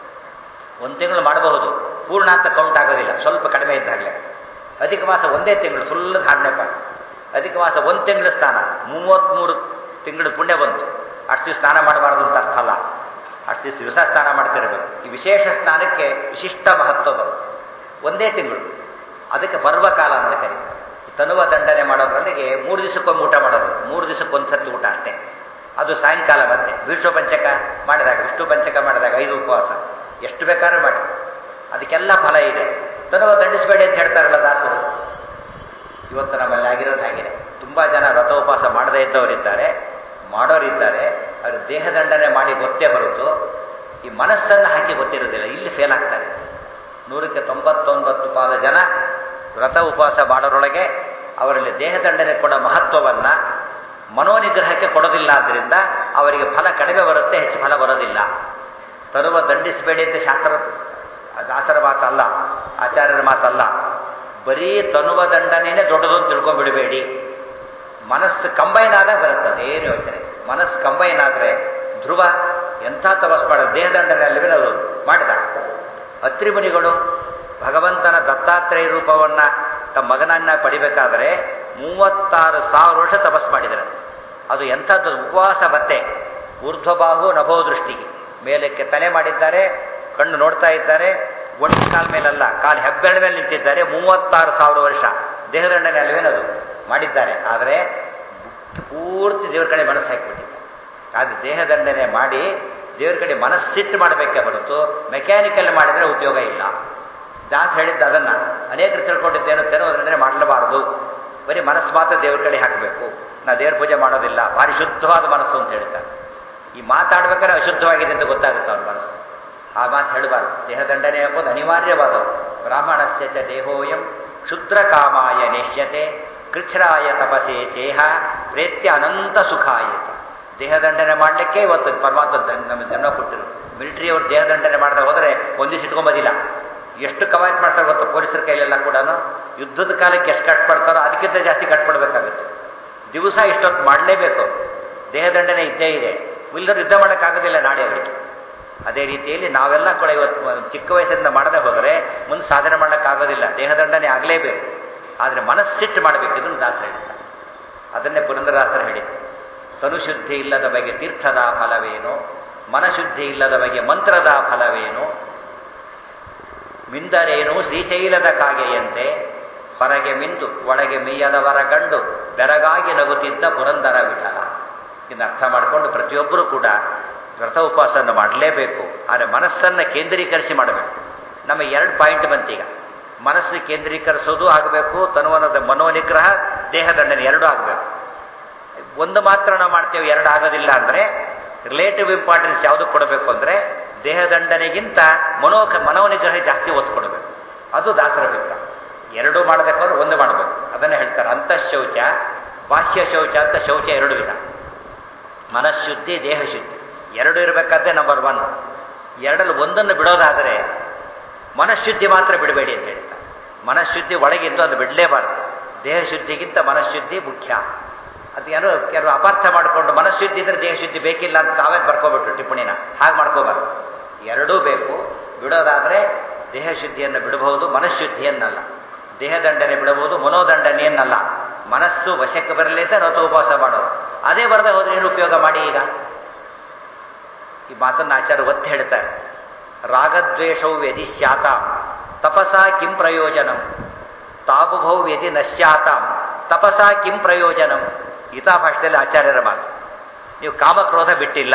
S1: ಒಂದು ತಿಂಗಳು ಮಾಡಬಹುದು ಪೂರ್ಣ ಅಂತ ಕೌಂಟ್ ಆಗೋದಿಲ್ಲ ಸ್ವಲ್ಪ ಕಡಿಮೆ ಇದ್ದಾಗಲೇ ಅಧಿಕ ಮಾಸ ಒಂದೇ ತಿಂಗಳು ಫುಲ್ ಧಾರಣೆ ಪಾಲನೆ ಅಧಿಕ ಮಾಸ ಒಂದು ತಿಂಗಳ ಸ್ನಾನ ಮೂವತ್ತ್ಮೂರು ತಿಂಗಳು ಪುಣ್ಯ ಬಂತು ಅಷ್ಟು ದಿವಸ ಸ್ನಾನ ಮಾಡಬಾರ್ದು ಅಂತ ಅರ್ಥ ಅಲ್ಲ ಅಷ್ಟು ದಿವಸ ದಿವಸ ಸ್ನಾನ ಮಾಡ್ತಿರಬೇಕು ಈ ವಿಶೇಷ ಸ್ನಾನಕ್ಕೆ ವಿಶಿಷ್ಟ ಮಹತ್ವ ಬಂತು ಒಂದೇ ತಿಂಗಳು ಅದಕ್ಕೆ ಪರ್ವಕಾಲ ಅಂತ ಕರೀತಾರೆ ತನುವ ದಂಡನೆ ಮಾಡೋದ್ರಲ್ಲಿಗೆ ಮೂರು ದಿವಸಕ್ಕೊಮ್ಮೆ ಊಟ ಮಾಡೋದು ಮೂರು ದಿವಸಕ್ಕೊಂದ್ಸತಿ ಊಟ ಅಷ್ಟೇ ಅದು ಸಾಯಂಕಾಲ ಮತ್ತೆ ವಿಷ್ಣು ಪಂಚಕ ಮಾಡಿದಾಗ ವಿಷ್ಣು ಪಂಚಕ ಮಾಡಿದಾಗ ಐದು ಉಪವಾಸ ಎಷ್ಟು ಬೇಕಾದ್ರೂ ಮಾಡಿ ಅದಕ್ಕೆಲ್ಲ ಫಲ ಇದೆ ತನುವ ದಂಡಿಸಬೇಡಿ ಅಂತ ಹೇಳ್ತಾರಲ್ಲ ದಾಸರು ಇವತ್ತು ನಮ್ಮಲ್ಲಿ ಆಗಿರೋದು ಹಾಗಿದೆ ತುಂಬ ಜನ ವ್ರತ ಉಪವಾಸ ಮಾಡದೇ ಇದ್ದವರಿದ್ದಾರೆ ಮಾಡೋರಿದ್ದಾರೆ ಅವರು ದೇಹದಂಡನೆ ಮಾಡಿ ಗೊತ್ತೇ ಹೊರತು ಈ ಮನಸ್ಸನ್ನು ಹಾಕಿ ಗೊತ್ತಿರೋದಿಲ್ಲ ಇಲ್ಲಿ ಫೇಲ್ ಆಗ್ತಾರೆ ನೂರಕ್ಕೆ ತೊಂಬತ್ತೊಂಬತ್ತು ಪಾದ ಜನ ವ್ರತ ಉಪವಾಸ ಮಾಡೋರೊಳಗೆ ಅವರಲ್ಲಿ ದೇಹದಂಡನೆ ಕೊಡೋ ಮಹತ್ವವನ್ನು ಮನೋನಿಗ್ರಹಕ್ಕೆ ಕೊಡೋದಿಲ್ಲ ಆದ್ದರಿಂದ ಅವರಿಗೆ ಫಲ ಕಡಿಮೆ ಬರುತ್ತೆ ಹೆಚ್ಚು ಫಲ ಬರೋದಿಲ್ಲ ತರುವ ದಂಡಿಸಬೇಡಿ ಅಂತ ಶಾಸ್ತ್ರ ದಾಸರ ಮಾತಲ್ಲ ಆಚಾರ್ಯರ ಮಾತಲ್ಲ ಬರೀ ತನುವ ದಂಡನೆಯೇ ದೊಡ್ಡದು ಅಂತ ತಿಳ್ಕೊಂಡ್ಬಿಡಬೇಡಿ ಮನಸ್ಸು ಕಂಬೈನ್ ಆದಾಗ ಬರುತ್ತದೆ ಏನು ಯೋಚನೆ ಮನಸ್ಸು ಕಂಬೈನ್ ಆದರೆ ಧ್ರುವ ಎಂಥ ತಪಸ್ ಮಾಡ ದೇಹದಂಡನೆ ಅಲ್ಲವೇ ಅದು ಮಾಡಿದ ಅತ್ರಿಮುನಿಗಳು ಭಗವಂತನ ದತ್ತಾತ್ರೇಯ ರೂಪವನ್ನು ತಮ್ಮ ಮಗನನ್ನ ಪಡಿಬೇಕಾದರೆ ಮೂವತ್ತಾರು ಸಾವಿರ ವರ್ಷ ತಪಸ್ ಮಾಡಿದರೆ ಅದು ಎಂಥದ್ದು ಉಪವಾಸ ಮತ್ತೆ ಊರ್ಧ್ವಬಾಹು ನಭೋ ದೃಷ್ಟಿಗೆ ಮೇಲಕ್ಕೆ ತಲೆ ಮಾಡಿದ್ದಾರೆ ಕಣ್ಣು ನೋಡ್ತಾ ಇದ್ದಾರೆ ಒಂದು ಕಾಲ ಮೇಲಲ್ಲ ಕಾಲು ಹೆಬ್ಬೆರಳ ಮೇಲೆ ನಿಂತಿದ್ದಾರೆ ಮೂವತ್ತಾರು ಸಾವಿರ ವರ್ಷ ದೇಹದಂಡನೆ ಅಲ್ವೇನದು ಮಾಡಿದ್ದಾರೆ ಆದರೆ ಪೂರ್ತಿ ದೇವ್ರ ಕಡೆ ಮನಸ್ಸು ಹಾಕಿಬಿಟ್ಟಿದ್ದಾರೆ ಆದರೆ ದೇಹದಂಡನೆ ಮಾಡಿ ದೇವ್ರ ಕಡೆ ಮನಸ್ಸಿಟ್ಟು ಮಾಡಬೇಕೇ ಹೊರತು ಮೆಕ್ಯಾನಿಕಲ್ ಮಾಡಿದರೆ ಉಪಯೋಗ ಇಲ್ಲ ದಾಸ್ ಹೇಳಿದ್ದು ಅದನ್ನು ಅನೇಕರು ತಿಳ್ಕೊಂಡಿದ್ದೇನೋ ತೆರವುದಂದರೆ ಮಾಡಲಬಾರದು ಬರೀ ಮನಸ್ಸು ಮಾತ್ರ ದೇವ್ರ ಕಡೆ ಹಾಕಬೇಕು ನಾ ದೇವ್ರ ಪೂಜೆ ಮಾಡೋದಿಲ್ಲ ಭಾರಿ ಶುದ್ಧವಾದ ಮನಸ್ಸು ಅಂತ ಹೇಳ್ತಾರೆ ಈ ಮಾತಾಡ್ಬೇಕಾದ್ರೆ ಅಶುದ್ಧವಾಗಿದೆ ಅಂತ ಗೊತ್ತಾಗುತ್ತೆ ಅವ್ರ ಮನಸ್ಸು ಆ ಮಾತು ಹೇಳಬಾರ್ದು ದೇಹದಂಡನೆ ಎಂಬುದು ಅನಿವಾರ್ಯವಾದದ್ದು ಬ್ರಾಹ್ಮಣಸ್ಯ ಚ ದೇಹೋಯಂ ಕ್ಷುದ್ರ ಕಾಮಾಯ ನೇಷ್ಯತೆ ಕೃಚ್ಛ್ರಾಯ ತಪಸೆ ಚೇಹ ಪ್ರೇತ್ಯ ಅನಂತ ಸುಖಾಯ ಚ ದೇಹದಂಡನೆ ಮಾಡಲಿಕ್ಕೆ ಇವತ್ತು ಪರಮಾತ್ಮ ನಮಗೆ ಜನ್ಮ ಕೊಟ್ಟಿರು ಮಿಲಿಟರಿಯವರು ದೇಹದಂಡನೆ ಮಾಡದೆ ಹೋದರೆ ಒಂದಿವ್ಸ ಇಟ್ಕೊಂಬೋದಿಲ್ಲ ಎಷ್ಟು ಕವಾಯತ್ ಮಾಡ್ತಾರೆ ಗೊತ್ತು ಪೊಲೀಸರ ಕೈಲೆಲ್ಲ ಕೂಡ ಯುದ್ಧದ ಕಾಲಕ್ಕೆ ಎಷ್ಟು ಕಟ್ಪಡ್ತಾರೋ ಅದಕ್ಕಿಂತ ಜಾಸ್ತಿ ಕಟ್ಪಡ್ಬೇಕಾಗುತ್ತೆ ದಿವಸ ಇಷ್ಟೊತ್ತು ಮಾಡಲೇಬೇಕು ದೇಹದಂಡನೆ ಇದ್ದೇ ಇದೆ ಇಲ್ಲರೂ ಯುದ್ಧ ಮಾಡೋಕ್ಕಾಗೋದಿಲ್ಲ ನಾಳೆ ಅವರಿಗೆ ಅದೇ ರೀತಿಯಲ್ಲಿ ನಾವೆಲ್ಲ ಕೂಡ ಇವತ್ತು ಚಿಕ್ಕ ವಯಸ್ಸಿಂದ ಮಾಡದೆ ಹೋದರೆ ಮುಂದೆ ಸಾಧನೆ ಮಾಡೋಕ್ಕಾಗೋದಿಲ್ಲ ದೇಹದಂಡನೆ ಆಗಲೇಬೇಕು ಆದರೆ ಮನಸ್ಸಿಟ್ಟು ಮಾಡಬೇಕು ಇದನ್ನು ದಾಸರು ಹೇಳಿದ್ದಾರೆ ಅದನ್ನೇ ಪುರಂದರದಾಸರು ಹೇಳಿದ್ರು ತನುಶುದ್ಧಿ ಇಲ್ಲದ ಬಗೆ ತೀರ್ಥದ ಫಲವೇನು ಮನಶುದ್ಧಿ ಇಲ್ಲದ ಬಗೆ ಮಂತ್ರದ ಫಲವೇನು ಮಿಂದರೇನು ಶ್ರೀಶೈಲದ ಕಾಗೆಯಂತೆ ಹೊರಗೆ ಮಿಂದು ಒಳಗೆ ಮೀಯದವರ ಕಂಡು ಬೆರಗಾಗಿ ನಗುತ್ತಿದ್ದ ಪುರಂದರ ವಿಠಲ ಇನ್ನು ಅರ್ಥ ಮಾಡಿಕೊಂಡು ಪ್ರತಿಯೊಬ್ಬರೂ ಕೂಡ ವ್ರತ ಉಪವಾಸವನ್ನು ಮಾಡಲೇಬೇಕು ಆದರೆ ಮನಸ್ಸನ್ನು ಕೇಂದ್ರೀಕರಿಸಿ ಮಾಡಬೇಕು ನಮ್ಮ ಎರಡು ಪಾಯಿಂಟ್ ಬಂತೀಗ ಮನಸ್ಸು ಕೇಂದ್ರೀಕರಿಸೋದು ಆಗಬೇಕು ತನುವನದ ಮನೋನಿಗ್ರಹ ದೇಹದಂಡನೆ ಎರಡೂ ಆಗಬೇಕು ಒಂದು ಮಾತ್ರ ನಾವು ಮಾಡ್ತೇವೆ ಎರಡು ಆಗೋದಿಲ್ಲ ಅಂದರೆ ರಿಲೇಟಿವ್ ಇಂಪಾರ್ಟೆನ್ಸ್ ಯಾವುದಕ್ಕೆ ಕೊಡಬೇಕು ಅಂದರೆ ದೇಹದಂಡನೆಗಿಂತ ಮನೋಕ ಮನೋನಿಗ್ರಹ ಜಾಸ್ತಿ ಒತ್ತು ಕೊಡಬೇಕು ಅದು ದಾಸರ ಭಿಪ್ರಾಯ ಎರಡೂ ಮಾಡಬೇಕು ಅಂದ್ರೆ ಒಂದು ಮಾಡಬೇಕು ಅದನ್ನೇ ಹೇಳ್ತಾರೆ ಅಂತಃಶೌಚ ಬಾಹ್ಯ ಶೌಚ ಅಂತ ಶೌಚ ಎರಡು ವಿಧ ಮನಃಶುದ್ಧಿ ದೇಹಶುದ್ಧಿ ಎರಡು ಇರಬೇಕಾದ್ರೆ ನಂಬರ್ ಒನ್ ಎರಡಲ್ಲಿ ಒಂದನ್ನು ಬಿಡೋದಾದರೆ ಮನಃಶುದ್ಧಿ ಮಾತ್ರ ಬಿಡಬೇಡಿ ಅಂತ ಹೇಳ್ತಾರೆ ಮನಃಶುದ್ಧಿ ಒಳಗಿದ್ದು ಅದು ಬಿಡಲೇಬಾರದು ದೇಹಶುದ್ಧಿಗಿಂತ ಮನಃಶುದ್ಧಿ ಮುಖ್ಯ ಅದು ಏನೋ ಕೆಲವು ಅಪಾರ್ಥ ಮಾಡಿಕೊಂಡು ಮನಃಶುದ್ಧಿ ಇದ್ರೆ ದೇಹಶುದ್ಧಿ ಬೇಕಿಲ್ಲ ಅಂತ ತಾವೇ ಬರ್ಕೋಬಿಟ್ರು ಟಿಪ್ಪಣಿನ ಹಾಗೆ ಮಾಡ್ಕೋಬಾರ್ದು ಎರಡೂ ಬೇಕು ಬಿಡೋದಾದರೆ ದೇಹಶುದ್ಧಿಯನ್ನು ಬಿಡಬಹುದು ಮನಃಶುದ್ಧಿಯನ್ನಲ್ಲ ದೇಹದಂಡನೆ ಬಿಡಬಹುದು ಮನೋದಂಡನೆಯನ್ನಲ್ಲ ಮನಸ್ಸು ವಶಕ್ಕೆ ಬರಲಿ ಅಂತ ರಥ ಉಪವಾಸ ಮಾಡೋದು ಅದೇ ಬರದೆ ಹೋದ್ರೆ ಏನು ಉಪಯೋಗ ಮಾಡಿ ಈಗ ಈ ಮಾತನ್ನು ಆಚಾರ್ಯ ಒತ್ತಿ ಹೇಳ್ತಾರೆ ರಾಗದ್ವೇಷವು ಯದಿ ಸ್ಯಾತಾಂ ತಪಸಾ ಕಿಂ ಪ್ರಯೋಜನಂ ತಾಬುಭೌ ಯದಿ ನಶ್ಯಾತಾಂ ತಪಸಾ ಕಿಂ ಪ್ರಯೋಜನಂ ಗೀತಾ ಭಾಷೆಯಲ್ಲಿ ಆಚಾರ್ಯರ ಮಾತು ನೀವು ಕಾಮಕ್ರೋಧ ಬಿಟ್ಟಿಲ್ಲ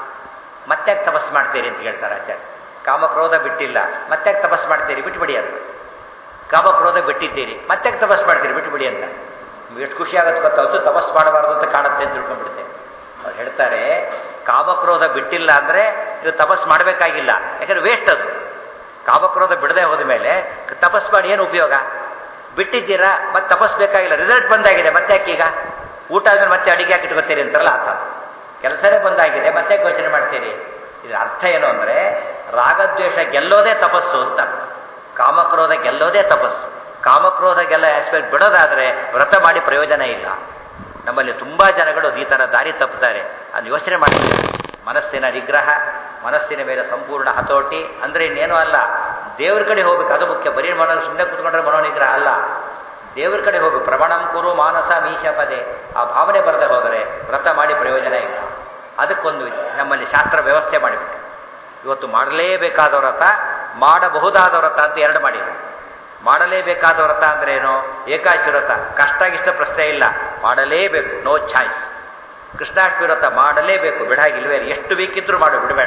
S1: ಮತ್ತೆ ತಪಸ್ ಮಾಡ್ತೀರಿ ಅಂತ ಹೇಳ್ತಾರೆ ಆಚಾರ್ಯ ಕಾಮಕ್ರೋಧ ಬಿಟ್ಟಿಲ್ಲ ಮತ್ತೆ ತಪಸ್ ಮಾಡ್ತೀರಿ ಬಿಟ್ಬಿಡಿ ಅಂತ ಕಾಮಕ್ರೋಧ ಬಿಟ್ಟಿದ್ದೀರಿ ಮತ್ತೆ ತಪಸ್ ಮಾಡ್ತೀರಿ ಬಿಟ್ಬಿಡಿ ಅಂತ ಎಷ್ಟು ಖುಷಿ ಆಗುತ್ತೆ ಗೊತ್ತಾಯ್ತು ತಪಸ್ ಮಾಡಬಾರ್ದು ಅಂತ ಕಾಣುತ್ತೆ ಅಂತ ತಿಳ್ಕೊಂಡ್ಬಿಡುತ್ತೆ ಅವ್ರು ಹೇಳ್ತಾರೆ ಕಾಮಕ್ರೋಧ ಬಿಟ್ಟಿಲ್ಲ ಅಂದರೆ ಇದು ತಪಸ್ ಮಾಡಬೇಕಾಗಿಲ್ಲ ಯಾಕಂದ್ರೆ ವೇಸ್ಟ್ ಅದು ಕಾಮಕ್ರೋಧ ಬಿಡದೆ ಹೋದ ಮೇಲೆ ತಪಸ್ ಮಾಡಿ ಏನು ಉಪಯೋಗ ಬಿಟ್ಟಿದ್ದೀರಾ ಮತ್ತೆ ತಪಸ್ ಬೇಕಾಗಿಲ್ಲ ರಿಸಲ್ಟ್ ಬಂದಾಗಿದೆ ಮತ್ತೆ ಯಾಕೀಗ ಊಟ ಆದ್ಮೇಲೆ ಮತ್ತೆ ಅಡಿಗೆ ಹಾಕಿ ಇಟ್ಕೋತೀರಿ ಅಂತಾರಲ್ಲ ಅರ್ಥ ಕೆಲಸನೇ ಬಂದಾಗಿದೆ ಮತ್ತೆ ಯೋಚನೆ ಮಾಡ್ತೀರಿ ಇದರ ಅರ್ಥ ಏನು ಅಂದರೆ ರಾಗದ್ವೇಷ ಗೆಲ್ಲೋದೇ ತಪಸ್ಸು ಅಂತ ಕಾಮಕ್ರೋಧ ಗೆಲ್ಲೋದೇ ತಪಸ್ಸು ಕಾಮಕ್ರೋಧ ಗೆಲ್ಲ ಆಸ್ಪೆಕ್ಟ್ ಬಿಡೋದಾದರೆ ವ್ರತ ಮಾಡಿ ಪ್ರಯೋಜನ ಇಲ್ಲ ನಮ್ಮಲ್ಲಿ ತುಂಬ ಜನಗಳು ಈ ಥರ ದಾರಿ ತಪ್ಪುತ್ತಾರೆ ಅದು ಯೋಚನೆ ಮಾಡ್ತಾರೆ ಮನಸ್ಸಿನ ನಿಗ್ರಹ ಮನಸ್ಸಿನ ಮೇಲೆ ಸಂಪೂರ್ಣ ಹತೋಟಿ ಅಂದರೆ ಇನ್ನೇನೂ ಅಲ್ಲ ದೇವ್ರ ಕಡೆ ಹೋಗ್ಬೇಕು ಅದು ಮುಖ್ಯ ಬರೀ ಮನೋ ಸುಮ್ಮನೆ ಕೂತ್ಕೊಂಡ್ರೆ ಮನೋನಿಗ್ರಹ ಅಲ್ಲ ದೇವ್ರ ಕಡೆ ಹೋಗ್ಬೇಕು ಪ್ರಮಾಣಂ ಕುರು ಮಾನಸ ಮೀಶ ಪದೇ ಆ ಭಾವನೆ ಬರದೆ ಹೋದರೆ ವ್ರತ ಮಾಡಿ ಪ್ರಯೋಜನ ಇಲ್ಲ ಅದಕ್ಕೊಂದು ನಮ್ಮಲ್ಲಿ ಶಾಸ್ತ್ರ ವ್ಯವಸ್ಥೆ ಮಾಡಿಬಿಟ್ಟು ಇವತ್ತು ಮಾಡಲೇಬೇಕಾದ ವ್ರತ ಮಾಡಬಹುದಾದ ವ್ರತ ಅಂತ ಎರಡು ಮಾಡಿದ್ರು ಮಾಡಲೇಬೇಕಾದ ವ್ರತ ಅಂದ್ರೆ ಏನು ಏಕಾಶಿ ವ್ರತ ಕಷ್ಟ ಇಷ್ಟ ಪ್ರಶ್ನೆ ಇಲ್ಲ ಮಾಡಲೇಬೇಕು ನೋ ಚಾಯ್ಸ್ ಕೃಷ್ಣಾಷ್ಟಮಿ ವ್ರತ ಮಾಡಲೇಬೇಕು ಬಿಡಾಗಿಲ್ವೇ ಎಷ್ಟು ಬೇಕಿದ್ರೂ ಮಾಡು ಬಿಡಬೇಡ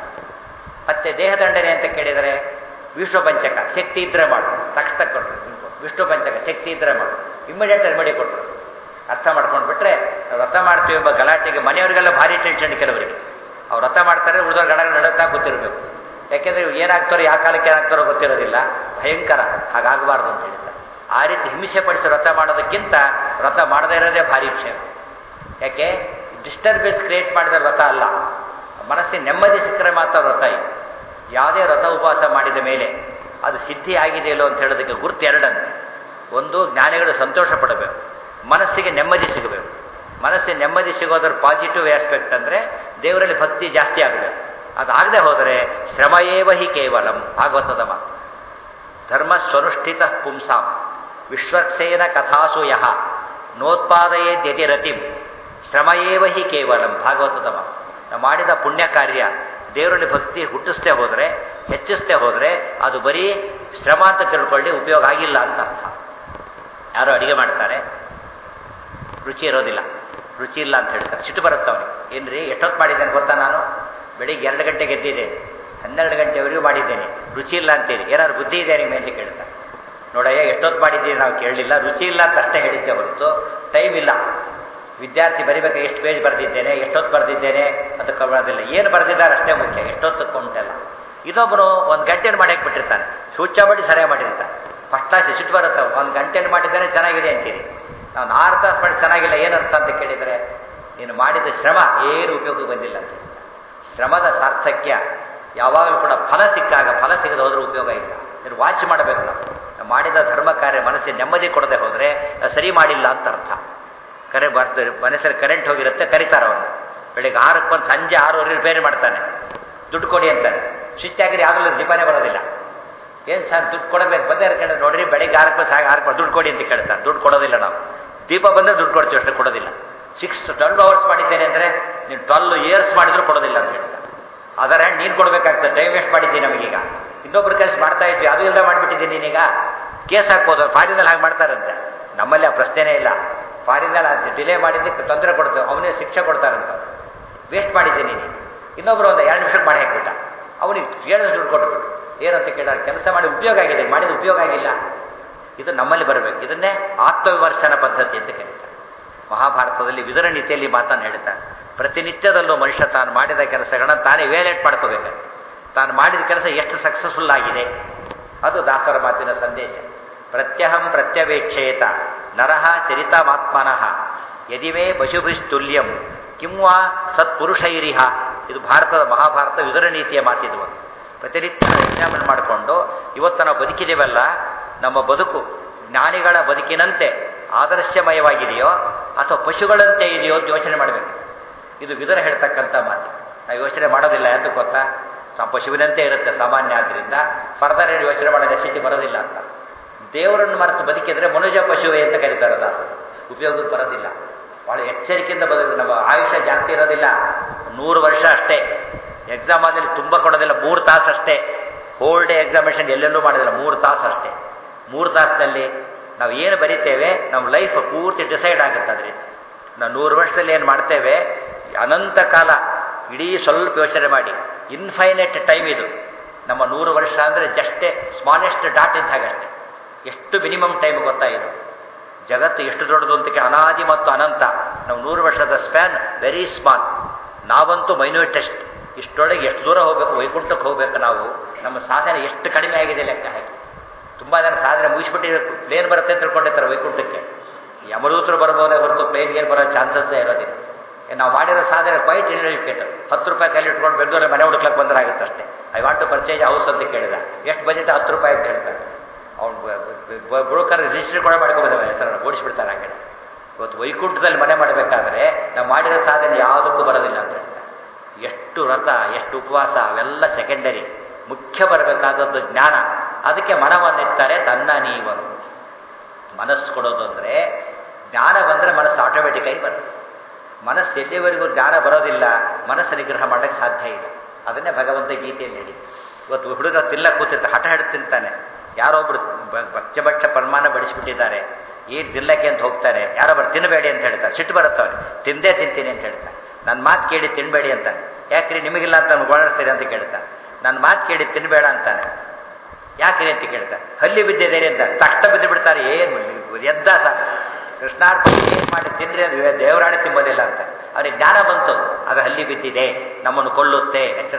S1: ಮತ್ತೆ ದೇಹದಂಡನೆ ಅಂತ ಕೇಳಿದರೆ ವಿಶ್ವ ಪಂಚಕ ಶಕ್ತಿ ಇದ್ರೆ ಮಾಡು ತಕ್ಷಣ ಕೊಟ್ಟರು ವಿಷ್ಣು ಪಂಚಕ ಶಕ್ತಿ ಇದ್ರೆ ಮಾಡು ಇಮ್ಮಿಡಿಯೇಟ್ ರೆಮಿಡಿ ಕೊಟ್ಟರು ಅರ್ಥ ಮಾಡ್ಕೊಂಡು ಬಿಟ್ರೆ ವ್ರತ ಮಾಡ್ತೀವಿ ಎಂಬ ಗಲಾಟೆಗೆ ಮನೆಯವರಿಗೆಲ್ಲ ಭಾರಿ ಟೆನ್ಷನ್ ಕೆಲವರಿಗೆ ಅವ್ರು ವ್ರತ ಮಾಡ್ತಾರೆ ಉಳಿದವ್ರು ಗಡ ನಡುತ್ತಾ ಕೂತಿರ್ಬೇಕು ಯಾಕೆಂದ್ರೆ ಏನಾಗ್ತಾರೋ ಯಾವ ಕಾಲಕ್ಕೆ ಏನಾಗ್ತಾರೋ ಗೊತ್ತಿರೋದಿಲ್ಲ ಭಯಂಕರ ಹಾಗಾಗಬಾರ್ದು ಅಂತ ಹೇಳ್ತಾರೆ ಆ ರೀತಿ ಹಿಂಸೆ ಪಡಿಸಿ ವ್ರತ ಮಾಡೋದಕ್ಕಿಂತ ವ್ರತ ಮಾಡದೇ ಇರೋದೇ ಭಾರಿ ವಿಷಯ ಯಾಕೆ ಡಿಸ್ಟರ್ಬೆನ್ಸ್ ಕ್ರಿಯೇಟ್ ಮಾಡಿದ ವ್ರತ ಅಲ್ಲ ಮನಸ್ಸಿನ ನೆಮ್ಮದಿ ಸಿಕ್ಕರೆ ಮಾತ್ರ ವ್ರತ ಇದೆ ಯಾವುದೇ ವ್ರತ ಉಪವಾಸ ಮಾಡಿದ ಮೇಲೆ ಅದು ಸಿದ್ಧಿ ಆಗಿದೆಯಲ್ಲೋ ಅಂತ ಹೇಳೋದಕ್ಕೆ ಗುರ್ತು ಎರಡಂತೆ ಒಂದು ಜ್ಞಾನಿಗಳು ಸಂತೋಷ ಪಡಬೇಕು ಮನಸ್ಸಿಗೆ ನೆಮ್ಮದಿ ಸಿಗಬೇಕು ಮನಸ್ಸಿಗೆ ನೆಮ್ಮದಿ ಸಿಗೋದ್ರ ಪಾಸಿಟಿವ್ ಆಸ್ಪೆಕ್ಟ್ ಅಂದರೆ ದೇವರಲ್ಲಿ ಭಕ್ತಿ ಜಾಸ್ತಿ ಆಗಬೇಕು ಅದಾಗದೆ ಹೋದರೆ ಶ್ರಮಯೇವ ಹಿ ಕೇವಲಂ ಭಾಗವತದ ಮಾತು ಧರ್ಮ ಸ್ವನುಷ್ಠಿತ ಪುಂಸಾಂ ವಿಶ್ವಕ್ಸೇನ ಕಥಾಸು ಯಹ ನೋತ್ಪಾದಯೇದ್ಯತಿ ರತಿಂ ಶ್ರಮಯೇವ ಹಿ ಕೇವಲಂ ಭಾಗವತದ ಮಾತು ನಾವು ಮಾಡಿದ ಪುಣ್ಯ ಕಾರ್ಯ ದೇವರಲ್ಲಿ ಭಕ್ತಿ ಹುಟ್ಟಿಸ್ದೇ ಹೋದರೆ ಹೆಚ್ಚಿಸ್ದೇ ಹೋದರೆ ಅದು ಬರೀ ಶ್ರಮ ಅಂತ ತಿಳ್ಕೊಳ್ಳಿ ಉಪಯೋಗ ಆಗಿಲ್ಲ ಅಂತ ಅರ್ಥ ಯಾರೋ ಅಡಿಗೆ ಮಾಡ್ತಾರೆ ರುಚಿ ಇರೋದಿಲ್ಲ ರುಚಿ ಇಲ್ಲ ಅಂತ ಹೇಳ್ತಾರೆ ಸಿಟ್ಟು ಬರುತ್ತೆ ಅವನಿಗೆ ಏನ್ರಿ ಎಷ್ಟೊತ್ತು ಮಾಡಿದ್ದೇನೆ ಗೊತ್ತಾ ನಾನು ಬೆಳಿಗ್ಗೆ ಎರಡು ಗಂಟೆಗೆ ಎದ್ದಿದ್ದೇನೆ ಹನ್ನೆರಡು ಗಂಟೆವರೆಗೂ ಮಾಡಿದ್ದೇನೆ ರುಚಿ ಇಲ್ಲ ಅಂತೀರಿ ಏನಾದ್ರು ಬುದ್ಧಿ ಇದೆ ನಿಮ್ಮ ಮೇಲೆ ಕೇಳ್ತಾರೆ ನೋಡಯ್ಯ ಎಷ್ಟೊತ್ತು ಮಾಡಿದ್ದೀರಿ ನಾವು ಕೇಳಲಿಲ್ಲ ರುಚಿ ಇಲ್ಲ ಅಂತ ಅಷ್ಟೇ ಹೇಳಿದ್ದೆ ಹೊರತು ಟೈಮ್ ಇಲ್ಲ ವಿದ್ಯಾರ್ಥಿ ಬರಿಬೇಕು ಎಷ್ಟು ಪೇಜ್ ಬರೆದಿದ್ದೇನೆ ಎಷ್ಟೊತ್ತು ಬರೆದಿದ್ದೇನೆ ಅಂತ ಬರೋದಿಲ್ಲ ಏನು ಬರೆದಿದ್ದಾರೆ ಅಷ್ಟೇ ಮುಖ್ಯ ಎಷ್ಟೊತ್ತು ಕೊಂಟೆಲ್ಲ ಇದೊಬ್ಬನು ಒಂದು ಗಂಟೆನ ಮಾಡಿ ಬಿಟ್ಟಿರ್ತಾನೆ ಸೂಚ ಮಾಡಿ ಸರಿಯಾಗಿ ಮಾಡಿರ್ತಾನೆ ಫಸ್ಟ್ ಕ್ಲಾಸ್ ಸಿಟ್ಟು ಬರುತ್ತೆ ಒಂದು ಗಂಟೆನ ಮಾಡಿದ್ದಾನೆ ಚೆನ್ನಾಗಿದೆ ಅಂತೀರಿ ನಾವು ಆರು ತಾಸು ಮಾಡಿ ಚೆನ್ನಾಗಿಲ್ಲ ಏನರ್ಥ ಅಂತ ಕೇಳಿದರೆ ನೀನು ಮಾಡಿದ ಶ್ರಮ ಏನು ಉಪಯೋಗ ಬಂದಿಲ್ಲ ಅಂತ ಶ್ರಮದ ಸಾರ್ಥಕ್ಯ ಯಾವಾಗಲೂ ಕೂಡ ಫಲ ಸಿಕ್ಕಾಗ ಫಲ ಸಿಗದೆ ಹೋದ್ರೆ ಉಪಯೋಗ ಇಲ್ಲ ನೀನು ವಾಚ್ ಮಾಡಬೇಕು ನಾವು ನಾವು ಮಾಡಿದ ಧರ್ಮ ಕಾರ್ಯ ಮನಸ್ಸಿಗೆ ನೆಮ್ಮದಿ ಕೊಡದೆ ಹೋದರೆ ಸರಿ ಮಾಡಿಲ್ಲ ಅಂತ ಅರ್ಥ ಕರೆ ಬರ್ತಾರೆ ಮನಸ್ಸಲ್ಲಿ ಕರೆಂಟ್ ಹೋಗಿರುತ್ತೆ ಕರೀತಾರೆ ಅವನು ಬೆಳಿಗ್ಗೆ ಆರಕ್ಕೆ ಬಂದು ಸಂಜೆ ಆರೂವರೆ ರಿಪೇರಿ ಮಾಡ್ತಾನೆ ದುಡ್ಡು ಕೊಡಿ ಅಂತಾನೆ ಸ್ವಿಚ್ ಆಗಿರಿ ಆಗಲ್ಲ ದೀಪನೇ ಬರೋದಿಲ್ಲ ಏನು ಸರ್ ದುಡ್ಡು ಕೊಡಬೇಕು ಬಂದೇ ಇರ್ಕೊಂಡು ನೋಡ್ರಿ ಬೆಳಿಗ್ಗೆ ಆರಕ್ಕೆ ಬಂದು ಸಾಗ ಆರಕ್ಕೆ ದುಡ್ಡು ಕೊಡಿ ಅಂತ ಕೇಳ್ತಾರೆ ದುಡ್ಡು ಕೊಡೋದಿಲ್ಲ ನಾವು ದೀಪ ಬಂದರೆ ದುಡ್ಡು ಕೊಡ್ತೀವಿ ಅಷ್ಟೇ ಕೊಡೋದಿಲ್ಲ ಸಿಕ್ಸ್ ಟ್ವೆಲ್ವ್ ಅವರ್ಸ್ ಮಾಡಿದ್ದೇನೆ ಅಂದರೆ ನೀವು ಟ್ವೆಲ್ ಇಯರ್ಸ್ ಮಾಡಿದ್ರು ಕೊಡೋದಿಲ್ಲ ಅಂತ ಹೇಳ್ತಾರೆ ಅದರ ಹ್ಯಾಂಡ್ ನೀನು ಕೊಡಬೇಕಾಗ್ತದೆ ಟೈಮ್ ವೇಸ್ಟ್ ಮಾಡಿದ್ದೀನಿ ನಮಗೀಗ ಇನ್ನೊಬ್ರು ಕೆಲಸ ಮಾಡ್ತಾ ಇದ್ವಿ ಅದು ಇಲ್ಲದೆ ಮಾಡಿಬಿಟ್ಟಿದ್ದೀನಿ ನೀನೀಗ ಕೇಸ್ ಹಾಕ್ಬೋದು ಫಾರಿನಲ್ಲಿ ಹಾಗೆ ಮಾಡ್ತಾರಂತೆ ನಮ್ಮಲ್ಲಿ ಆ ಪ್ರಶ್ನೆನೇ ಇಲ್ಲ ಫಾರಿನಲ್ಲಿ ಅದು ಡಿಲೇ ಮಾಡಿದ್ದಕ್ಕೆ ತೊಂದರೆ ಕೊಡ್ತೇವೆ ಅವನೇ ಶಿಕ್ಷೆ ಕೊಡ್ತಾರಂತ ವೇಸ್ಟ್ ಮಾಡಿದ್ದೀನಿ ನೀನು ಇನ್ನೊಬ್ರು ಒಂದು ಎರಡು ನಿಮಿಷಕ್ಕೆ ಮಾಡಿ ಹಾಕ್ಬಿಟ್ಟ ಅವನಿಗೆ ಏಳು ದುಡ್ಡು ಕೊಟ್ಬಿಟ್ಟು ಏನಂತ ಕೇಳಿದ್ರೆ ಕೆಲಸ ಮಾಡಿ ಉಪಯೋಗ ಆಗಿದೆ ಮಾಡಿದ ಉಪಯೋಗ ಆಗಿಲ್ಲ ಇದು ನಮ್ಮಲ್ಲಿ ಬರಬೇಕು ಇದನ್ನೇ ಆತ್ಮವಿಮರ್ಶನ ಪದ್ಧತಿ ಅಂತ ಕರೀತಾರೆ ಮಹಾಭಾರತದಲ್ಲಿ ವಿದುರ ನೀತಿಯಲ್ಲಿ ಮಾತನ್ನು ಹೇಳ್ತಾರೆ ಪ್ರತಿನಿತ್ಯದಲ್ಲೂ ಮನುಷ್ಯ ತಾನು ಮಾಡಿದ ಕೆಲಸಗಳನ್ನ ತಾನೇ ವೇಲೇಟ್ ಮಾಡ್ಕೋಬೇಕು ತಾನು ಮಾಡಿದ ಕೆಲಸ ಎಷ್ಟು ಸಕ್ಸಸ್ಫುಲ್ ಆಗಿದೆ ಅದು ದಾಸರ ಮಾತಿನ ಸಂದೇಶ ಪ್ರತ್ಯಹಂ ಪ್ರತ್ಯವೇಕ್ಷೇತ ನರಹ ಚರಿತಮಾತ್ಮನಃ ಯದಿವೇ ಪಶುಭಿಸ್ತುಲ್ಯಂ ಕಿಂವಾ ಸತ್ಪುರುಷೈರಿಹ ಇದು ಭಾರತದ ಮಹಾಭಾರತ ವಿದುರ ನೀತಿಯ ಮಾತಿದು ಪ್ರತಿನಿತ್ಯ ಎಕ್ಸಾಮಿನ್ ಮಾಡಿಕೊಂಡು ಇವತ್ತು ನಾವು ಬದುಕಿದೇವಲ್ಲ ನಮ್ಮ ಬದುಕು ಜ್ಞಾನಿಗಳ ಬದುಕಿನಂತೆ ಆದರ್ಶಮಯವಾಗಿದೆಯೋ ಅಥವಾ ಪಶುಗಳಂತೆ ಇದೆಯೋ ಅಂತ ಯೋಚನೆ ಮಾಡಬೇಕು ಇದು ವಿದುರ ಹೇಳ್ತಕ್ಕಂಥ ಮಾತು ನಾವು ಯೋಚನೆ ಮಾಡೋದಿಲ್ಲ ಯಾಕೆ ಗೊತ್ತಾ ನಾವು ಪಶುವಿನಂತೆ ಇರುತ್ತೆ ಸಾಮಾನ್ಯ ಆದ್ದರಿಂದ ಫರ್ದರ್ ಏನು ಯೋಚನೆ ಮಾಡೋ ನೆಸಿಟಿ ಬರೋದಿಲ್ಲ ಅಂತ ದೇವರನ್ನು ಮರೆತು ಬದುಕಿದ್ರೆ ಮನುಜ ಪಶುವೆ ಅಂತ ಕರೀತಾರೆ ದಾಸರು ಉಪಯೋಗಕ್ಕೆ ಬರೋದಿಲ್ಲ ಭಾಳ ಎಚ್ಚರಿಕೆಯಿಂದ ಬದುಕು ನಮ್ಮ ಆಯುಷ್ಯ ಜಾಸ್ತಿ ಇರೋದಿಲ್ಲ ನೂರು ವರ್ಷ ಅಷ್ಟೇ ಎಕ್ಸಾಮ್ ಆದಲ್ಲಿ ತುಂಬ ಕೊಡೋದಿಲ್ಲ ಮೂರು ತಾಸು ಅಷ್ಟೇ ಹೋಲ್ ಡೇ ಎಕ್ಸಾಮಿನೇಷನ್ ಎಲ್ಲೆಲ್ಲೂ ಮಾಡೋದಿಲ್ಲ ಮೂರು ತಾಸು ಅಷ್ಟೇ ಮೂರು ತಾಸಿನಲ್ಲಿ ನಾವು ಏನು ಬರಿತೇವೆ ನಮ್ಮ ಲೈಫ್ ಪೂರ್ತಿ ಡಿಸೈಡ್ ಆಗುತ್ತೆ ಅದರಿಂದ ನಾವು ನೂರು ವರ್ಷದಲ್ಲಿ ಏನು ಮಾಡ್ತೇವೆ ಅನಂತ ಕಾಲ ಇಡೀ ಸ್ವಲ್ಪ ಯೋಚನೆ ಮಾಡಿ ಇನ್ಫೈನೈಟ್ ಟೈಮ್ ಇದು ನಮ್ಮ ನೂರು ವರ್ಷ ಅಂದರೆ ಜಸ್ಟೇ ಸ್ಮಾಲೆಸ್ಟ್ ಡಾಟ್ ಇದ್ದಾಗಷ್ಟೇ ಎಷ್ಟು ಮಿನಿಮಮ್ ಟೈಮ್ ಗೊತ್ತಾ ಇದು ಜಗತ್ತು ಎಷ್ಟು ದೊಡ್ಡದು ಅಂತಕ್ಕೆ ಅನಾದಿ ಮತ್ತು ಅನಂತ ನಾವು ನೂರು ವರ್ಷದ ಸ್ಪ್ಯಾನ್ ವೆರಿ ಸ್ಮಾಲ್ ನಾವಂತೂ ಮೈನ್ಯೂಟೆಸ್ಟ್ ಇಷ್ಟೊಳಗೆ ಎಷ್ಟು ದೂರ ಹೋಗಬೇಕು ವೈಕುಂಠಕ್ಕೆ ಹೋಗಬೇಕು ನಾವು ನಮ್ಮ ಸಾಧನೆ ಎಷ್ಟು ಕಡಿಮೆ ಆಗಿದೆ ಲೆಕ್ಕ ಹಾಕಿ ತುಂಬ ಜನ ಸಾಧನೆ ಮುಗಿಸ್ಬಿಟ್ಟಿರ್ಬೇಕು ಪ್ಲೇನ್ ಬರುತ್ತೆ ಅಂತ ತಿಳ್ಕೊಂಡಿರ್ತಾರೆ ವೈಕುಂಠಕ್ಕೆ ಯಮದೂತರು ಬರ್ಬೋದೇ ಹೊರತು ಪ್ಲೇನ್ಗೆ ಏನು ಬರೋ ಚಾನ್ಸಸ್ಸೇ ಇರೋದಿಲ್ಲ ನಾವು ಮಾಡಿರೋ ಸಾಧನೆ ಕ್ವೈಟ್ ಇನ್ಎಜುಕೇಟೆಡ್ ಹತ್ತು ರೂಪಾಯಿ ಕೈಲಿ ಇಟ್ಕೊಂಡು ಬೆಂಗಳೂರಲ್ಲಿ ಮನೆ ಹುಡುಕ್ಲಕ್ಕೆ ಬಂದರಾಗುತ್ತೆ ಅಷ್ಟೇ I want to purchase house ಅಂತ ಕೇಳಿದ ಎಷ್ಟು ಬಜೆಟ್ ಹತ್ತು ರೂಪಾಯಿ ಅಂತ ಹೇಳ್ತಾರೆ ಅವ್ನು ಬ್ರೋಕರ್ ರಿಜಿಸ್ಟ್ರಿ ಕೂಡ ಮಾಡ್ಕೊಬೋದವ ಹೆಸರನ್ನು ಓಡಿಸ್ಬಿಡ್ತಾರೆ ಆ ಕಡೆ ಇವತ್ತು ವೈಕುಂಠದಲ್ಲಿ ಮನೆ ಮಾಡಬೇಕಾದ್ರೆ ನಾವು ಮಾಡಿರೋ ಸಾಧನೆ ಯಾವುದಕ್ಕೂ ಬರೋದಿಲ್ಲ ಅಂತ ಹೇಳ್ತಾರೆ ಎಷ್ಟು ವ್ರತ ಎಷ್ಟು ಉಪವಾಸ ಅವೆಲ್ಲ ಸೆಕೆಂಡರಿ ಮುಖ್ಯ ಬರಬೇಕಾದದ್ದು ಜ್ಞಾನ ಅದಕ್ಕೆ ಮನವನ್ನಿರ್ತಾರೆ ತನ್ನ ನೀವನು ಮನಸ್ಸು ಕೊಡೋದು ಅಂದರೆ ಜ್ಞಾನ ಬಂದರೆ ಮನಸ್ಸು ಆಟೋಮೆಟಿಕಾಗಿ ಬರುತ್ತೆ ಮನಸ್ಸು ಎಲ್ಲಿವರೆಗೂ ಜ್ಞಾನ ಬರೋದಿಲ್ಲ ಮನಸ್ಸು ನಿಗ್ರಹ ಮಾಡೋಕ್ಕೆ ಸಾಧ್ಯ ಇಲ್ಲ ಅದನ್ನೇ ಭಗವಂತ ಗೀತೆಯಲ್ಲಿ ಹೇಳಿ ಇವತ್ತು ಹುಡುಗ ತಿಲ್ಲ ಕೂತಿರ್ತಾರೆ ಹಠ ಹಿಡಿದು ತಿಂತಾನೆ ಯಾರೊಬ್ರು ಬಚ್ಚ ಬಚ್ಚ ಪರಮಾನ ಬಡಿಸ್ಬಿಟ್ಟಿದ್ದಾರೆ ಏನು ತಿನ್ನಕ್ಕೆ ಅಂತ ಹೋಗ್ತಾರೆ ಯಾರೊಬ್ಬರು ತಿನ್ನಬೇಡಿ ಅಂತ ಹೇಳ್ತಾರೆ ಸಿಟ್ಟು ಬರುತ್ತವ್ರೆ ತಿಂದೇ ತಿಂತೀನಿ ಅಂತ ಹೇಳ್ತಾರೆ ನನ್ನ ಮಾತು ಕೇಳಿ ತಿನ್ನಬೇಡಿ ಅಂತಾನೆ ಯಾಕ್ರಿ ನಿಮಗಿಲ್ಲ ಅಂತ ಗೋಳಾಡಿಸ್ತೀರಿ ಅಂತ ಕೇಳ್ತಾನೆ ನನ್ನ ಮಾತು ಕೇಳಿ ತಿನ್ನಬೇಡ ಅಂತಾನೆ ಯಾಕ್ರಿ ಅಂತ ಕೇಳ್ತಾನೆ ಹಲ್ಲಿ ಬಿದ್ದಿದ್ದೇನೆ ಅಂತ ತಕ್ಷಣ ಬಿದ್ದು ಬಿಡ್ತಾರೆ ಏನು ಎದ್ದ ಸ ಕೃಷ್ಣಾರ್ಪಣೆ ಏನು ಮಾಡಿ ತಿಂದ್ರೆ ಅದು ದೇವರಾಣೆ ತಿಂಬೋದಿಲ್ಲ ಅಂತ ಅವನಿಗೆ ಜ್ಞಾನ ಬಂತು ಅದು ಹಲ್ಲಿ ಬಿದ್ದಿದೆ ನಮ್ಮನ್ನು ಕೊಲ್ಲುತ್ತೆ ಎಚ್ಚರ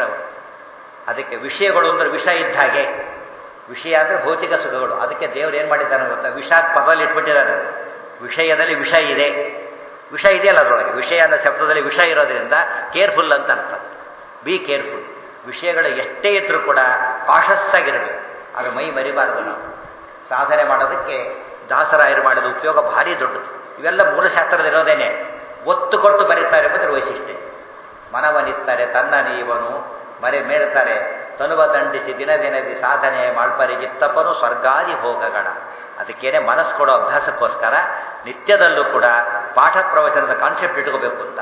S1: ಅದಕ್ಕೆ ವಿಷಯಗಳು ಅಂದ್ರೆ ವಿಷ ಇದ್ದ ಹಾಗೆ ವಿಷಯ ಅಂದರೆ ಭೌತಿಕ ಸುಖಗಳು ಅದಕ್ಕೆ ದೇವ್ರು ಏನು ಮಾಡಿದ್ದಾನೆ ಗೊತ್ತಾ ವಿಷ ಪದದಲ್ಲಿ ಇಟ್ಬಿಟ್ಟಿದ್ದಾನೆ ವಿಷಯದಲ್ಲಿ ವಿಷ ಇದೆ ವಿಷ ಇದೆಯಲ್ಲ ಅದರೊಳಗೆ ವಿಷಯ ಅನ್ನೋ ಶಬ್ದದಲ್ಲಿ ವಿಷ ಇರೋದ್ರಿಂದ ಕೇರ್ಫುಲ್ ಅಂತ ಅರ್ಥ ಬಿ ಕೇರ್ಫುಲ್ ವಿಷಯಗಳು ಎಷ್ಟೇ ಇದ್ರೂ ಕೂಡ ಕಾಷಸ್ ಆಗಿರಬೇಕು ಆಗ ಮೈ ಮರಿಬಾರದು ನಾವು ಸಾಧನೆ ಮಾಡೋದಕ್ಕೆ ದಾಸರಾಯರು ಮಾಡಿದ ಉಪಯೋಗ ಭಾರಿ ದೊಡ್ಡದು ಇವೆಲ್ಲ ಮೂಲಶಾಸ್ತ್ರದ ಇರೋದೇನೆ ಒತ್ತು ಕೊಟ್ಟು ಬರೀತಾರೆ ಎಂಬುದರ ವೈಶಿಷ್ಟ್ಯ ಮನವನಿತ್ತಾರೆ ತನ್ನ ನೀವನು ಮರೆ ಮೇಳ್ತಾರೆ ತನುವ ದಂಡಿಸಿ ದಿನ ದಿನದಿ ಸಾಧನೆ ಮಾಳ್ಪರಿಗಿತ್ತಪ್ಪನು ಸ್ವರ್ಗಾದಿ ಭೋಗಗಳ ಅದಕ್ಕೇನೆ ಮನಸ್ಸು ಕೊಡೋ ಅಭ್ಯಾಸಕ್ಕೋಸ್ಕರ ನಿತ್ಯದಲ್ಲೂ ಕೂಡ ಪಾಠ ಪ್ರವಚನದ ಕಾನ್ಸೆಪ್ಟ್ ಇಟ್ಕೋಬೇಕು ಅಂತ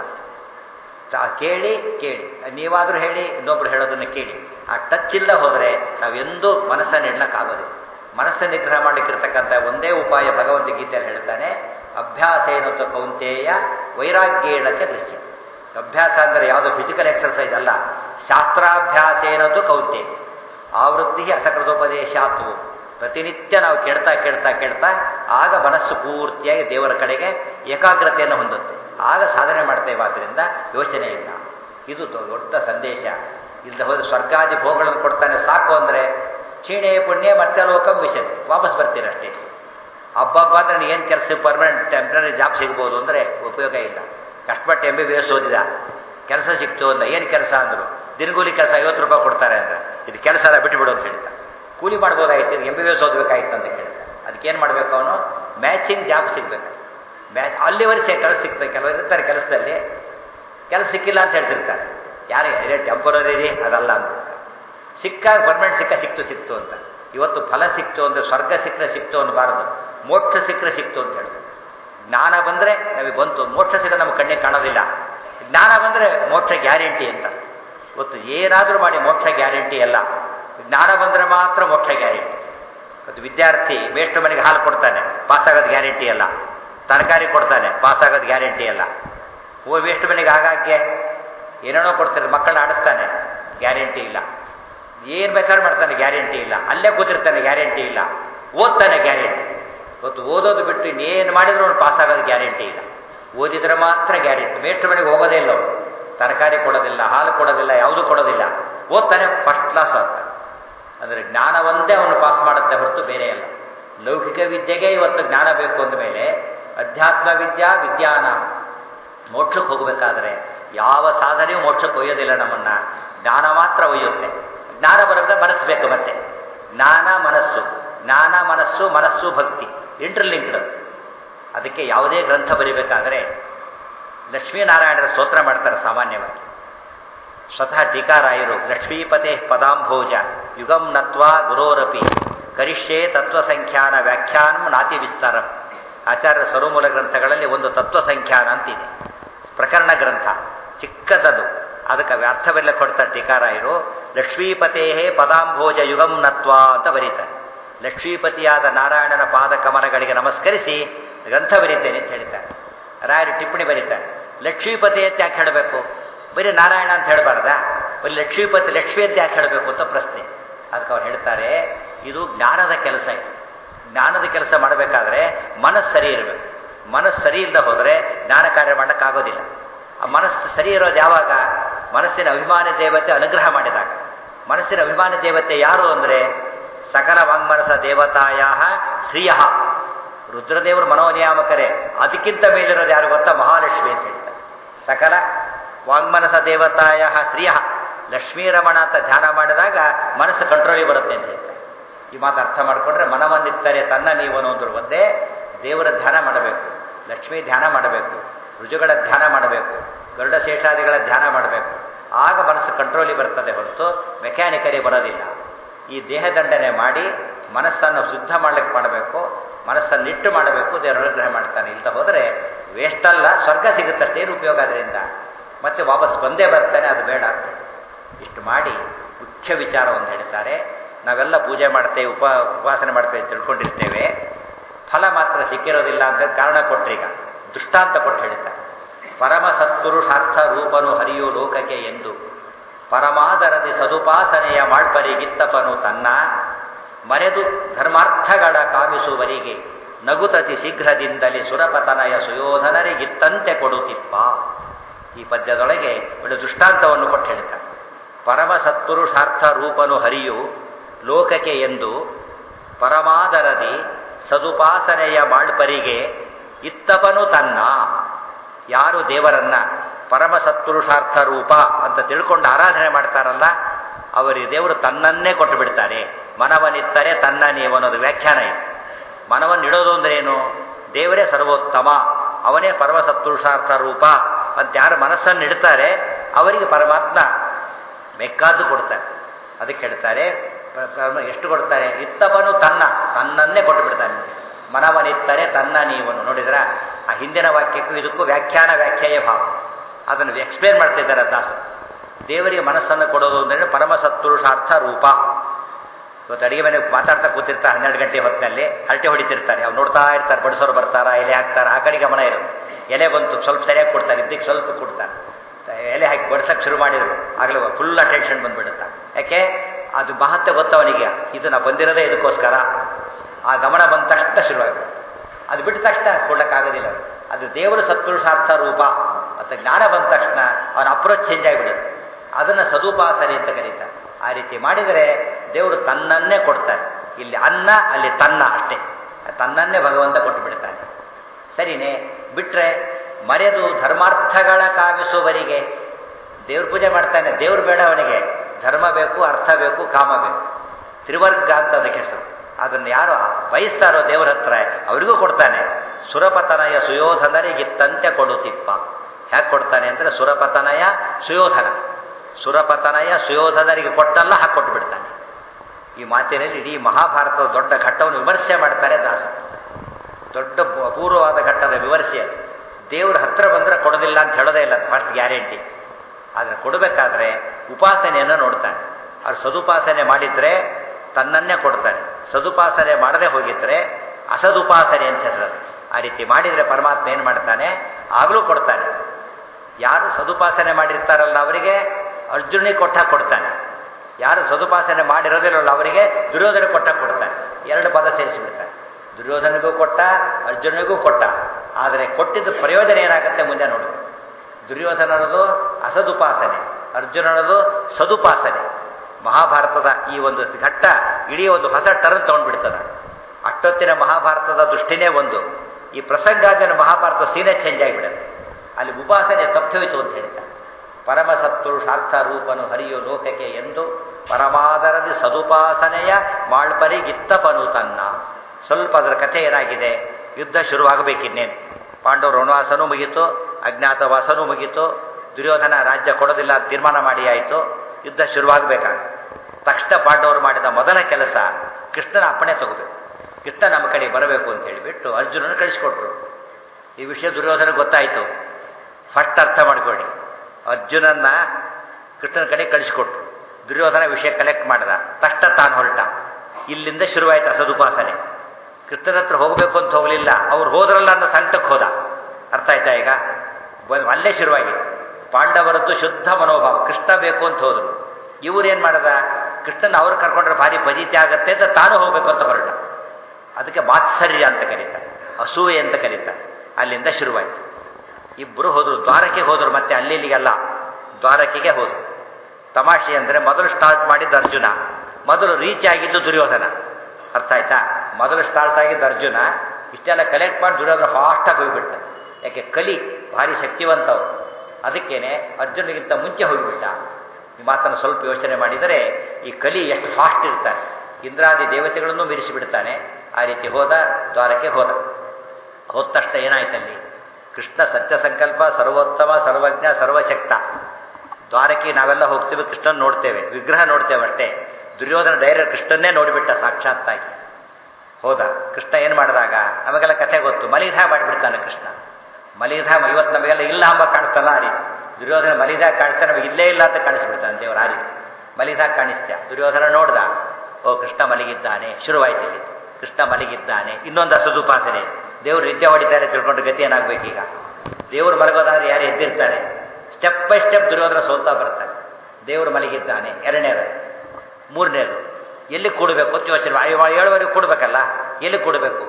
S1: ಕೇಳಿ ಕೇಳಿ ನೀವಾದರೂ ಹೇಳಿ ಇನ್ನೊಬ್ರು ಹೇಳೋದನ್ನು ಕೇಳಿ ಆ ಟಚ್ ಇಲ್ಲ ಹೋದರೆ ನಾವೆಂದೂ ಮನಸ್ಸನ್ನು ಇಡ್ಲಕ್ಕಾಗೋದಿಲ್ಲ ಮನಸ್ಸನ್ನು ನಿಗ್ರಹ ಮಾಡಲಿಕ್ಕಿರ್ತಕ್ಕಂಥ ಒಂದೇ ಉಪಾಯ ಭಗವಂತ ಗೀತೆಯಲ್ಲಿ ಹೇಳ್ತಾನೆ ಅಭ್ಯಾಸ ಏನತ್ತು ಕೌಂತೆಯ ವೈರಾಗ್ಯೇಣ ಚ ದೃಶ್ಯ ಅಭ್ಯಾಸ ಅಂದರೆ ಯಾವುದೋ ಫಿಸಿಕಲ್ ಎಕ್ಸರ್ಸೈಸ್ ಅಲ್ಲ ಶಾಸ್ತ್ರಾಭ್ಯಾಸ ಏನದು ಕೌಂತೆ ಆವೃತ್ತಿ ಅಸಕೃತೋಪದೇಶಾತ್ವು ಪ್ರತಿನಿತ್ಯ ನಾವು ಕೇಳ್ತಾ ಕೇಳ್ತಾ ಕೇಳ್ತಾ ಆಗ ಮನಸ್ಸು ಪೂರ್ತಿಯಾಗಿ ದೇವರ ಕಡೆಗೆ ಏಕಾಗ್ರತೆಯನ್ನು ಹೊಂದುತ್ತೆ ಆಗ ಸಾಧನೆ ಮಾಡ್ತೇವೆ ಆದ್ದರಿಂದ ಯೋಚನೆ ಇಲ್ಲ ಇದು ದೊಡ್ಡ ಸಂದೇಶ ಇಲ್ಲದೆ ಹೋದ್ರೆ ಸ್ವರ್ಗಾದಿ ಭೋಗಗಳನ್ನು ಕೊಡ್ತಾನೆ ಸಾಕು ಅಂದರೆ ಕ್ಷೀಣೆ ಪುಣ್ಯ ಮತ್ತೆ ಲೋಕಂ ವಿಷಯ ವಾಪಸ್ ಬರ್ತೀರ ಅಷ್ಟೇ ಹಬ್ಬಬ್ಬ ಅಂದ್ರೆ ಏನು ಕೆಲಸ ಪರ್ಮನೆಂಟ್ ಟೆಂಪ್ರರಿ ಜಾಬ್ ಸಿಗ್ಬೋದು ಅಂದರೆ ಉಪಯೋಗ ಇಲ್ಲ ಕಷ್ಟಪಟ್ಟು ಎಂ ಬಿ ಬಿ ಎಸ್ ಓದಿದ ಕೆಲಸ ಸಿಕ್ತು ಅಂದ ಏನು ಕೆಲಸ ಅಂದರು ದಿನಗೂಲಿ ಕೆಲಸ ಐವತ್ತು ರೂಪಾಯಿ ಕೊಡ್ತಾರೆ ಅಂದ್ರೆ ಇದು ಕೆಲಸ ಎಲ್ಲ ಬಿಟ್ಟುಬಿಡು ಅಂತ ಹೇಳ್ತಾ ಕೂಲಿ ಮಾಡ್ಬೋದಾಗಿತ್ತು ಎಂ ಬಿ ಬಿ ಎಸ್ ಓದಬೇಕಾಗಿತ್ತು ಅಂತ ಕೇಳ್ತಾರೆ ಅದಕ್ಕೇನು ಮಾಡಬೇಕು ಅವನು ಮ್ಯಾಚಿಂಗ್ ಜಾಬ್ ಸಿಗ್ಬೇಕು ಮ್ಯಾಚ್ ಅಲ್ಲಿವರೆಗೆ ಕೆಲಸ ಸಿಗ್ತದೆ ಕೆಲವರು ಇರ್ತಾರೆ ಕೆಲಸದಲ್ಲಿ ಕೆಲಸ ಸಿಕ್ಕಿಲ್ಲ ಅಂತ ಹೇಳ್ತಿರ್ತಾರೆ ಯಾರಿಗೆ ಇದೇ ಟೆಂಪರರಿ ಅದಲ್ಲ ಅಂದ್ಬಿಡ್ತಾರೆ ಸಿಕ್ಕಾಗ ಪರ್ಮನೆಂಟ್ ಸಿಕ್ಕ ಸಿಕ್ತು ಸಿಕ್ತು ಅಂತ ಇವತ್ತು ಫಲ ಸಿಕ್ತು ಅಂದರೆ ಸ್ವರ್ಗ ಸಿಕ್ಕರೆ ಸಿಕ್ತು ಅನ್ನಬಾರದು ಮೋಕ್ಷ ಸಿಕ್ಕರೆ ಸಿಕ್ತು ಅಂತ ಹೇಳ್ತಾರೆ ಜ್ಞಾನ ಬಂದರೆ ನಮಗೆ ಬಂತು ಮೋಕ್ಷ ಸಿಕ್ಕ ನಮ್ಮ ಕಣ್ಣಿಗೆ ಕಾಣೋದಿಲ್ಲ ಜ್ಞಾನ ಬಂದರೆ ಮೋಕ್ಷ ಗ್ಯಾರಂಟಿ ಅಂತ ಇವತ್ತು ಏನಾದರೂ ಮಾಡಿ ಮೋಕ್ಷ ಗ್ಯಾರಂಟಿ ಅಲ್ಲ ಜ್ಞಾನ ಬಂದರೆ ಮಾತ್ರ ಮೋಕ್ಷ ಗ್ಯಾರಂಟಿ ಇವತ್ತು ವಿದ್ಯಾರ್ಥಿ ಮೇಷ್ಟ್ರ ಮನೆಗೆ ಹಾಲು ಕೊಡ್ತಾನೆ ಪಾಸಾಗೋದು ಗ್ಯಾರಂಟಿ ಅಲ್ಲ ತರಕಾರಿ ಕೊಡ್ತಾನೆ ಪಾಸಾಗೋದು ಗ್ಯಾರಂಟಿ ಅಲ್ಲ ಓ ವೇಸ್ಟ್ ಮನೆಗೆ ಆಗಾಗ್ಗೆ ಏನೇನೋ ಕೊಡ್ತಾರೆ ಮಕ್ಕಳನ್ನ ಆಡಿಸ್ತಾನೆ ಗ್ಯಾರಂಟಿ ಇಲ್ಲ ಏನು ಬೇಕಾದ್ರೂ ಮಾಡ್ತಾನೆ ಗ್ಯಾರಂಟಿ ಇಲ್ಲ ಅಲ್ಲೇ ಕೂತಿರ್ತಾನೆ ಗ್ಯಾರಂಟಿ ಇಲ್ಲ ಓದ್ತಾನೆ ಗ್ಯಾರಂಟಿ ಇವತ್ತು ಓದೋದು ಬಿಟ್ಟು ಇನ್ನೇನು ಮಾಡಿದ್ರು ಅವ್ನು ಪಾಸಾಗೋದು ಗ್ಯಾರಂಟಿ ಇಲ್ಲ ಓದಿದ್ರೆ ಮಾತ್ರ ಗ್ಯಾರಂಟಿ ಮೇಷ್ಟ್ರ ಮನೆಗೆ ಹೋಗೋದೇ ಇಲ್ಲ ಅವರು ತರಕಾರಿ ಕೊಡೋದಿಲ್ಲ ಹಾಲು ಕೊಡೋದಿಲ್ಲ ಯಾವುದೂ ಕೊಡೋದಿಲ್ಲ ಓದ್ತಾನೆ ಫಸ್ಟ್ ಕ್ಲಾಸ್ ಓದ್ತಾನೆ ಅಂದರೆ ಜ್ಞಾನ ಒಂದೇ ಅವನು ಪಾಸ್ ಮಾಡುತ್ತೆ ಹೊರತು ಬೇರೆ ಅಲ್ಲ ಲೌಕಿಕ ವಿದ್ಯೆಗೆ ಇವತ್ತು ಜ್ಞಾನ ಬೇಕು ಅಂದ ಮೇಲೆ ಅಧ್ಯಾತ್ಮ ವಿದ್ಯಾ ವಿದ್ಯಾನ ಮೋಕ್ಷಕ್ಕೆ ಹೋಗಬೇಕಾದ್ರೆ ಯಾವ ಸಾಧನೆಯೂ ಮೋಕ್ಷಕ್ಕೆ ಒಯ್ಯೋದಿಲ್ಲ ನಮ್ಮನ್ನ ಜ್ಞಾನ ಮಾತ್ರ ಒಯ್ಯುತ್ತೆ ಜ್ಞಾನ ಬರೋದ್ರೆ ಮನಸ್ಸು ಮತ್ತೆ ಜ್ಞಾನ ಮನಸ್ಸು ಜ್ಞಾನ ಮನಸ್ಸು ಮನಸ್ಸು ಭಕ್ತಿ ಇಂಟರ್ಲಿಂಕ್ಡ್ ಅದಕ್ಕೆ ಯಾವುದೇ ಗ್ರಂಥ ಬರಿಬೇಕಾದ್ರೆ ಲಕ್ಷ್ಮೀನಾರಾಯಣರ ಸ್ತೋತ್ರ ಮಾಡ್ತಾರೆ ಸಾಮಾನ್ಯವಾಗಿ ಸ್ವತಃ ಟೀಕಾರಾಯರು ಲಕ್ಷ್ಮೀಪತೆ ಪದಾಂಭೋಜ ಯುಗಂ ನತ್ವಾ ಗುರೋರಪಿ ಕರಿಷ್ಯೆ ತತ್ವಸಂಖ್ಯಾನ ವ್ಯಾಖ್ಯಾನಂ ನಾತಿ ವಿಸ್ತಾರಂ ಆಚಾರ್ಯ ಸರ್ವಮೂಲ ಗ್ರಂಥಗಳಲ್ಲಿ ಒಂದು ತತ್ವ ಸಂಖ್ಯಾನ ಅಂತಿದೆ ಪ್ರಕರಣ ಗ್ರಂಥ ಚಿಕ್ಕದದು ಅದಕ್ಕೆ ಅರ್ಥವೆಲ್ಲ ಕೊಡ್ತಾರೆ ಟೀಕಾರಾಯರು ಲಕ್ಷ್ಮೀಪತೇ ಪದಾಂಭೋಜ ಯುಗಂ ನತ್ವ ಅಂತ ಬರೀತಾರೆ ಲಕ್ಷ್ಮೀಪತಿಯಾದ ನಾರಾಯಣನ ಪಾದ ಕಮಲಗಳಿಗೆ ನಮಸ್ಕರಿಸಿ ಗ್ರಂಥ ಬರೀತೇನೆ ಅಂತ ಹೇಳ್ತಾರೆ ರಾಯರು ಟಿಪ್ಪಣಿ ಬರೀತಾರೆ ಲಕ್ಷ್ಮೀಪತಿ ಅಂತ ಯಾಕೆ ಹೇಳಬೇಕು ಬರೀ ನಾರಾಯಣ ಅಂತ ಹೇಳಬಾರ್ದಾ ಬರೀ ಲಕ್ಷ್ಮೀಪತಿ ಲಕ್ಷ್ಮಿ ಅಂತ ಯಾಕೆ ಹೇಳಬೇಕು ಅಂತ ಪ್ರಶ್ನೆ ಅದಕ್ಕೆ ಅವ್ರು ಹೇಳ್ತಾರೆ ಇದು ಜ್ಞಾನದ ಕೆಲಸ ಇದು ಜ್ಞಾನದ ಕೆಲಸ ಮಾಡಬೇಕಾದ್ರೆ ಮನಸ್ಸು ಸರಿ ಇರಬೇಕು ಮನಸ್ಸು ಸರಿ ಇಲ್ಲದೆ ಹೋದರೆ ಜ್ಞಾನ ಕಾರ್ಯ ಮಾಡೋಕ್ಕಾಗೋದಿಲ್ಲ ಆ ಮನಸ್ಸು ಸರಿ ಇರೋದು ಯಾವಾಗ ಮನಸ್ಸಿನ ಅಭಿಮಾನಿ ದೇವತೆ ಅನುಗ್ರಹ ಮಾಡಿದಾಗ ಮನಸ್ಸಿನ ಅಭಿಮಾನಿ ದೇವತೆ ಯಾರು ಅಂದರೆ ಸಕಲ ವಾಂಗ್ಮನಸ ದೇವತಾಯ ಶ್ರೀಯ ರುದ್ರದೇವರು ಮನೋನಿಯಾಮಕರೇ ಅದಕ್ಕಿಂತ ಮೇಲಿರೋದು ಯಾರು ಗೊತ್ತಾ ಮಹಾಲಕ್ಷ್ಮಿ ಅಂತ ಹೇಳ್ತಾರೆ ಸಕಲ ವಾಂಗ್ಮನಸ ದೇವತಾಯ ಶ್ರೀಯ ಲಕ್ಷ್ಮೀ ರಮಣ ಅಂತ ಧ್ಯಾನ ಮಾಡಿದಾಗ ಮನಸ್ಸು ಕಂಟ್ರೋಲಿಗೆ ಬರುತ್ತೆ ಅಂತ ಹೇಳ್ತಾರೆ ಈ ಮಾತು ಅರ್ಥ ಮಾಡಿಕೊಂಡ್ರೆ ಮನವನ್ನಿತ್ತರೆ ತನ್ನ ನೀವನು ಅಂದ್ರು ಒಂದೇ ದೇವರ ಧ್ಯಾನ ಮಾಡಬೇಕು ಲಕ್ಷ್ಮೀ ಧ್ಯಾನ ಮಾಡಬೇಕು ರುಜುಗಳ ಧ್ಯಾನ ಮಾಡಬೇಕು ಗರುಡ ಶೇಷಾದಿಗಳ ಧ್ಯಾನ ಮಾಡಬೇಕು ಆಗ ಮನಸ್ಸು ಕಂಟ್ರೋಲಿಗೆ ಬರ್ತದೆ ಹೊರತು ಮೆಕ್ಯಾನಿಕಲಿ ಬರೋದಿಲ್ಲ ಈ ದೇಹದಂಡನೆ ಮಾಡಿ ಮನಸ್ಸನ್ನು ಶುದ್ಧ ಮಾಡ್ಲಿಕ್ಕೆ ಮಾಡಬೇಕು ಮನಸ್ಸನ್ನು ಇಟ್ಟು ಮಾಡಬೇಕು ದೇವರ ಅನುಗ್ರಹ ಮಾಡ್ತಾನೆ ಇಲ್ದ ಹೋದರೆ ವೇಸ್ಟ್ ಅಲ್ಲ ಸ್ವರ್ಗ ಸಿಗುತ್ತಷ್ಟೇ ಏನು ಉಪಯೋಗ ಅದರಿಂದ ಮತ್ತೆ ವಾಪಸ್ ಬಂದೇ ಬರ್ತಾನೆ ಅದು ಬೇಡ ಅಂತ ಇಷ್ಟು ಮಾಡಿ ಮುಖ್ಯ ವಿಚಾರ ಒಂದು ಹೇಳ್ತಾರೆ ನಾವೆಲ್ಲ ಪೂಜೆ ಮಾಡ್ತೇವೆ ಉಪ ಉಪಾಸನೆ ಮಾಡ್ತೇವೆ ತಿಳ್ಕೊಂಡಿರ್ತೇವೆ ಫಲ ಮಾತ್ರ ಸಿಕ್ಕಿರೋದಿಲ್ಲ ಅಂತ ಕಾರಣ ಕೊಟ್ರೀಗ ದೃಷ್ಟಾಂತ ಕೊಟ್ಟು ಹೇಳ್ತಾರೆ ಪರಮ ಸತ್ಪುರುಷಾರ್ಥ ರೂಪನು ಹರಿಯು ಲೋಕಕ್ಕೆ ಎಂದು ಪರಮಾದರದಿ ಸದುಪಾಸನೆಯ ಮಾಡ್ಪರಿಗಿತ್ತಪನು ತನ್ನ ಮರೆದು ಧರ್ಮಾರ್ಥಗಳ ಕಾಮಿಸುವರಿಗೆ ನಗುತತಿ ಶೀಘ್ರದಿಂದಲೇ ಸುರಪತನಯ ಸುಯೋಧನರಿಗಿತ್ತಂತೆ ಕೊಡುತ್ತಿಪ್ಪ ಈ ಪದ್ಯದೊಳಗೆ ಒಂದು ದೃಷ್ಟಾಂತವನ್ನು ಕೊಟ್ಟು ಹೇಳ್ತಾರೆ ಪರಮ ಸತ್ಪುರುಷಾರ್ಥ ರೂಪನು ಹರಿಯು ಲೋಕಕ್ಕೆ ಎಂದು ಪರಮಾದರದಿ ಸದುಪಾಸನೆಯ ಮಾಡ್ಪರಿಗೆ ಇತ್ತಪನು ತನ್ನ ಯಾರು ದೇವರನ್ನ ಪರಮ ಸತ್ಪುರುಷಾರ್ಥ ರೂಪ ಅಂತ ತಿಳ್ಕೊಂಡು ಆರಾಧನೆ ಮಾಡ್ತಾರಲ್ಲ ಅವರಿಗೆ ದೇವರು ತನ್ನನ್ನೇ ಕೊಟ್ಟು ಬಿಡ್ತಾರೆ ಮನವನಿತ್ತರೆ ತನ್ನ ನೀವು ಅನ್ನೋದು ವ್ಯಾಖ್ಯಾನ ಇದೆ ಮನವನ್ನಿಡೋದು ಅಂದ್ರೇನು ದೇವರೇ ಸರ್ವೋತ್ತಮ ಅವನೇ ಪರಮ ಸತ್ಪುರುಷಾರ್ಥ ರೂಪ ಅಂತ ಯಾರು ಮನಸ್ಸನ್ನು ಇಡ್ತಾರೆ ಅವರಿಗೆ ಪರಮಾತ್ಮ ಬೇಕಾದ್ದು ಕೊಡ್ತಾರೆ ಅದಕ್ಕೆ ಹೇಳ್ತಾರೆ ಎಷ್ಟು ಕೊಡ್ತಾರೆ ಇತ್ತವನು ತನ್ನ ತನ್ನನ್ನೇ ಕೊಟ್ಟು ಬಿಡ್ತಾನೆ ಮನವನಿತ್ತರೆ ತನ್ನ ನೀವನು ನೋಡಿದ್ರ ಆ ಹಿಂದಿನ ವಾಕ್ಯಕ್ಕೂ ಇದಕ್ಕೂ ವ್ಯಾಖ್ಯಾನ ವ್ಯಾಖ್ಯಾಯ ಭಾವ ಅದನ್ನು ಎಕ್ಸ್ಪ್ಲೇನ್ ಮಾಡ್ತಿದ್ದಾರೆ ದಾಸ ದೇವರಿಗೆ ಮನಸ್ಸನ್ನು ಕೊಡೋದು ಅಂದರೆ ಪರಮ ಸತ್ಪುರುಷಾರ್ಥ ರೂಪ ಇವತ್ತು ಅಡಿಗೆ ಮನೆಗೆ ಮಾತಾಡ್ತಾ ಕೂತಿರ್ತಾರೆ ಹನ್ನೆರಡು ಗಂಟೆ ಹೊತ್ತಿನಲ್ಲಿ ಹರಟೆ ಹೊಡಿತಿರ್ತಾರೆ ಅವ್ರು ನೋಡ್ತಾ ಇರ್ತಾರೆ ಬಡಿಸೋರು ಬರ್ತಾರ ಎಲೆ ಹಾಕ್ತಾರೆ ಆ ಕಡೆ ಗಮನ ಇರೋದು ಎಲೆ ಬಂತು ಸ್ವಲ್ಪ ಸರಿಯಾಗಿ ಕೊಡ್ತಾರೆ ಇದ್ದಕ್ಕೆ ಸ್ವಲ್ಪ ಕೊಡ್ತಾರೆ ಎಲೆ ಹಾಕಿ ಬಡಿಸಕ್ಕೆ ಶುರು ಮಾಡಿದ್ರು ಆಗಲೇ ಫುಲ್ ಅಟೆನ್ಷನ್ ಬಂದ್ಬಿಡುತ್ತೆ ಯಾಕೆ ಅದು ಮಹತ್ವ ಗೊತ್ತವನಿಗೆ ಇದು ನಾ ಬಂದಿರೋದೇ ಇದಕ್ಕೋಸ್ಕರ ಆ ಗಮನ ಬಂದ ತಕ್ಷಣ ಶುರುವಾಗುತ್ತೆ ಅದು ಬಿಟ್ಟ ತಕ್ಷಣ ಕೊಡೋಕ್ಕಾಗೋದಿಲ್ಲ ಅದು ದೇವರ ಸತ್ಪುರುಷಾರ್ಥ ರೂಪ ಮತ್ತು ಜ್ಞಾನ ಬಂದ ತಕ್ಷಣ ಅವನ ಅಪ್ರೋಚ್ ಚೇಂಜ್ ಆಗಿಬಿಡುತ್ತೆ ಅದನ್ನು ಸದುಪಾಸನೆ ಅಂತ ಕರೀತಾರೆ ಆ ರೀತಿ ಮಾಡಿದರೆ ದೇವರು ತನ್ನನ್ನೇ ಕೊಡ್ತಾನೆ ಇಲ್ಲಿ ಅನ್ನ ಅಲ್ಲಿ ತನ್ನ ಅಷ್ಟೇ ತನ್ನನ್ನೇ ಭಗವಂತ ಕೊಟ್ಟು ಬಿಡ್ತಾನೆ ಸರಿನೇ ಬಿಟ್ರೆ ಮರೆದು ಧರ್ಮಾರ್ಥಗಳ ಕಾವಿಸುವವರಿಗೆ ದೇವ್ರ ಪೂಜೆ ಮಾಡ್ತಾನೆ ದೇವ್ರು ಬೇಡ ಅವನಿಗೆ ಧರ್ಮ ಬೇಕು ಅರ್ಥ ಬೇಕು ಕಾಮ ಬೇಕು ತ್ರಿವರ್ಗ ಅಂತ ಅದಕ್ಕೆ ಹೆಸರು ಅದನ್ನು ಯಾರು ಬಯಸ್ತಾರೋ ದೇವರ ಹತ್ರ ಅವರಿಗೂ ಕೊಡ್ತಾನೆ ಸುರಪತನಯ ಸುಯೋಧನರಿಗಿತ್ತಂತೆ ಕೊಡುತ್ತಿಪ್ಪ ಹೇಗೆ ಕೊಡ್ತಾನೆ ಅಂದರೆ ಸುರಪತನಯ ಸುಯೋಧನ ಸುರಪತನಯ ಸುಯೋಧನರಿಗೆ ಕೊಟ್ಟಲ್ಲ ಹಾಕಿ ಕೊಟ್ಟು ಬಿಡ್ತಾನೆ ಈ ಮಾತಿನಲ್ಲಿ ಇಡೀ ಮಹಾಭಾರತದ ದೊಡ್ಡ ಘಟ್ಟವನ್ನು ವಿಮರ್ಶೆ ಮಾಡ್ತಾರೆ ದಾಸ ದೊಡ್ಡ ಅಪೂರ್ವವಾದ ಘಟ್ಟದ ವಿಮರ್ಶೆ ಅದು ದೇವ್ರ ಹತ್ರ ಬಂದರೆ ಕೊಡೋದಿಲ್ಲ ಅಂತ ಹೇಳೋದೇ ಇಲ್ಲ ಫಸ್ಟ್ ಗ್ಯಾರಂಟಿ ಆದರೆ ಕೊಡಬೇಕಾದ್ರೆ ಉಪಾಸನೆಯನ್ನು ನೋಡ್ತಾನೆ ಅವ್ರು ಸದುಪಾಸನೆ ಮಾಡಿದ್ರೆ ತನ್ನನ್ನೇ ಕೊಡ್ತಾನೆ ಸದುಪಾಸನೆ ಮಾಡದೆ ಹೋಗಿದ್ರೆ ಅಸದುಪಾಸನೆ ಅಂತ ಹೆಸರು ಆ ರೀತಿ ಮಾಡಿದರೆ ಪರಮಾತ್ಮ ಏನು ಮಾಡ್ತಾನೆ ಆಗಲೂ ಕೊಡ್ತಾನೆ ಯಾರು ಸದುಪಾಸನೆ ಮಾಡಿರ್ತಾರಲ್ಲ ಅವರಿಗೆ ಅರ್ಜುನಿಗೆ ಕೊಟ್ಟ ಕೊಡ್ತಾನೆ ಯಾರು ಸದುಪಾಸನೆ ಮಾಡಿರೋದಿಲ್ಲವಲ್ಲ ಅವರಿಗೆ ದುರ್ಯೋಧನ ಕೊಟ್ಟ ಕೊಡ್ತಾನೆ ಎರಡು ಪದ ಸೇರಿಸಿಬಿಡ್ತಾನೆ ದುರ್ಯೋಧನಿಗೂ ಕೊಟ್ಟ ಅರ್ಜುನಿಗೂ ಕೊಟ್ಟ ಆದರೆ ಕೊಟ್ಟಿದ್ದ ಪ್ರಯೋಜನ ಏನಾಗುತ್ತೆ ಮುಂದೆ ನೋಡಬೇಕು ದುರ್ಯೋಧನನದು ಅಸದುಪಾಸನೆ ಅರ್ಜುನನದು ಸದುಪಾಸನೆ ಮಹಾಭಾರತದ ಈ ಒಂದು ಘಟ್ಟ ಇಡೀ ಒಂದು ಹೊಸ ಟರ್ನ್ ತಗೊಂಡ್ಬಿಡ್ತದ ಅಷ್ಟೊತ್ತಿನ ಮಹಾಭಾರತದ ದೃಷ್ಟಿನೇ ಒಂದು ಈ ಪ್ರಸಂಗಾದಿನ ಮಹಾಭಾರತ ಸೀನೆ ಚೇಂಜ್ ಆಗಿಬಿಡುತ್ತೆ ಅಲ್ಲಿ ಉಪಾಸನೆ ತಪ್ಪೋಯ್ತು ಅಂತ ಹೇಳ್ತಾರೆ ಪರಮ ಸತ್ತು ಶಾರ್ಥ ರೂಪನು ಹರಿಯು ಲೋಕಕ್ಕೆ ಎಂದು ಪರಮಾದರದಿ ಸದುಪಾಸನೆಯ ಮಾಳ್ಪರಿಗಿತ್ತಪನು ತನ್ನ ಸ್ವಲ್ಪ ಅದರ ಕಥೆ ಏನಾಗಿದೆ ಯುದ್ಧ ಶುರುವಾಗಬೇಕಿನ್ನೇನು ಪಾಂಡವರು ವನವಾಸನೂ ಮುಗೀತು ಅಜ್ಞಾತವಾಸನೂ ಮುಗೀತು ದುರ್ಯೋಧನ ರಾಜ್ಯ ಕೊಡೋದಿಲ್ಲ ಅಂತ ತೀರ್ಮಾನ ಮಾಡಿ ಆಯಿತು ಯುದ್ಧ ಶುರುವಾಗಬೇಕಾಗ ತಕ್ಷಣ ಪಾಂಡವರು ಮಾಡಿದ ಮೊದಲ ಕೆಲಸ ಕೃಷ್ಣನ ಅಪ್ಪಣೆ ತಗೋಬೇಕು ಕೃಷ್ಣ ನಮ್ಮ ಕಡೆ ಬರಬೇಕು ಅಂತ ಹೇಳಿಬಿಟ್ಟು ಅರ್ಜುನನ ಕಳಿಸ್ಕೊಟ್ರು ಈ ವಿಷಯ ದುರ್ಯೋಧನ ಗೊತ್ತಾಯಿತು ಫಸ್ಟ್ ಅರ್ಥ ಮಾಡಿಕೊಳ್ಳಿ ಅರ್ಜುನನ್ನ ಕೃಷ್ಣನ ಕಡೆ ಕಳಿಸ್ಕೊಟ್ರು ದುರ್ಯೋಧನ ವಿಷಯ ಕಲೆಕ್ಟ್ ಮಾಡಿದ ತಕ್ಷಣ ತಾನು ಹೊರಟ ಇಲ್ಲಿಂದ ಶುರುವಾಯಿತು ಸದುಪಾಸನೆ ಕೃಷ್ಣನ ಹತ್ರ ಹೋಗಬೇಕು ಅಂತ ಹೋಗಲಿಲ್ಲ ಅವ್ರು ಹೋದ್ರಲ್ಲ ಅನ್ನೋ ಸಂಕಟಕ್ಕೆ ಹೋದ ಅರ್ಥ ಆಯ್ತಾ ಈಗ ಬಂದ್- ಅಲ್ಲೇ ಶುರುವಾಗಿದೆ ಪಾಂಡವರದ್ದು ಶುದ್ಧ ಮನೋಭಾವ ಕೃಷ್ಣ ಬೇಕು ಅಂತ ಹೋದ್ರು ಇವ್ರೇನ್ ಮಾಡದ ಕೃಷ್ಣನ ಅವ್ರು ಕರ್ಕೊಂಡ್ರೆ ಭಾರಿ ಫಜಿತಿ ಆಗತ್ತೆ ಅಂತ ತಾನು ಹೋಗ್ಬೇಕು ಅಂತ ಹೊರಟ ಅದಕ್ಕೆ ಮಾತ್ಸರ್ಯ ಅಂತ ಕರೀತಾರೆ ಅಸೂಯೆ ಅಂತ ಕರೀತಾರೆ ಅಲ್ಲಿಂದ ಶುರುವಾಯಿತು ಇಬ್ಬರು ಹೋದ್ರು ದ್ವಾರಕ್ಕೆ ಹೋದ್ರು ಮತ್ತೆ ಅಲ್ಲಿಲ್ಲಿಗೆಲ್ಲ ದ್ವಾರಕೆಗೆ ಹೋದ್ರು ತಮಾಷೆ ಅಂದರೆ ಮೊದಲು ಸ್ಟಾರ್ಟ್ ಮಾಡಿದ್ದು ಅರ್ಜುನ ಮೊದಲು ರೀಚ್ ಆಗಿದ್ದು ದುರ್ಯೋಧನ ಅರ್ಥ ಆಯ್ತಾ ಮೊದಲು ಸ್ಟಾರ್ಟ್ ಆಗಿದ್ದು ಅರ್ಜುನ ಇಷ್ಟೆಲ್ಲ ಕಲೆಕ್ಟ್ ಮಾಡಿ ದುರ್ಯೋಧನ ಫಾಸ್ಟಾಗಿ ಹೋಗಿಬಿಡ್ತಾನೆ ಯಾಕೆ ಕಲಿ ಭಾರಿ ಶಕ್ತಿವಂತವ್ರು ಅದಕ್ಕೇನೆ ಅರ್ಜುನಿಗಿಂತ ಮುಂಚೆ ಹೋಗಿಬಿಟ್ಟ ಈ ಮಾತನ್ನು ಸ್ವಲ್ಪ ಯೋಚನೆ ಮಾಡಿದರೆ ಈ ಕಲಿ ಎಷ್ಟು ಫಾಸ್ಟ್ ಇರ್ತಾನೆ ಇಂದ್ರಾದಿ ದೇವತೆಗಳನ್ನು ಮೀರಿಸಿಬಿಡ್ತಾನೆ ಆ ರೀತಿ ಹೋದ ದ್ವಾರಕ್ಕೆ ಹೋದ ಹೋದ ತಕ್ಷಣ ಏನಾಯ್ತಲ್ಲಿ ಕೃಷ್ಣ ಸತ್ಯ ಸಂಕಲ್ಪ ಸರ್ವೋತ್ತಮ ಸರ್ವಜ್ಞ ಸರ್ವಶಕ್ತ ದ್ವಾರಕ್ಕೆ ನಾವೆಲ್ಲ ಹೋಗ್ತೀವಿ ಕೃಷ್ಣನ್ ನೋಡ್ತೇವೆ ವಿಗ್ರಹ ನೋಡ್ತೇವೆ ಅಷ್ಟೇ ದುರ್ಯೋಧನ ಡೈರೆಕ್ಟ್ ಕೃಷ್ಣನ್ನೇ ನೋಡಿಬಿಟ್ಟ ಸಾಕ್ಷಾತ್ತಾಗಿ ಹೋದ ಕೃಷ್ಣ ಏನು ಮಾಡಿದಾಗ ನಮಗೆಲ್ಲ ಕಥೆ ಗೊತ್ತು ಮಲಿಧಾ ಮಾಡಿಬಿಡ್ತಾನೆ ಕೃಷ್ಣ ಮಲಿಧಾ ಇವತ್ತು ನಮಗೆಲ್ಲ ಇಲ್ಲ ಅಂಬ ಕಾಣಿಸ್ತಲ್ಲ ಆ ರೀತಿ ದುರ್ಯೋಧನ ಮಲಿಧಾ ಕಾಣಿಸ್ತಾ ನಮಗೆ ಇಲ್ಲೇ ಇಲ್ಲ ಅಂತ ಕಾಣಿಸ್ಬಿಡ್ತಾನೆ ದೇವರು ಆ ರೀತಿ ಮಲಿಧಾ ಕಾಣಿಸ್ತ್ಯ ದುರ್ಯೋಧನ ನೋಡ್ದ ಓ ಕೃಷ್ಣ ಮಲಗಿದ್ದಾನೆ ಶುರುವಾಯ್ತು ಇಲ್ಲಿ ಕೃಷ್ಣ ಮಲಗಿದ್ದಾನೆ ಇನ್ನೊಂದು ಅಸದುಪಾಸನೆ ದೇವರು ನಿದ್ದೆ ಹೊಡಿತಾರೆ ತಿಳ್ಕೊಂಡು ಗತಿ ಏನಾಗಬೇಕೀಗ ದೇವರು ಮಲಗೋದಾದ್ರೆ ಯಾರು ಎದ್ದಿರ್ತಾರೆ ಸ್ಟೆಪ್ ಬೈ ಸ್ಟೆಪ್ ದುರ್ಯೋಧನ ಸೋಲ್ತಾ ಬರ್ತಾರೆ ದೇವರು ಮಲಗಿದ್ದಾನೆ ಎರಡನೇದಾಯ್ತು ಮೂರನೇದು ಎಲ್ಲಿ ಕೂಡಬೇಕು ಅಂತ ಯೋಚನೆ ಮಾಡಿ. ಇವ ಏಳುವರೆಗೆ ಕೂಡಬೇಕಲ್ಲ ಎಲ್ಲಿ ಕೂಡಬೇಕು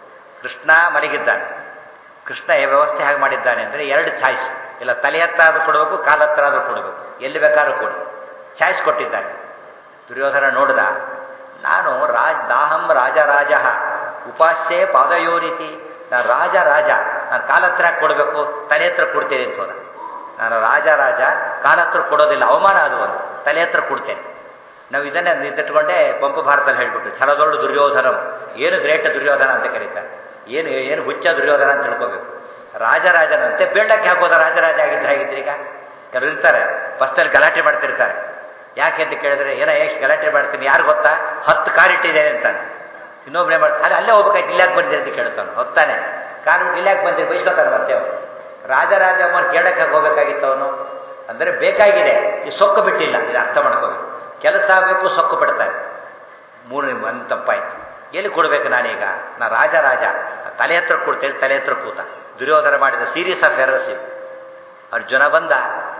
S1: ಕೃಷ್ಣ ಮಲಗಿದ್ದಾನೆ ಕೃಷ್ಣ ಈ ವ್ಯವಸ್ಥೆ ಹೇಗೆ ಮಾಡಿದ್ದಾನೆ ಅಂದರೆ ಎರಡು ಚಾಯ್ಸ್ ಇಲ್ಲ ತಲೆ ಹತ್ರ ಆದ್ರೂ ಕೊಡಬೇಕು ಕಾಲ ಹತ್ರ ಆದ್ರೂ ಕೊಡಬೇಕು ಎಲ್ಲಿ ಬೇಕಾದ್ರೂ ಕೊಡಿ ಚಾಯ್ಸ್ ಕೊಟ್ಟಿದ್ದಾನೆ ದುರ್ಯೋಧನ ನೋಡ್ದ ನಾನು ರಾಜ್ ನಾಹಂ ರಾಜ ರಾಜ ಉಪಾಸ್ಯೆ ಪಾದಯೋನಿತಿ ನಾನು ರಾಜ ರಾಜ ನಾನು ಕಾಲ ಹತ್ರ ಕೊಡಬೇಕು ತಲೆ ಹತ್ರ ಕೊಡ್ತೇನೆ ಅಂತ ಹೋದ ನಾನು ರಾಜ ರಾಜ ಕಾಲ ಹತ್ರ ಕೊಡೋದಿಲ್ಲ ಅವಮಾನ ಅದು ಒಂದು ತಲೆ ಹತ್ರ ಕೊಡ್ತೇನೆ ನಾವು ಇದನ್ನೇ ನಿಂತಿಟ್ಕೊಂಡೇ ಪಂಪ ಭಾರತದಲ್ಲಿ ಹೇಳ್ಬಿಟ್ಟು ಛಲದೊಳ್ಳು ದುರ್ಯೋಧನಂ ಏನು ಗ್ರೇಟ್ ದುರ್ಯೋಧನ ಅಂತ ಕರೀತಾರೆ ಏನು ಏನು ಹುಚ್ಚ ದುರ್ಯೋಧನ ಅಂತ ತಿಳ್ಕೋಬೇಕು ರಾಜರಾಜನಂತೆ ಬೀಳಕ್ಕೆ ಹಾಕೋದ ರಾಜರಾಜ ಆಗಿದ್ರೆ ಹೇಗಿದ್ರೆ ಈಗ ಕೆಲವರು ಇರ್ತಾರೆ ಫಸ್ಟಲ್ಲಿ ಗಲಾಟೆ ಮಾಡ್ತಿರ್ತಾರೆ ಯಾಕೆ ಅಂತ ಕೇಳಿದ್ರೆ ಏನೋ ಎಷ್ಟು ಗಲಾಟೆ ಮಾಡ್ತೀನಿ ಯಾರು ಗೊತ್ತಾ ಹತ್ತು ಕಾರ್ ಇಟ್ಟಿದ್ದೇನೆ ಅಂತಾನೆ ಇನ್ನೊಬ್ಬನೇ ಮಾಡ್ತಾನೆ ಅಲ್ಲಿ ಅಲ್ಲೇ ಹೋಗ್ಬೇಕಾಯ್ತು ಇಲ್ಲಾಕ್ ಬಂದಿರಿ ಅಂತ ಕೇಳ್ತಾನೆ ಹೋಗ್ತಾನೆ ಕಾರ್ ಬಿಟ್ಟು ಇಲ್ಲಾಕ್ ಬಂದಿರಿ ಬೈಸ್ಕೊತಾನೆ ಮತ್ತೆ ಅವನು ರಾಜರಾಜ ಅಮ್ಮನ ಕೇಳಕ್ಕೆ ಹೋಗ್ಬೇಕಾಗಿತ್ತು ಅವನು ಅಂದರೆ ಬೇಕಾಗಿದೆ ಈ ಸೊಕ್ಕು ಬಿಟ್ಟಿಲ್ಲ ಇದು ಅರ್ಥ ಮಾಡ್ಕೋಬೇಕು ಕೆಲಸ ಆಗಬೇಕು ಸೊಕ್ಕು ಬಿಡ್ತಾರೆ ಮೂರನೇ ಒಂದು ತಪ್ಪಾಯ್ತು ಎಲ್ಲಿ ಕೊಡ್ಬೇಕು ನಾನೀಗ ನಾ ರಾಜ ರಾಜ ತಲೆ ಹತ್ರ ಕೊಡ್ತೇನೆ ತಲೆ ಹತ್ರ ಕೂತ ದುರ್ಯೋಧನ ಮಾಡಿದ ಸೀರೀಸ್ ಆಫ್ ಎರರ್ಸ್ ಇವು ಅರ್ಜುನ ಬಂದ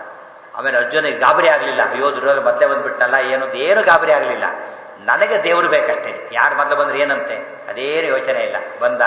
S1: ಆಮೇಲೆ ಅರ್ಜುನಿಗೆ ಗಾಬರಿ ಆಗಲಿಲ್ಲ ಅಯ್ಯೋ ದುರ್ಯೋಧನ ಮೊದಲೇ ಬಂದ್ಬಿಟ್ನಲ್ಲ ಏನು ಏನು ಗಾಬರಿ ಆಗಲಿಲ್ಲ ನನಗೆ ದೇವರು ಬೇಕಷ್ಟೇ ಯಾರು ಮೊದಲು ಬಂದ್ರೆ ಏನಂತೆ ಅದೇನು ಯೋಚನೆ ಇಲ್ಲ ಬಂದ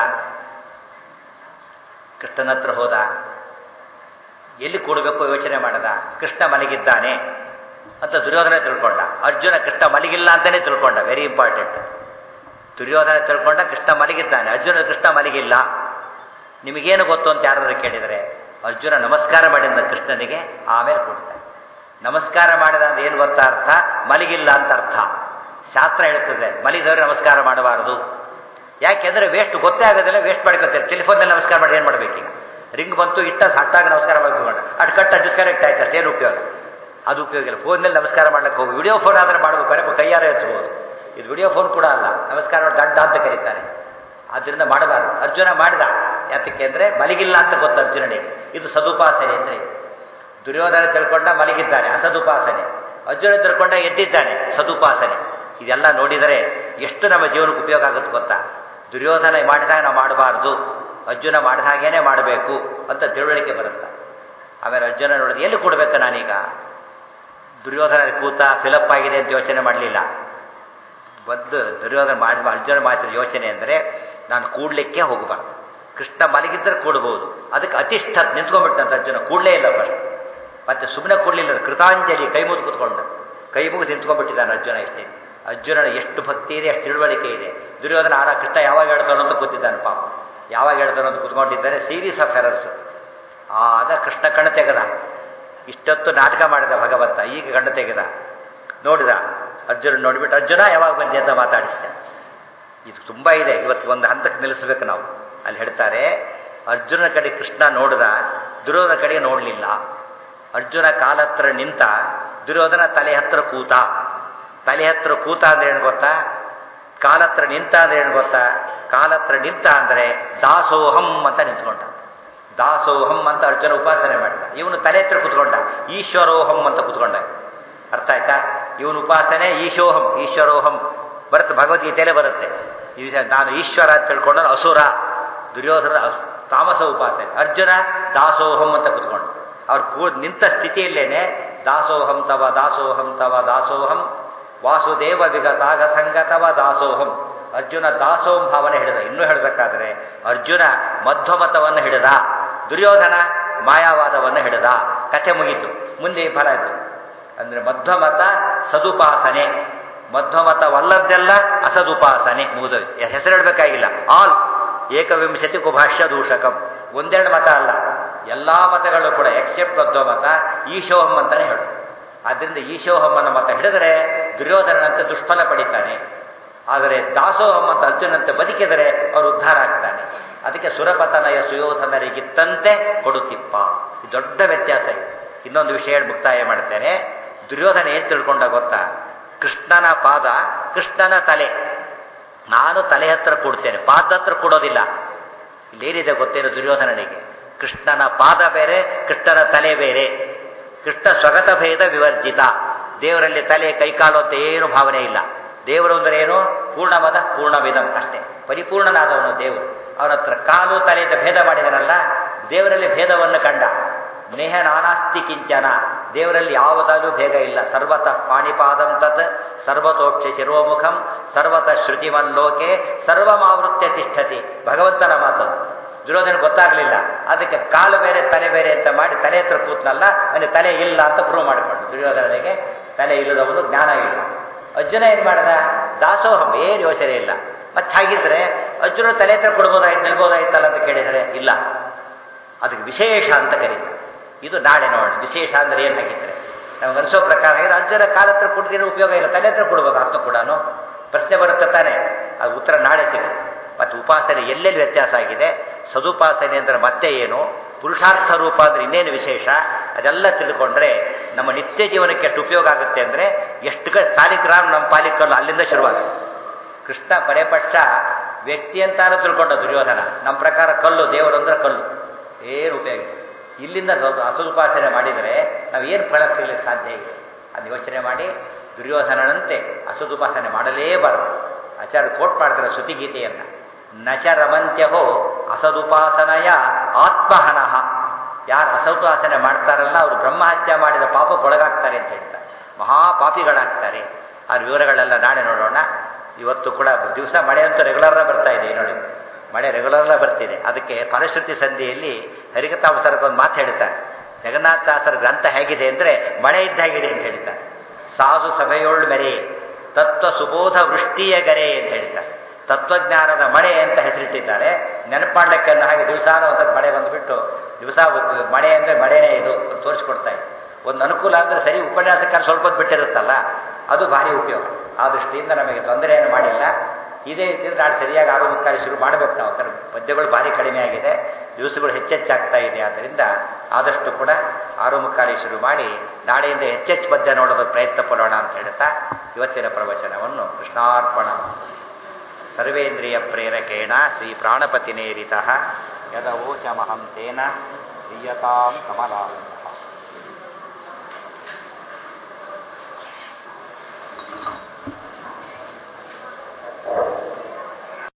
S1: ಕೃಷ್ಣನ ಹತ್ರ ಹೋದ ಎಲ್ಲಿ ಕೂಡಬೇಕು ಯೋಚನೆ ಮಾಡದ ಕೃಷ್ಣ ಮಲಗಿದ್ದಾನೆ ಅಂತ ದುರ್ಯೋಧನ ತಿಳ್ಕೊಂಡ ಅರ್ಜುನ ಕೃಷ್ಣ ಮಲಗಿಲ್ಲ ಅಂತಾನೆ ತಿಳ್ಕೊಂಡ ವೆರಿ ಇಂಪಾರ್ಟೆಂಟ್ ದುರ್ಯೋಧನ ತಿಳ್ಕೊಂಡ ಕೃಷ್ಣ ಮಲಗಿದ್ದಾನೆ ಅರ್ಜುನ ಕೃಷ್ಣ ಮಲಗಿಲ್ಲ ನಿಮಗೇನು ಗೊತ್ತು ಅಂತ ಯಾರಾದ್ರೂ ಕೇಳಿದರೆ ಅರ್ಜುನ ನಮಸ್ಕಾರ ಮಾಡಿದ ಕೃಷ್ಣನಿಗೆ ಆಮೇಲೆ ಕೊಡ್ತಾನೆ ನಮಸ್ಕಾರ ಮಾಡಿದ ಅಂದ್ರೆ ಏನು ಗೊತ್ತಾ ಅರ್ಥ ಮಲಗಿಲ್ಲ ಅಂತ ಅರ್ಥ ಶಾಸ್ತ್ರ ಹೇಳ್ತದೆ ಮಲಗಿದವರು ನಮಸ್ಕಾರ ಮಾಡಬಾರದು ಯಾಕೆಂದ್ರೆ ವೇಸ್ಟ್ ಗೊತ್ತೇ ಆಗೋದಿಲ್ಲ ವೇಸ್ಟ್ ಮಾಡ್ಕೊತಾರೆ ಟೆಲಿಫೋನಲ್ಲಿ ನಮಸ್ಕಾರ ಮಾಡಿ ಏನು ಮಾಡ್ಬೇಕೀಗ ರಿಂಗ್ ಬಂತು ಇಟ್ಟ ಹಟ್ಟಾಗ ನಮಸ್ಕಾರ ಮಾಡ್ಕೊಂಡ ಅಟ್ ಕಟ್ಟ ಡಿಸ್ಕನೆಕ್ಟ್ ಆಯ್ತು ಅಷ್ಟೇನು ಉಪಯೋಗ ಅದು ಉಪಯೋಗ ಇಲ್ಲ ಫೋನ್ನಲ್ಲಿ ನಮಸ್ಕಾರ ಮಾಡ್ಲಿಕ್ಕೆ ಹೋಗಿ ವಿಡಿಯೋ ಫೋನ್ ಆದರೆ ಮಾಡಬೇಕು ಕರೆ ಕೈಯಾರ ಹಚ್ಬೋದು ಇದು ವಿಡಿಯೋ ಫೋನ್ ಕೂಡ ಅಲ್ಲ ನಮಸ್ಕಾರ ಮಾಡಿ ದಡ್ಡ ಅಂತ ಕರೀತಾರೆ ಆದ್ದರಿಂದ ಮಾಡಬಾರ್ದು ಅರ್ಜುನ ಮಾಡಿದ ಯಾತಕ್ಕೆ ಅಂದರೆ ಮಲಗಿಲ್ಲ ಅಂತ ಗೊತ್ತು ಅರ್ಜುನನಿಗೆ ಇದು ಸದುಪಾಸನೆ ಅಂದರೆ ದುರ್ಯೋಧನ ತಿಳ್ಕೊಂಡ ಮಲಗಿದ್ದಾನೆ ಅಸದುಪಾಸನೆ ಅರ್ಜುನ ತಿಳ್ಕೊಂಡ ಎದ್ದಿದ್ದಾನೆ ಸದುಪಾಸನೆ ಇದೆಲ್ಲ ನೋಡಿದರೆ ಎಷ್ಟು ನಮ್ಮ ಜೀವನಕ್ಕೆ ಉಪಯೋಗ ಆಗುತ್ತೆ ಗೊತ್ತಾ ದುರ್ಯೋಧನ ಮಾಡಿದಾಗ ನಾವು ಮಾಡಬಾರ್ದು ಅರ್ಜುನ ಮಾಡಿದ ಹಾಗೇನೆ ಮಾಡಬೇಕು ಅಂತ ತಿಳುವಳಿಕೆ ಬರುತ್ತೆ ಆಮೇಲೆ ಅರ್ಜುನ ನೋಡಿದ್ರೆ ಎಲ್ಲಿ ಕೊಡಬೇಕು ನಾನೀಗ ದುರ್ಯೋಧನ ಕೂತ ಫಿಲಪ್ ಆಗಿದೆ ಅಂತ ಯೋಚನೆ ಮಾಡಲಿಲ್ಲ ಬದ್ದು ದುರ್ಯೋಧನ ಮಾಡಿ ಅರ್ಜುನ ಮಾತಿನ ಯೋಚನೆ ಅಂದರೆ ನಾನು ಕೂಡ್ಲಿಕ್ಕೆ ಹೋಗಬಾರ್ದು ಕೃಷ್ಣ ಮಲಗಿದ್ರೆ ಕೂಡಬಹುದು ಅದಕ್ಕೆ ಅತಿಷ್ಠ ನಿಂತ್ಕೊಂಡ್ಬಿಟ್ಟಂತ ಅರ್ಜುನ ಕೂಡಲೇ ಇಲ್ಲ ಫಸ್ಟ್ ಮತ್ತೆ ಸುಮ್ಮನೆ ಕೂಡಲಿಲ್ಲ ಕೃತಾಂಜಲಿ ಕೈ ಮುದ್ದು ಕೂತ್ಕೊಂಡ ಕೈ ಮುಗಿದು ನಿಂತ್ಕೊಂಡ್ಬಿಟ್ಟಿದ್ದಾನೆ ಅರ್ಜುನ ಇಷ್ಟೇ ಅರ್ಜುನನ ಎಷ್ಟು ಭಕ್ತಿ ಇದೆ ಎಷ್ಟು ತಿಳುವಳಿಕೆ ಇದೆ ದುರ್ಯೋಧನ ಆರ ಕೃಷ್ಣ ಯಾವಾಗ ಹೇಳ್ತಾನೋ ಅಂತ ಕೂತಿದ್ದಾನೆ ಪಾಪ ಯಾವಾಗ ಹೇಳ್ತಾನೋ ಅಂತ ಕೂತ್ಕೊಂಡಿದ್ದಾರೆ ಸೀರೀಸ್ ಆಫ್ ಎರರ್ಸ್ ಆಗ ಕೃಷ್ಣ ಕಣ್ಣು ತೆಗೆದ ಇಷ್ಟೊತ್ತು ನಾಟಕ ಮಾಡಿದ ಭಗವಂತ ಈಗ ಕಣ್ಣು ತೆಗೆದ ನೋಡಿದ ಅರ್ಜುನ ನೋಡಿಬಿಟ್ಟು ಅರ್ಜುನ ಯಾವಾಗ ಬಂದೆ ಅಂತ ಮಾತಾಡಿಸಿದೆ ಇದು ತುಂಬ ಇದೆ ಇವತ್ತು ಒಂದು ಹಂತಕ್ಕೆ ನಿಲ್ಲಿಸ್ಬೇಕು ನಾವು ಅಲ್ಲಿ ಹೇಳ್ತಾರೆ ಅರ್ಜುನ ಕಡೆ ಕೃಷ್ಣ ನೋಡಿದ ದುರ್ಯೋಧನ ಕಡೆಗೆ ನೋಡಲಿಲ್ಲ ಅರ್ಜುನ ಕಾಲ ಹತ್ರ ನಿಂತ ದುರ್ಯೋಧನ ತಲೆ ಹತ್ರ ಕೂತ ತಲೆ ಹತ್ರ ಕೂತ ಅಂದ್ರೆ ಏನು ಗೊತ್ತಾ ಕಾಲ ಹತ್ರ ನಿಂತ ಅಂದ್ರೆ ಏನು ಗೊತ್ತಾ ಕಾಲ ಹತ್ರ ನಿಂತ ಅಂದ್ರೆ ದಾಸೋಹಂ ಅಂತ ನಿಂತ್ಕೊಂಡ ದಾಸೋಹಂ ಅಂತ ಅರ್ಜುನ ಉಪಾಸನೆ ಮಾಡಿದ ಇವನು ತಲೆ ಹತ್ರ ಕೂತ್ಕೊಂಡ ಈಶ್ವರೋಹಂ ಅಂತ ಕೂತ್ಕೊಂಡ ಅರ್ಥ ಆಯ್ತಾ ಇವನು ಉಪಾಸನೆ ಈಶೋಹಂ ಈಶ್ವರೋಹಂ ಬರುತ್ತೆ ಭಗವದ್ಗೀತೆಯಲ್ಲೇ ಬರುತ್ತೆ ಈ ವಿಷಯ ನಾನು ಈಶ್ವರ ಅಂತ ತಿಳ್ಕೊಂಡ ಅಸುರ ದುರ್ಯೋಧನ ಅಸ್- ತಾಮಸ ಉಪಾಸನೆ ಅರ್ಜುನ ದಾಸೋಹಂ ಅಂತ ಕೂತ್ಕೊಂಡು ಅವ್ರು ಕೂ ನಿಂತ ಸ್ಥಿತಿಯಲ್ಲೇನೆ ದಾಸೋಹಂ ತವ ದಾಸೋಹಂ ತವ ದಾಸೋಹಂ ವಾಸುದೇವ ವಿಗತಾಗ ಸಂಗತವ ದಾಸೋಹಂ ಅರ್ಜುನ ದಾಸೋಹಂ ಭಾವನೆ ಹಿಡಿದ ಇನ್ನೂ ಹೇಳಬೇಕಾದ್ರೆ ಅರ್ಜುನ ಮಧ್ವಮತವನ್ನು ಹಿಡಿದ ದುರ್ಯೋಧನ ಮಾಯಾವಾದವನ್ನು ಹಿಡಿದ ಕಥೆ ಮುಗೀತು ಮುಂದೆ ಈ ಫಲ ಆಯಿತು ಅಂದ್ರೆ ಮಧ್ವಮತ ಸದುಪಾಸನೆ ಮಧ್ವಮತವಲ್ಲದ್ದೆಲ್ಲ ಅಸದುಪಾಸನೆ ಮುಗಿದೋಯ್ತು ಹೆಸರು ಹೇಳಬೇಕಾಗಿಲ್ಲ ಆಲ್ ಏಕವಿಂಶತಿ ಕುಭಾಷ್ಯ ದೂಷಕಂ ಒಂದೆರಡು ಮತ ಅಲ್ಲ ಎಲ್ಲಾ ಮತಗಳು ಕೂಡ ಎಕ್ಸೆಪ್ಟ್ ಮಧ್ವಮತ ಈಶೋಹಂ ಅಂತಾನೆ ಹೇಳು ಆದ್ದರಿಂದ ಈಶೋಹಂ ಅನ್ನೋ ಮತ ಹಿಡಿದರೆ ದುರ್ಯೋಧನನಂತೆ ದುಷ್ಫಲ ಪಡಿತಾನೆ ಆದರೆ ದಾಸೋಹಂ ಅಂತ ಅರ್ಜುನಂತೆ ಬದುಕಿದರೆ ಅವರು ಉದ್ಧಾರ ಆಗ್ತಾನೆ ಅದಕ್ಕೆ ಸುರಪತನಯ ಸುಯೋಧನರಿಗಿತ್ತಂತೆ ಕೊಡುತ್ತಿಪ್ಪ ಇದು ದೊಡ್ಡ ವ್ಯತ್ಯಾಸ ಇದೆ ಇನ್ನೊಂದು ವಿಷಯ ಹೇಳಿ ಮುಕ್ತಾಯ ಮಾಡ್ತೇನೆ ದುರ್ಯೋಧನ ಏನು ತಿಳ್ಕೊಂಡ ಗೊತ್ತಾ ಕೃಷ್ಣನ ಪಾದ ಕೃಷ್ಣನ ತಲೆ ನಾನು ತಲೆ ಹತ್ರ ಕೊಡ್ತೇನೆ ಪಾದ ಹತ್ರ ಕೊಡೋದಿಲ್ಲ ಇಲ್ಲೇನಿದೆ ಗೊತ್ತೇನು ದುರ್ಯೋಧನನಿಗೆ ಕೃಷ್ಣನ ಪಾದ ಬೇರೆ ಕೃಷ್ಣನ ತಲೆ ಬೇರೆ ಕೃಷ್ಣ ಸ್ವಗತ ಭೇದ ವಿವರ್ಜಿತ ದೇವರಲ್ಲಿ ತಲೆ ಕೈಕಾಲು ಅಂತ ಏನು ಭಾವನೆ ಇಲ್ಲ ದೇವರು ಅಂದ್ರೆ ಏನು ಪೂರ್ಣಮದ ಪೂರ್ಣವಿದಂ ಅಷ್ಟೇ ಪರಿಪೂರ್ಣನಾದವನು ದೇವರು ಅವನ ಹತ್ರ ಕಾಲು ತಲೆಯಿಂದ ಭೇದ ಮಾಡಿದನಲ್ಲ ದೇವರಲ್ಲಿ ಭೇದವನ್ನು ಕಂಡ ನೇಹ ನಾನಾಸ್ತಿ ಕಿಂಚನ ದೇವರಲ್ಲಿ ಯಾವುದಾದ್ರೂ ಭೇದ ಇಲ್ಲ ಸರ್ವತಃ ಪಾಣಿಪಾದಂ ತತ್ ಸರ್ವತೋಕ್ಷ ಶಿರೋಮುಖಂ ಸರ್ವತಃ ಶ್ರುತಿಮಲ್ಲೋಕೆ ಸರ್ವಮಾವೃತ್ಯ ತಿಷ್ಠತಿ ಭಗವಂತನ ಮಾತು ದುರ್ಯೋಧನ ಗೊತ್ತಾಗಲಿಲ್ಲ ಅದಕ್ಕೆ ಕಾಲು ಬೇರೆ ತಲೆ ಬೇರೆ ಅಂತ ಮಾಡಿ ತಲೆ ಹತ್ರ ಕೂತ್ನಲ್ಲ ಅವನಿಗೆ ತಲೆ ಇಲ್ಲ ಅಂತ ಪ್ರೂವ್ ಮಾಡಿಕೊಂಡು ದುರ್ಯೋಧನನಿಗೆ ತಲೆ ಇಲ್ಲದವನು ಜ್ಞಾನ ಇಲ್ಲ ಅರ್ಜುನ ಏನು ಮಾಡದ ದಾಸೋಹಂ ಏನು ಯೋಚನೆ ಇಲ್ಲ ಮತ್ತೆ ಹಾಗಿದ್ರೆ ಅರ್ಜುನ ತಲೆ ಹತ್ರ ಕೊಡ್ಬೋದಾಯ್ತು ನಿಲ್ಬೋದಾಯ್ತಲ್ಲ ಅಂತ ಕೇಳಿದರೆ ಇಲ್ಲ ಅದಕ್ಕೆ ವಿಶೇಷ ಅಂತ ಕರೀತಾರೆ ಇದು ನಾಳೆ ನೋಡೋಣ ವಿಶೇಷ ಅಂದ್ರೆ ಏನು ಹಾಕಿದ್ರೆ ನಮ್ಗೆ ಅನಿಸೋ ಪ್ರಕಾರ ಹಾಗಿದ್ರೆ ಅರ್ಜುನ ಕಾಲ ಹತ್ರ ಕೊಡ್ದಿರೋ ಉಪಯೋಗ ಇಲ್ಲ ತಲೆ ಹತ್ರ ಕೊಡ್ಬೋದು ಆತ್ಮ ಕೂಡ ಪ್ರಶ್ನೆ ಬರುತ್ತೆ ತಾನೆ ಅದು ಉತ್ತರ ನಾಳೆ ಸಿಗುತ್ತೆ ಮತ್ತು ಉಪಾಸನೆ ಎಲ್ಲೆಲ್ಲಿ ವ್ಯತ್ಯಾಸ ಆಗಿದೆ ಸದುಪಾಸನೆ ಅಂದರೆ ಮತ್ತೆ ಏನು ಪುರುಷಾರ್ಥ ರೂಪ ಅಂದರೆ ಇನ್ನೇನು ವಿಶೇಷ ಅದೆಲ್ಲ ತಿಳ್ಕೊಂಡ್ರೆ ನಮ್ಮ ನಿತ್ಯ ಜೀವನಕ್ಕೆ ಎಷ್ಟು ಉಪಯೋಗ ಆಗುತ್ತೆ ಅಂದರೆ ಎಷ್ಟು ಕ ಸಾಲಿಗ್ರಾಮ್ ನಮ್ಮ ಪಾಲಿಕಲ್ಲು ಅಲ್ಲಿಂದ ಶುರುವಾಗುತ್ತೆ ಕೃಷ್ಣ ಪರೇಪಕ್ಷ ವ್ಯಕ್ತಿ ಅಂತಾನು ತಿಳ್ಕೊಂಡ ದುರ್ಯೋಧನ ನಮ್ಮ ಪ್ರಕಾರ ಕಲ್ಲು ದೇವರು ಅಂದ್ರೆ ಕಲ್ಲು ಏನು ಉಪಯೋಗ ಇಲ್ಲ. ಇಲ್ಲಿಂದ ದೊಡ್ಡ ಅಸದುಪಾಸನೆ ಮಾಡಿದರೆ ನಾವು ಏನು ಫಲ ಸಿಗ್ಲಿಕ್ಕೆ ಸಾಧ್ಯ ಇದೆ ಅದು ಯೋಚನೆ ಮಾಡಿ ದುರ್ಯೋಧನನಂತೆ ಅಸದುಪಾಸನೆ ಮಾಡಲೇಬಾರದು ಆಚಾರ್ಯ ಕೋಟ್ ಮಾಡ್ತಾರೆ ಶ್ರುತಿಗೀತೆಯನ್ನು ನಚ ರಮಂತ್ಯಹೋ ಅಸದುಪಾಸನಯ ಆತ್ಮಹನಃ ಯಾರು ಅಸದುಪಾಸನೆ ಮಾಡ್ತಾರಲ್ಲ ಅವರು ಬ್ರಹ್ಮಹತ್ಯೆ ಮಾಡಿದ ಪಾಪಕ್ಕೊಳಗಾಗ್ತಾರೆ ಅಂತ ಹೇಳ್ತಾರೆ ಮಹಾಪಾಪಿಗಳಾಗ್ತಾರೆ ಆ ವಿವರಗಳೆಲ್ಲ ನಾಳೆ ನೋಡೋಣ ಇವತ್ತು ಕೂಡ ದಿವಸ ಮಳೆ ಅಂತೂ ರೆಗ್ಯುಲರ್ ಬರ್ತಾ ಇದೆ ನೋಡಿ ಮಳೆ ರೆಗ್ಯುಲರ್ ಬರ್ತಿದೆ ಅದಕ್ಕೆ ಫಲಶ್ರುತಿ ಸಂಧಿಯಲ್ಲಿ ಹರಿಕತಾವಸರಕ್ಕೆ ಒಂದು ಮಾತು ಹೇಳ್ತಾರೆ ಜಗನ್ನಾಥದಾಸರ ಗ್ರಂಥ ಹೇಗಿದೆ ಅಂದರೆ ಮಳೆ ಇದ್ದ ಹೇಗಿದೆ ಅಂತ ಹೇಳ್ತಾರೆ ಸಾಧು ಸಭೆಯೋಳು ಮೆರೆ ತತ್ವ ಸುಬೋಧ ವೃಷ್ಟಿಯ ಗರೆ ಅಂತ ಹೇಳ್ತಾರೆ ತತ್ವಜ್ಞಾನದ ಮಳೆ ಅಂತ ಹೆಸರಿಟ್ಟಿದ್ದಾರೆ ನೆನಪು ಮಾಡ್ಲಿಕ್ಕೆ ಅನ್ನೋ ಹಾಗೆ ದಿವಸಾನು ಒಂದ್ಸತಿ ಮಳೆ ಬಂದುಬಿಟ್ಟು ದಿವಸ ಮಳೆ ಅಂದರೆ ಮಳೆನೇ ಇದು ಅಂತ ತೋರಿಸ್ಕೊಡ್ತಾ ಇದೆ ಒಂದು ಅನುಕೂಲ ಅಂದರೆ ಸರಿ ಉಪನ್ಯಾಸಕಾರ ಸ್ವಲ್ಪ ಹೊತ್ತು ಬಿಟ್ಟಿರುತ್ತಲ್ಲ ಅದು ಭಾರಿ ಉಪಯೋಗ ಆ ದೃಷ್ಟಿಯಿಂದ ನಮಗೆ ತೊಂದರೆಯನ್ನು ಮಾಡಿಲ್ಲ ಇದೇ ರೀತಿಯಲ್ಲಿ ನಾಳೆ ಸರಿಯಾಗಿ ಆರೋಗ್ಯಕಾರಿ ಶುರು ಮಾಡಬೇಕು ನಾವು ಯಾಕಂದ್ರೆ ಪದ್ಯಗಳು ಭಾರಿ ಕಡಿಮೆ ಆಗಿದೆ ದಿವಸಗಳು ಹೆಚ್ಚೆಚ್ಚಾಗ್ತಾ ಇದೆ ಆದ್ದರಿಂದ ಆದಷ್ಟು ಕೂಡ ಆರೋಗ್ಯಕಾರಿ ಶುರು ಮಾಡಿ ನಾಳೆಯಿಂದ ಹೆಚ್ಚೆಚ್ಚು ಪದ್ಯ ನೋಡೋದಕ್ಕೆ ಪ್ರಯತ್ನ ಪಡೋಣ ಅಂತ ಹೇಳ್ತಾ ಇವತ್ತಿನ ಪ್ರವಚನವನ್ನು ಕೃಷ್ಣಾರ್ಪಣ ಸರ್ವೇಂದ್ರಿಯ ಪ್ರೇರಕೇಣ ಶ್ರೀ ಪ್ರಾಣಪತಿನೇರಿತ ಯದವೋಚಮಹಂ ತೇನ ದೀಯತಾಂ ಕಮಲಾ